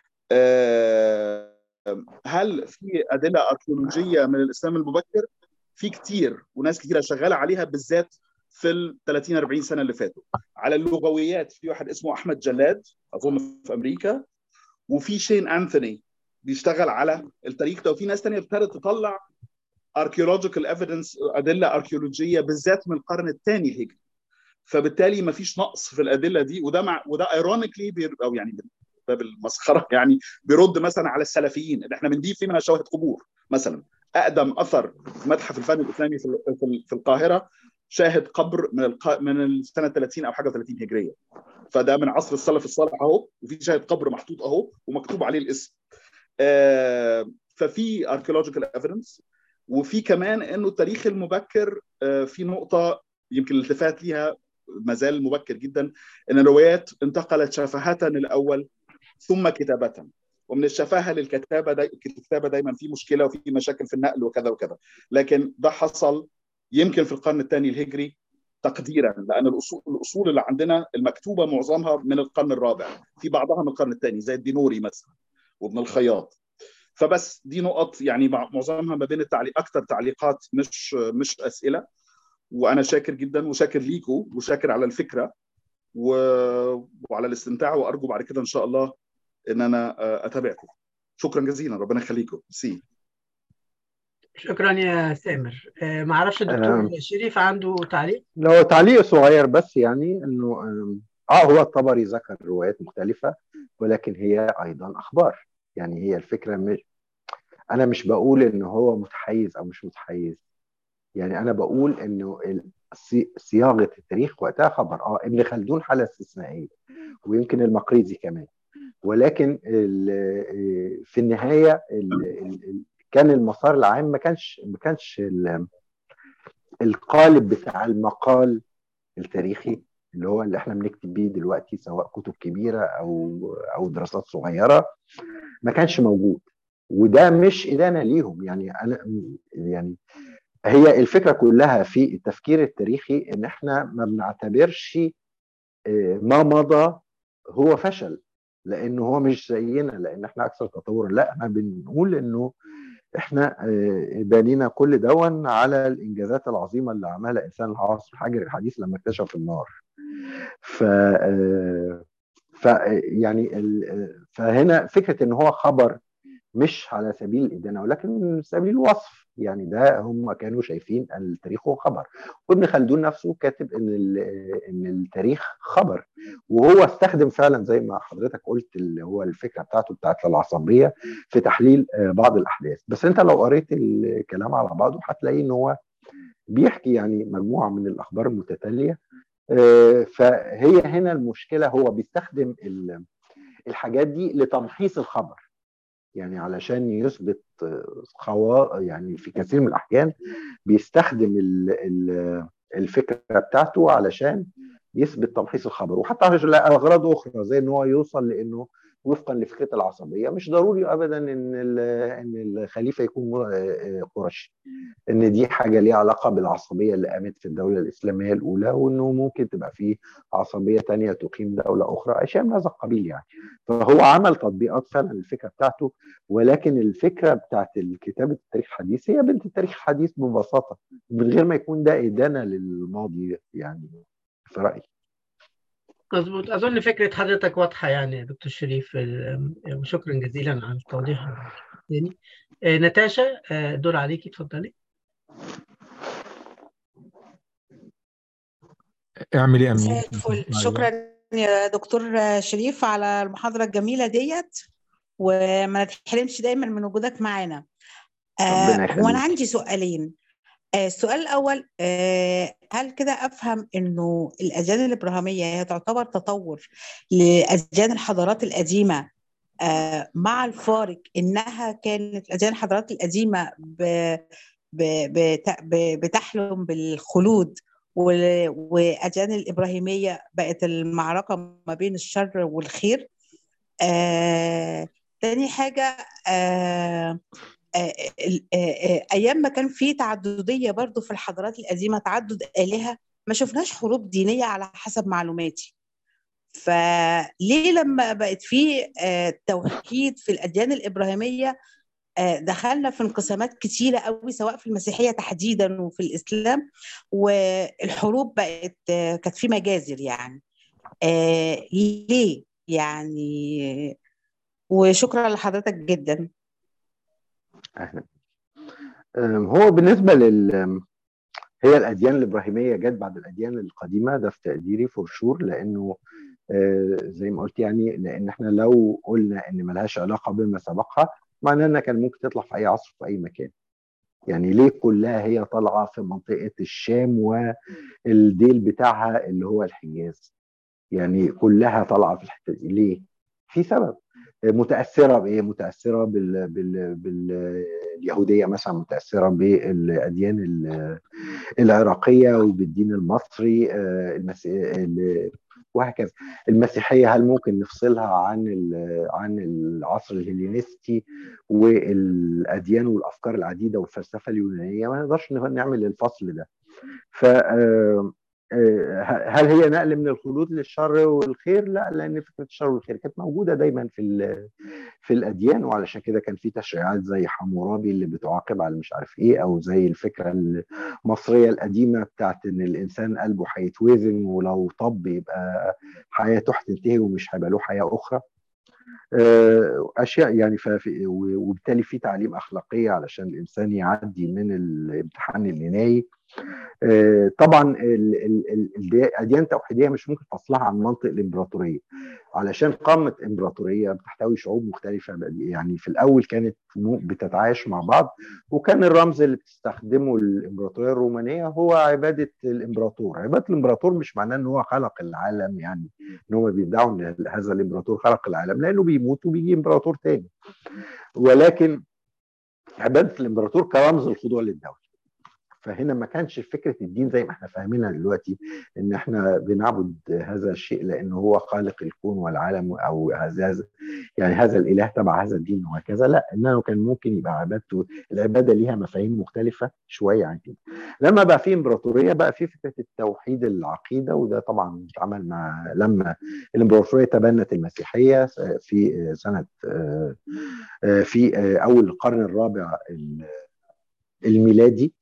هل في ادله اركيولوجيه من الاسلام المبكر في كتير وناس كتيره شغاله عليها بالذات في ال 30 40 سنه اللي فاتوا على اللغويات في واحد اسمه احمد جلاد اظن في امريكا وفي شين انثوني بيشتغل على التاريخ ده وفي ناس تانية ابتدت تطلع archaeological evidence ادله اركيولوجيه بالذات من القرن الثاني الهجري فبالتالي ما فيش نقص في الادله دي وده مع وده ايرونيكلي او يعني باب المسخره يعني بيرد مثلا على السلفيين ان احنا بنضيف فيه منها شواهد قبور مثلا اقدم اثر في متحف الفن الاسلامي في في القاهره شاهد قبر من الق... من السنه 30 او حاجه 30 هجريه فده من عصر السلف الصالح اهو وفي شاهد قبر محطوط اهو ومكتوب عليه الاسم آه ففي archaeological evidence وفي كمان انه التاريخ المبكر آه في نقطه يمكن الالتفات ليها ما زال مبكر جدا ان الروايات انتقلت شفهة الاول ثم كتابة ومن الشفاهه للكتابه داي... الكتابه دايما في مشكله وفي مشاكل في النقل وكذا وكذا لكن ده حصل يمكن في القرن الثاني الهجري تقديرا لان الاصول الاصول اللي عندنا المكتوبه معظمها من القرن الرابع في بعضها من القرن الثاني زي الدينوري مثلا وابن الخياط فبس دي نقط يعني معظمها ما بين التعليق اكثر تعليقات مش مش اسئله وانا شاكر جدا وشاكر ليكم وشاكر على الفكره و... وعلى الاستمتاع وارجو بعد كده ان شاء الله ان انا اتابعكم شكرا جزيلا ربنا يخليكم سي شكرا يا سامر ما اعرفش الدكتور شريف عنده تعليق لو تعليق صغير بس يعني انه اه هو الطبري ذكر روايات مختلفه ولكن هي ايضا اخبار يعني هي الفكره مش انا مش بقول ان هو متحيز او مش متحيز يعني انا بقول انه صياغه التاريخ وقتها خبر اه ابن خلدون حاله استثنائيه ويمكن المقريزي كمان ولكن في النهايه كان المسار العام ما كانش ما كانش القالب بتاع المقال التاريخي اللي هو اللي احنا بنكتب بيه دلوقتي سواء كتب كبيره او او دراسات صغيره ما كانش موجود وده مش ادانه ليهم يعني انا يعني هي الفكره كلها في التفكير التاريخي ان احنا ما بنعتبرش ما مضى هو فشل لانه هو مش زينا لان احنا اكثر تطورا لا احنا بنقول انه احنا بانينا كل دون على الانجازات العظيمه اللي عملها انسان العصر الحجر الحديث لما اكتشف النار ف ف يعني فهنا فكره ان هو خبر مش على سبيل الادانه ولكن من سبيل الوصف يعني ده هم كانوا شايفين ان التاريخ هو خبر وابن خلدون نفسه كاتب ان ان التاريخ خبر وهو استخدم فعلا زي ما حضرتك قلت اللي هو الفكره بتاعته بتاعت العصبيه في تحليل بعض الاحداث بس انت لو قريت الكلام على بعضه هتلاقي ان هو بيحكي يعني مجموعه من الاخبار المتتاليه فهي هنا المشكله هو بيستخدم الحاجات دي لتمحيص الخبر يعني علشان يثبت خوا يعني في كثير من الاحيان بيستخدم الفكره بتاعته علشان يثبت تمحيص الخبر وحتى لاغراض اخرى زي ان هو يوصل لانه وفقا لفكره العصبيه مش ضروري ابدا ان ان الخليفه يكون قرشي ان دي حاجه ليها علاقه بالعصبيه اللي قامت في الدوله الاسلاميه الاولى وانه ممكن تبقى في عصبيه تانية تقيم دوله اخرى اشياء من هذا القبيل يعني فهو عمل تطبيقات فعلا الفكره بتاعته ولكن الفكره بتاعت كتابه التاريخ الحديث هي بنت التاريخ الحديث ببساطه من غير ما يكون ده ادانه للماضي يعني في رايي مظبوط اظن فكره حضرتك واضحه يعني دكتور شريف وشكرا جزيلا على التوضيح يعني نتاشا دور عليكي اتفضلي اعملي امين مساء الفل شكرا يا دكتور شريف على المحاضره الجميله ديت وما تحرمش دايما من وجودك معانا آه وانا عندي سؤالين السؤال الأول هل كده أفهم إنه الأديان الإبراهيمية هي تعتبر تطور لأديان الحضارات القديمة مع الفارق إنها كانت الأديان الحضارات القديمة بتحلم بالخلود وأديان الإبراهيمية بقت المعركة ما بين الشر والخير تاني حاجة ايام ما كان في تعدديه برضو في الحضارات القديمه تعدد الهه ما شفناش حروب دينيه على حسب معلوماتي فليه لما بقت في توحيد في الاديان الابراهيميه دخلنا في انقسامات كتيره قوي سواء في المسيحيه تحديدا وفي الاسلام والحروب بقت كانت في مجازر يعني ليه يعني وشكرا لحضرتك جدا اهلا هو بالنسبه لل هي الاديان الابراهيميه جت بعد الاديان القديمه ده في تقديري فور شور لانه زي ما قلت يعني لان احنا لو قلنا ان ملهاش علاقه بما سبقها معناه انها كان ممكن تطلع في اي عصر في اي مكان يعني ليه كلها هي طالعه في منطقه الشام والديل بتاعها اللي هو الحجاز يعني كلها طالعه في الحته دي ليه في سبب متاثره بايه متاثره بال... بال... باليهوديه مثلا متاثره بالاديان العراقيه وبالدين المصري المسي... وهكذا المسيحيه هل ممكن نفصلها عن عن العصر الهلينستي والاديان والافكار العديده والفلسفه اليونانيه ما نقدرش نعمل الفصل ده ف هل هي نقل من الخلود للشر والخير؟ لا لان فكره الشر والخير كانت موجوده دايما في في الاديان وعلشان كده كان في تشريعات زي حمورابي اللي بتعاقب على مش عارف ايه او زي الفكره المصريه القديمه بتاعت ان الانسان قلبه هيتوزن ولو طب يبقى حياته هتنتهي ومش هيبقى له حياه اخرى. اشياء يعني وبالتالي في تعليم اخلاقيه علشان الانسان يعدي من الامتحان النهائي طبعا الاديان التوحيديه مش ممكن فصلها عن منطق الامبراطوريه علشان قامت امبراطوريه بتحتوي شعوب مختلفه يعني في الاول كانت بتتعايش مع بعض وكان الرمز اللي بتستخدمه الامبراطوريه الرومانيه هو عباده الامبراطور عباده الامبراطور مش معناه ان هو خلق العالم يعني ان هم بيدعوا ان هذا الامبراطور خلق العالم لانه بيموت وبيجي امبراطور تاني ولكن عباده الامبراطور كرمز الخضوع للدوله فهنا ما كانش فكره الدين زي ما احنا فاهمينها دلوقتي ان احنا بنعبد هذا الشيء لانه هو خالق الكون والعالم او هذا يعني هذا الاله تبع هذا الدين وهكذا لا انه كان ممكن يبقى عبادته العباده ليها مفاهيم مختلفه شويه عن كده لما بقى في امبراطوريه بقى في فكره التوحيد العقيده وده طبعا اتعمل مع لما الامبراطوريه تبنت المسيحيه في سنه في اول القرن الرابع الميلادي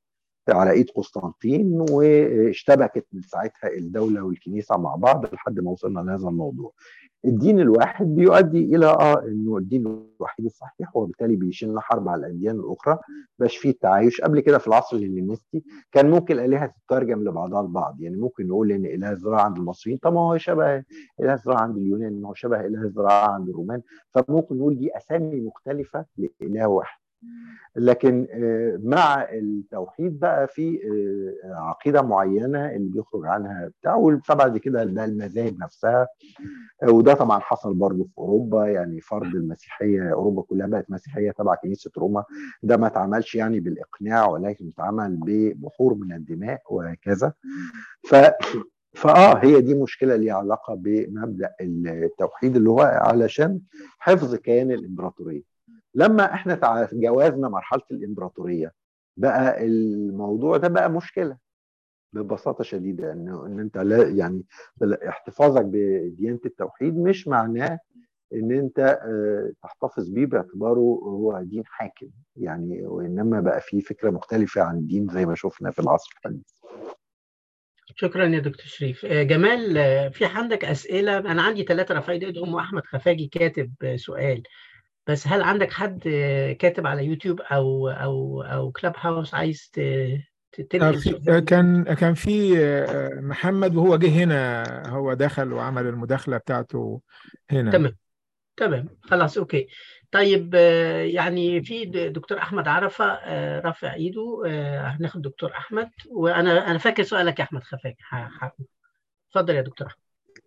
على ايد قسطنطين واشتبكت من ساعتها الدوله والكنيسه مع بعض لحد ما وصلنا لهذا الموضوع. الدين الواحد بيؤدي الى اه انه الدين الوحيد الصحيح وبالتالي بيشيلنا حرب على الاديان الاخرى باش في تعايش قبل كده في العصر الهلينستي كان ممكن الالهه تترجم لبعضها البعض يعني ممكن نقول ان اله الزراعه عند المصريين طب ما هو شبه اله الزراعه عند اليونان هو شبه اله الزراعه عند الرومان فممكن نقول دي اسامي مختلفه لاله واحد لكن مع التوحيد بقى في عقيده معينه اللي بيخرج عنها بتاع وطبعا كده ده المذاهب نفسها وده طبعا حصل برضه في اوروبا يعني فرض المسيحيه اوروبا كلها بقت مسيحيه تبع كنيسه روما ده ما اتعملش يعني بالاقناع ولكن اتعمل ببحور من الدماء وهكذا ف فاه هي دي مشكله ليها علاقه بمبدا التوحيد اللي هو علشان حفظ كيان الامبراطوريه لما احنا تجاوزنا مرحله الامبراطوريه بقى الموضوع ده بقى مشكله ببساطه شديده ان ان انت لا يعني احتفاظك بديانه التوحيد مش معناه ان انت تحتفظ بيه باعتباره هو دين حاكم يعني وانما بقى في فكره مختلفه عن الدين زي ما شفنا في العصر الحديث شكرا يا دكتور شريف جمال في عندك اسئله انا عندي ثلاثه رفعوا ايدهم واحمد خفاجي كاتب سؤال بس هل عندك حد كاتب على يوتيوب او او او كلاب هاوس عايز تنقل كان كان في محمد وهو جه هنا هو دخل وعمل المداخله بتاعته هنا تمام تمام خلاص اوكي طيب يعني في دكتور احمد عرفه رافع ايده هناخد دكتور احمد وانا انا فاكر سؤالك يا احمد خفاجي اتفضل يا دكتور احمد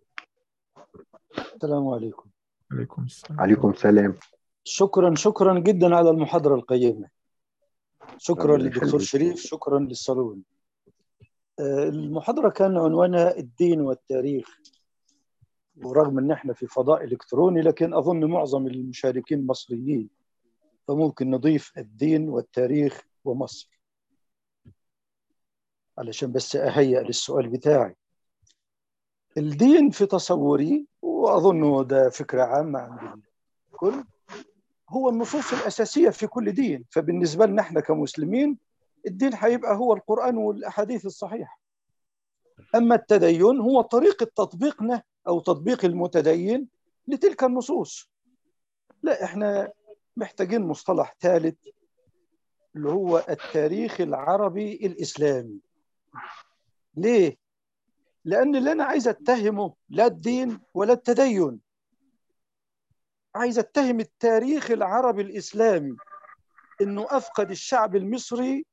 السلام عليكم عليكم السلام عليكم السلام شكرا شكرا جدا على المحاضرة القيمة شكرا للدكتور شريف شكرا للصالون المحاضرة كان عنوانها الدين والتاريخ ورغم ان احنا في فضاء الكتروني لكن اظن معظم المشاركين مصريين فممكن نضيف الدين والتاريخ ومصر علشان بس اهيئ للسؤال بتاعي الدين في تصوري واظن ده فكره عامه عند الكل هو النصوص الاساسيه في كل دين فبالنسبه لنا احنا كمسلمين الدين هيبقى هو القران والاحاديث الصحيحه اما التدين هو طريقه تطبيقنا او تطبيق المتدين لتلك النصوص لا احنا محتاجين مصطلح ثالث اللي هو التاريخ العربي الاسلامي ليه لان اللي انا عايز اتهمه لا الدين ولا التدين عايز اتهم التاريخ العربي الاسلامي انه افقد الشعب المصري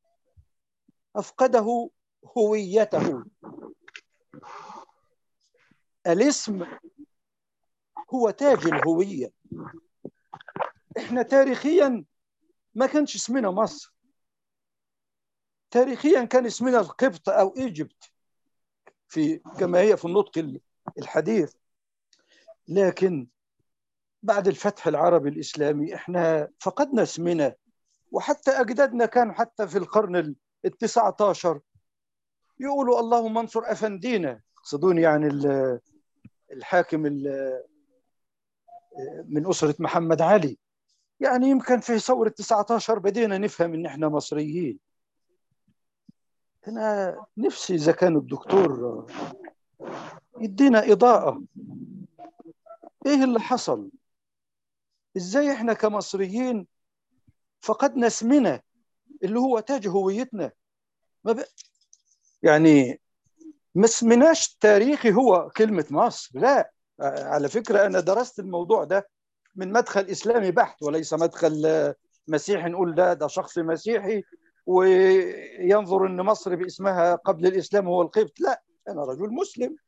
افقده هويته الاسم هو تاج الهويه احنا تاريخيا ما كانش اسمنا مصر تاريخيا كان اسمنا القبط او ايجيبت في كما هي في النطق الحديث لكن بعد الفتح العربي الإسلامي إحنا فقدنا اسمنا وحتى أجدادنا كانوا حتى في القرن التسعة عشر يقولوا اللهم انصر أفندينا يقصدون يعني الحاكم من أسرة محمد علي يعني يمكن في ثورة 19 بدينا نفهم إن إحنا مصريين أنا نفسي إذا كان الدكتور يدينا إضاءة إيه اللي حصل ازاي احنا كمصريين فقدنا اسمنا اللي هو تاج هويتنا ما ب... يعني ما اسمناش تاريخي هو كلمة مصر لا على فكرة أنا درست الموضوع ده من مدخل إسلامي بحت وليس مدخل مسيحي نقول ده ده شخص مسيحي وينظر أن مصر باسمها قبل الإسلام هو القبط لا أنا رجل مسلم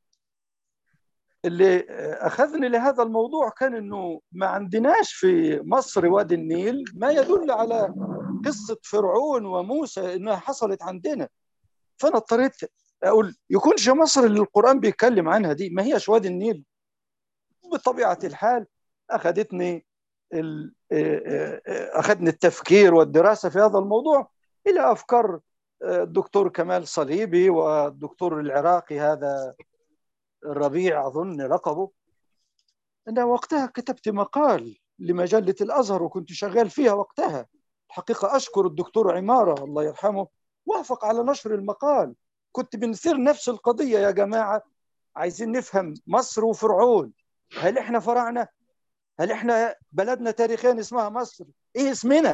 اللي اخذني لهذا الموضوع كان انه ما عندناش في مصر وادي النيل ما يدل على قصه فرعون وموسى انها حصلت عندنا فانا اضطريت اقول يكونش مصر اللي القران بيتكلم عنها دي ما هيش وادي النيل بطبيعه الحال اخذتني ال... اخذني التفكير والدراسه في هذا الموضوع الى افكار الدكتور كمال صليبي والدكتور العراقي هذا الربيع أظن لقبه أنا وقتها كتبت مقال لمجلة الأزهر وكنت شغال فيها وقتها الحقيقة أشكر الدكتور عمارة الله يرحمه وافق على نشر المقال كنت بنثير نفس القضيه يا جماعه عايزين نفهم مصر وفرعون هل احنا فراعنه هل احنا بلدنا تاريخيا اسمها مصر ايه اسمنا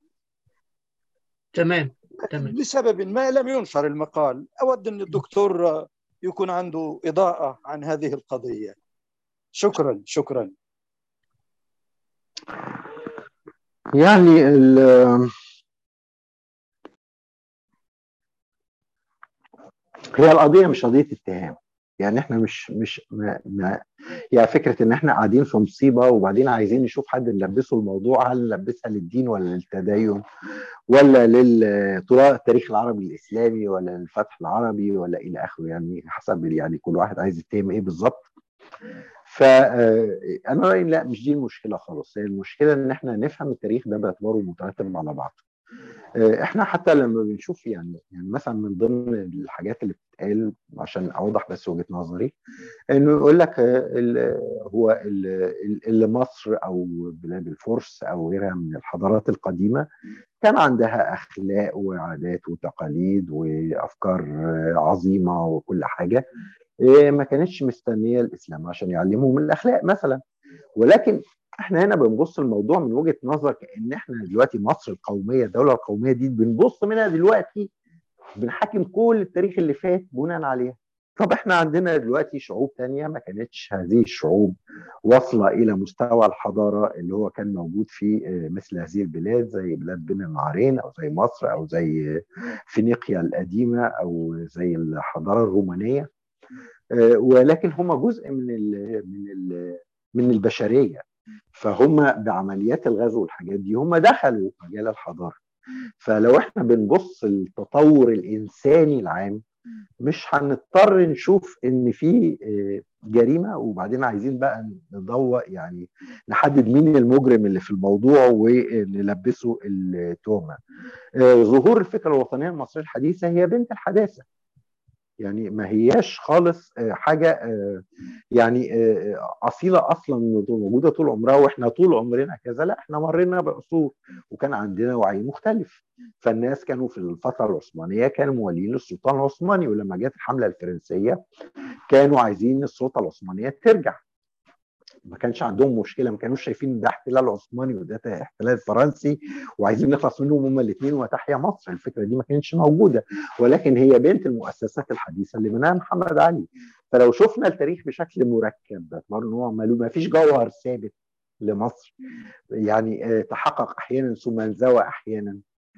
تمام تمام لسبب ما لم ينشر المقال اود ان الدكتور يكون عنده اضاءه عن هذه القضيه شكرا شكرا يعني هي القضيه مش قضيه اتهام يعني احنا مش مش ما ما يعني فكره ان احنا قاعدين في مصيبه وبعدين عايزين نشوف حد نلبسه الموضوع هل نلبسها للدين ولا للتدين ولا للطلاء التاريخ العربي الاسلامي ولا للفتح العربي ولا الى اخره يعني حسب يعني كل واحد عايز يتهم ايه بالظبط فانا رايي لا مش دي المشكله خالص هي المشكله ان احنا نفهم التاريخ ده باعتباره مترتب على بعض احنا حتى لما بنشوف يعني يعني مثلا من ضمن الحاجات اللي بتتقال عشان اوضح بس وجهه نظري انه يقول لك هو اللي مصر او بلاد الفرس او غيرها من الحضارات القديمه كان عندها اخلاق وعادات وتقاليد وافكار عظيمه وكل حاجه ما كانتش مستنيه الاسلام عشان يعلمهم الاخلاق مثلا ولكن احنا هنا بنبص الموضوع من وجهه نظر كان احنا دلوقتي مصر القوميه الدوله القوميه دي بنبص منها دلوقتي بنحاكم كل التاريخ اللي فات بناء عليها طب احنا عندنا دلوقتي شعوب تانية ما كانتش هذه الشعوب واصلة إلى مستوى الحضارة اللي هو كان موجود في مثل هذه البلاد زي بلاد بين النهرين أو زي مصر أو زي فينيقيا القديمة أو زي الحضارة الرومانية ولكن هم جزء من ال من ال من البشريه فهم بعمليات الغزو والحاجات دي هم دخلوا مجال الحضاره فلو احنا بنبص التطور الانساني العام مش هنضطر نشوف ان في جريمه وبعدين عايزين بقى ندور يعني نحدد مين المجرم اللي في الموضوع ونلبسه التهمه. ظهور الفكره الوطنيه المصريه الحديثه هي بنت الحداثه. يعني ما هياش خالص حاجه يعني اصيله اصلا موجوده طول عمرها واحنا طول عمرنا كذا لا احنا مرينا بعصور وكان عندنا وعي مختلف فالناس كانوا في الفتره العثمانيه كانوا موالين للسلطان العثماني ولما جت الحمله الفرنسيه كانوا عايزين السلطه العثمانيه ترجع ما كانش عندهم مشكله ما كانوش شايفين ده احتلال عثماني وده احتلال فرنسي وعايزين نخلص منهم هما الاثنين وتحيا مصر الفكره دي ما كانتش موجوده ولكن هي بنت المؤسسات الحديثه اللي منها محمد علي فلو شفنا التاريخ بشكل مركب باعتبار ان هو ما فيش جوهر ثابت لمصر يعني تحقق احيانا ثم انزوى احيانا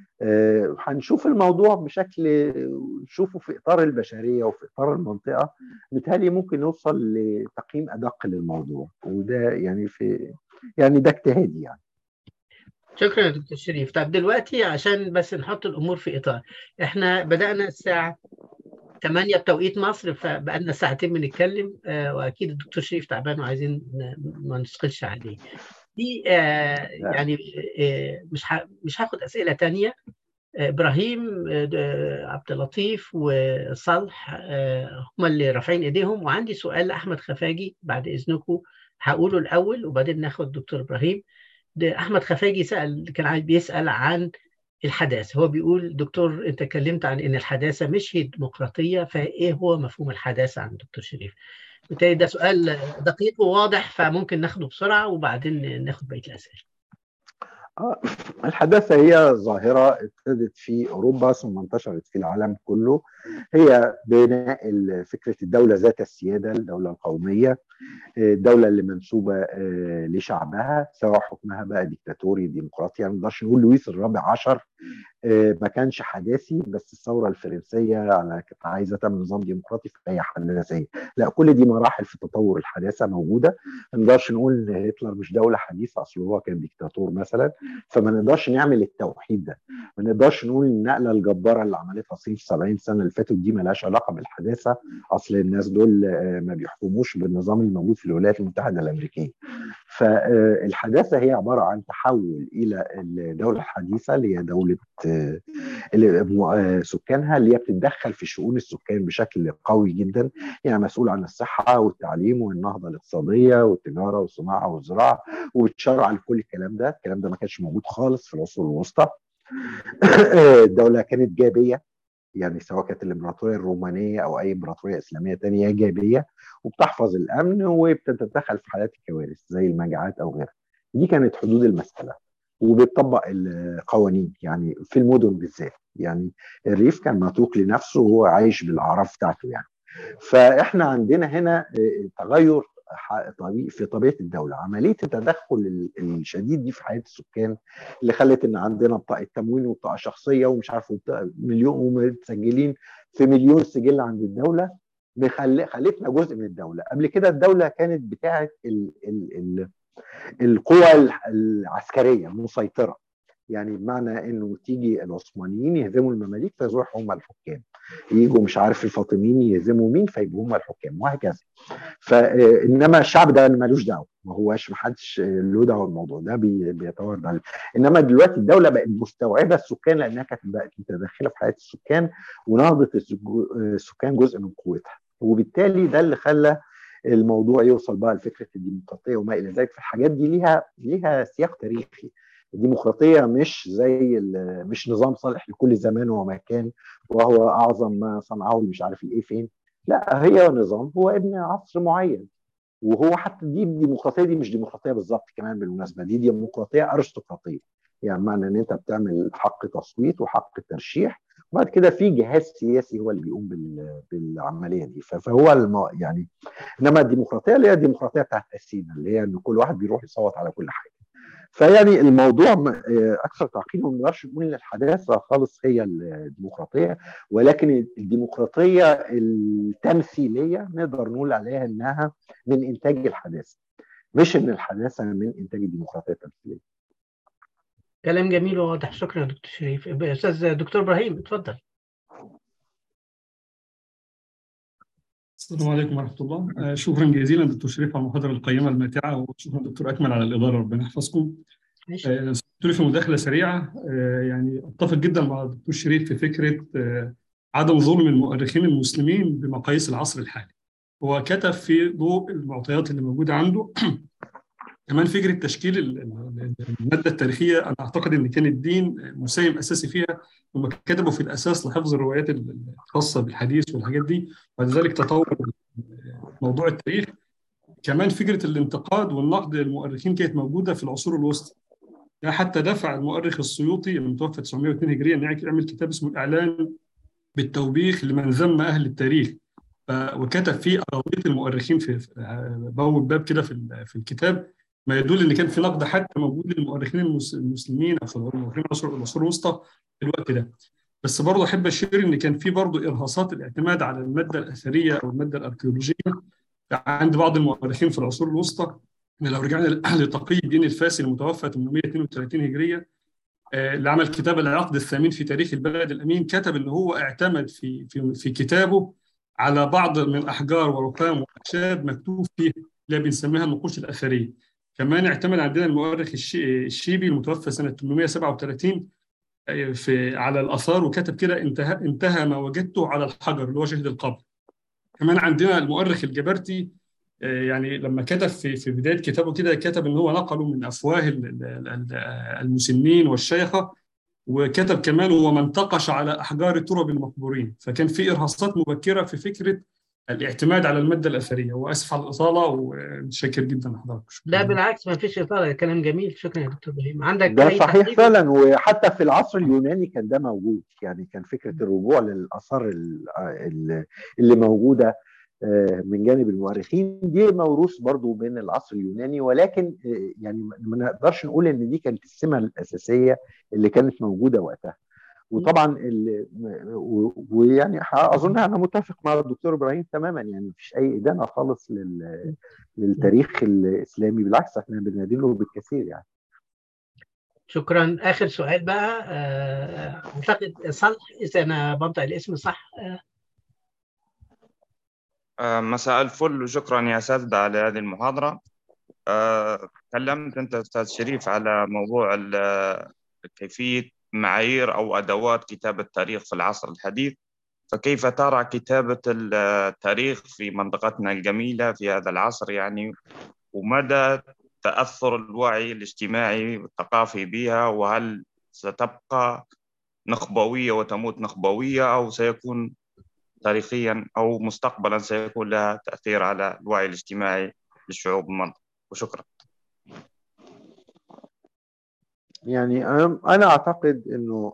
هنشوف الموضوع بشكل نشوفه في اطار البشريه وفي اطار المنطقه بالتالي ممكن نوصل لتقييم ادق للموضوع وده يعني في يعني ده اجتهادي يعني شكرا يا دكتور شريف طب دلوقتي عشان بس نحط الامور في اطار احنا بدانا الساعه 8 بتوقيت مصر فبقالنا ساعتين بنتكلم آه واكيد الدكتور شريف تعبان وعايزين ما نثقلش عليه دي آه يعني آه مش مش هاخد اسئله تانية ابراهيم عبد اللطيف وصالح هم اللي رافعين ايديهم وعندي سؤال لاحمد خفاجي بعد اذنكم هقوله الاول وبعدين ناخد دكتور ابراهيم ده احمد خفاجي سال كان عايز بيسال عن الحداثه هو بيقول دكتور انت اتكلمت عن ان الحداثه مش هي الديمقراطيه فايه هو مفهوم الحداثه عند دكتور شريف بالتالي ده سؤال دقيق وواضح فممكن ناخده بسرعه وبعدين ناخد بقيه الاسئله الحداثة هي ظاهرة ابتدت في أوروبا ثم انتشرت في العالم كله هي بناء فكرة الدولة ذات السيادة الدولة القومية الدولة اللي منسوبة لشعبها سواء حكمها بقى ديكتاتوري ديمقراطي يعني ما نقدرش نقول لويس الرابع عشر ما كانش حداثي بس الثورة الفرنسية على كانت عايزة تعمل نظام ديمقراطي فهي حداثية لا كل دي مراحل في تطور الحداثة موجودة ما نقدرش نقول ان هتلر مش دولة حديثة اصل هو كان ديكتاتور مثلا فما نقدرش نعمل التوحيد ده ما نقدرش نقول النقلة الجبارة اللي عملتها الصين في 70 سنة اللي فاتوا دي مالهاش علاقة بالحداثة اصل الناس دول ما بيحكموش بالنظام الموجود في الولايات المتحدة الامريكية فالحداثة هي عبارة عن تحول الى الدولة الحديثة اللي هي دولة سكانها اللي هي بتتدخل في شؤون السكان بشكل قوي جدا يعني مسؤول عن الصحه والتعليم والنهضه الاقتصاديه والتجاره والصناعه والزراعه وبتشرع لكل الكلام ده الكلام ده ما كانش موجود خالص في العصور الوسطى الدوله كانت جابيه يعني سواء كانت الامبراطوريه الرومانيه او اي امبراطوريه اسلاميه ثانيه ايجابيه وبتحفظ الامن وبتتدخل في حالات الكوارث زي المجاعات او غيرها دي كانت حدود المساله وبتطبق القوانين يعني في المدن بالذات يعني الريف كان متروك لنفسه وهو عايش بالاعراف بتاعته يعني فاحنا عندنا هنا تغير في طبيعه الدوله عمليه التدخل الشديد دي في حياه السكان اللي خلت ان عندنا بطاقه تموين وبطاقه شخصيه ومش عارف مليون ومتسجلين في مليون سجل عند الدوله خلتنا جزء من الدوله قبل كده الدوله كانت بتاعه ال ال ال القوى العسكريه مسيطره يعني بمعنى انه تيجي العثمانيين يهزموا المماليك فيروحوا هم الحكام يجوا مش عارف الفاطميين يهزموا مين فيبقوا هم الحكام وهكذا فانما الشعب ده ملوش دعوه ما هوش ما حدش له دعوه بالموضوع ده بيتورد عليه انما دلوقتي الدوله بقت مستوعبه السكان لانها كانت بقت متدخله في حياه السكان ونهضه السكان جزء من قوتها وبالتالي ده اللي خلى الموضوع يوصل بقى لفكره الديمقراطيه وما الى ذلك فالحاجات دي ليها ليها سياق تاريخي الديمقراطيه مش زي مش نظام صالح لكل زمان ومكان وهو اعظم ما صنعه مش عارف الايه فين لا هي نظام هو ابن عصر معين وهو حتى دي الديمقراطيه دي مش ديمقراطيه بالظبط كمان بالمناسبه دي ديمقراطيه ارستقراطيه يعني معنى ان انت بتعمل حق تصويت وحق ترشيح وبعد كده في جهاز سياسي هو اللي بيقوم بالعمليه دي فهو الم... يعني انما الديمقراطيه اللي هي الديمقراطيه بتاعت اثينا اللي هي ان كل واحد بيروح يصوت على كل حاجه فيعني الموضوع اكثر تعقيدا ما نقدرش نقول ان الحداثه خالص هي الديمقراطيه ولكن الديمقراطيه التمثيليه نقدر نقول عليها انها من انتاج الحداثه مش ان الحداثه من انتاج الديمقراطيه التمثيليه كلام جميل وواضح شكرا يا دكتور شريف استاذ دكتور ابراهيم اتفضل السلام عليكم ورحمه الله شكرا جزيلا دكتور شريف على المحاضره القيمه الماتعه وشكرا دكتور اكمل على الاداره ربنا يحفظكم دكتور في مداخله سريعه يعني اتفق جدا مع الدكتور شريف في فكره عدم ظلم المؤرخين المسلمين بمقاييس العصر الحالي هو كتب في ضوء المعطيات اللي موجوده عنده كمان فكره تشكيل الماده التاريخيه انا اعتقد ان كان الدين مساهم اساسي فيها هم كتبوا في الاساس لحفظ الروايات الخاصه بالحديث والحاجات دي وبعد ذلك تطور موضوع التاريخ كمان فكره الانتقاد والنقد للمؤرخين كانت موجوده في العصور الوسطى ده حتى دفع المؤرخ السيوطي المتوفى 902 هجريه ان يعمل كتاب اسمه الاعلان بالتوبيخ لمن ذم اهل التاريخ وكتب فيه اراضيه المؤرخين في بوب باب كده في في الكتاب ما يدل ان كان في نقد حتى موجود للمؤرخين المسلمين او في المؤرخين العصور الوسطى في الوقت ده بس برضه احب اشير ان كان في برضه ارهاصات الاعتماد على الماده الاثريه او الماده الاركيولوجيه عند بعض المؤرخين في العصور الوسطى ان لو رجعنا لتقي الدين الفاسي المتوفى 832 هجريه اللي عمل كتاب العقد الثامن في تاريخ البلد الامين كتب ان هو اعتمد في في في كتابه على بعض من احجار ورخام واخشاب مكتوب فيه اللي بنسميها النقوش الاثريه كمان اعتمد عندنا المؤرخ الشيبي المتوفى سنه 837 في على الاثار وكتب كده انتهى انتهى ما وجدته على الحجر اللي هو شهد القبر كمان عندنا المؤرخ الجبرتي يعني لما كتب في في بدايه كتابه كده كتب ان هو نقله من افواه المسنين والشيخه وكتب كمان وما انتقش على احجار ترب المقبورين فكان في ارهاصات مبكره في فكره الاعتماد على الماده الاثريه واسف على الاطاله ومتشكر جدا لحضرتك لا بالعكس ما فيش اطاله كلام جميل شكرا يا دكتور ابراهيم عندك ده صحيح فعلا وحتى في العصر اليوناني كان ده موجود يعني كان فكره الرجوع للاثار اللي موجوده من جانب المؤرخين دي موروث برضو من العصر اليوناني ولكن يعني ما نقدرش نقول ان دي كانت السمه الاساسيه اللي كانت موجوده وقتها وطبعا ويعني اظن انا متفق مع الدكتور ابراهيم تماما يعني مفيش اي ادانه خالص لل... للتاريخ الاسلامي بالعكس احنا بندينه بالكثير يعني شكرا اخر سؤال بقى اعتقد صالح اذا انا بنطق الاسم صح مساء الفل وشكرا يا اساتذه على هذه المحاضره تكلمت انت استاذ شريف على موضوع كيفيه معايير او ادوات كتابه التاريخ في العصر الحديث فكيف ترى كتابه التاريخ في منطقتنا الجميله في هذا العصر يعني ومدى تاثر الوعي الاجتماعي والثقافي بها وهل ستبقى نخبوية وتموت نخبوية أو سيكون تاريخيا أو مستقبلا سيكون لها تأثير على الوعي الاجتماعي للشعوب المنطقة وشكرا يعني أنا أعتقد أنه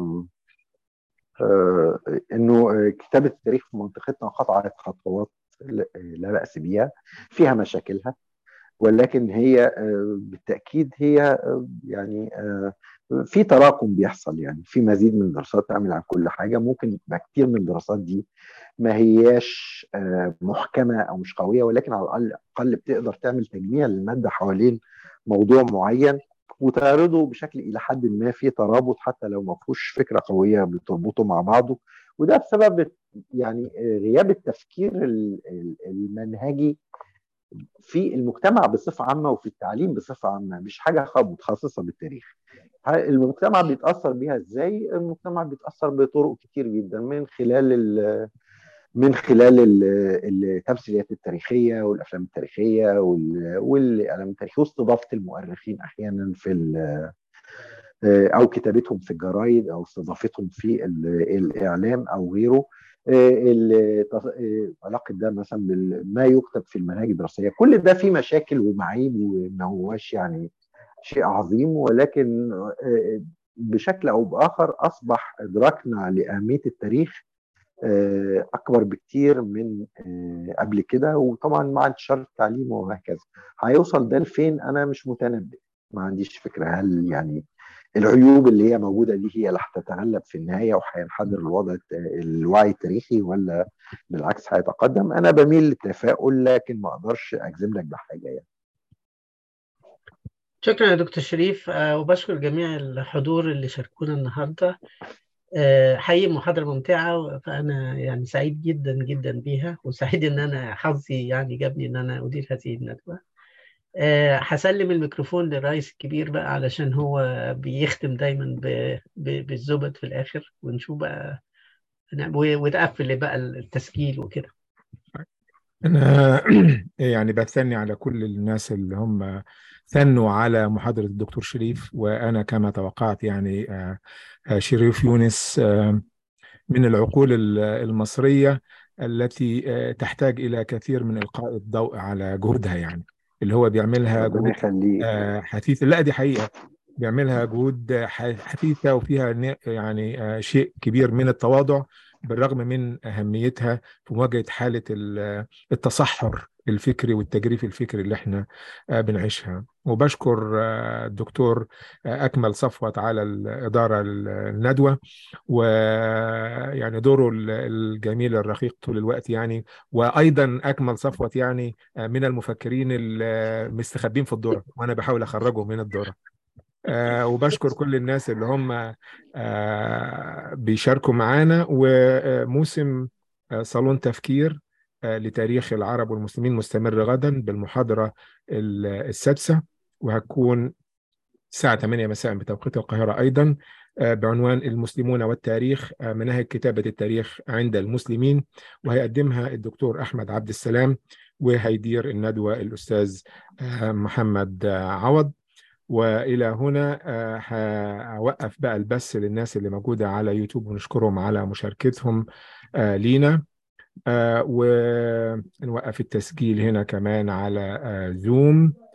أنه كتابة التاريخ في منطقتنا قطعت خطوات لا بأس بها فيها مشاكلها ولكن هي بالتأكيد هي يعني في تراكم بيحصل يعني في مزيد من الدراسات تعمل عن كل حاجة ممكن يبقى كتير من الدراسات دي ما هياش محكمة أو مش قوية ولكن على الأقل بتقدر تعمل تجميع للمادة حوالين موضوع معين وتعرضه بشكل إلى حد ما في ترابط حتى لو ما فيهوش فكرة قوية بتربطه مع بعضه وده بسبب يعني غياب التفكير المنهجي في المجتمع بصفة عامة وفي التعليم بصفة عامة مش حاجة متخصصة بالتاريخ المجتمع بيتأثر بيها ازاي؟ المجتمع بيتأثر بطرق كتير جدا من خلال من خلال التمثيليات التاريخية والأفلام التاريخية والإعلام التاريخي واستضافة المؤرخين أحيانا في أو كتابتهم في الجرايد أو استضافتهم في الإعلام أو غيره علاقه ده مثلا بما يكتب في المناهج الدراسيه كل ده فيه مشاكل ومعايب وما هواش يعني شيء عظيم ولكن بشكل او باخر اصبح ادراكنا لاهميه التاريخ اكبر بكتير من قبل كده وطبعا مع انتشار التعليم وهكذا هيوصل ده لفين انا مش متنبئ ما عنديش فكره هل يعني العيوب اللي هي موجوده دي هي اللي هتتغلب في النهايه وهينحدر الوضع الوعي التاريخي ولا بالعكس هيتقدم انا بميل للتفاؤل لكن ما اقدرش اجزم لك بحاجه يعني شكرا يا دكتور شريف وبشكر جميع الحضور اللي شاركونا النهارده حقيقي محاضرة ممتعة فأنا يعني سعيد جدا جدا بيها وسعيد إن أنا حظي يعني جابني إن أنا أدير هذه الندوة هسلم الميكروفون للرئيس الكبير بقى علشان هو بيختم دايما بالزبد في الاخر ونشوف بقى وتقفل بقى التسجيل وكده انا يعني بثني على كل الناس اللي هم ثنوا على محاضرة الدكتور شريف وأنا كما توقعت يعني شريف يونس من العقول المصرية التي تحتاج إلى كثير من إلقاء الضوء على جهودها يعني اللي هو بيعملها جهود حثيثه لا دي حقيقه بيعملها جهود حثيثه وفيها يعني شيء كبير من التواضع بالرغم من اهميتها في مواجهه حاله التصحر الفكري والتجريف الفكري اللي احنا بنعيشها وبشكر الدكتور اكمل صفوت على الاداره الندوه ويعني دوره الجميل الرقيق طول الوقت يعني وايضا اكمل صفوت يعني من المفكرين المستخبين في الذره وانا بحاول اخرجهم من الذره آه وبشكر كل الناس اللي هم آه بيشاركوا معانا وموسم آه صالون تفكير لتاريخ العرب والمسلمين مستمر غدا بالمحاضرة السادسة وهتكون الساعة 8 مساء بتوقيت القاهرة أيضا بعنوان المسلمون والتاريخ مناهج كتابة التاريخ عند المسلمين وهيقدمها الدكتور أحمد عبد السلام وهيدير الندوة الأستاذ محمد عوض والى هنا هوقف بقى البث للناس اللي موجوده على يوتيوب ونشكرهم على مشاركتهم لينا ونوقف التسجيل هنا كمان على زوم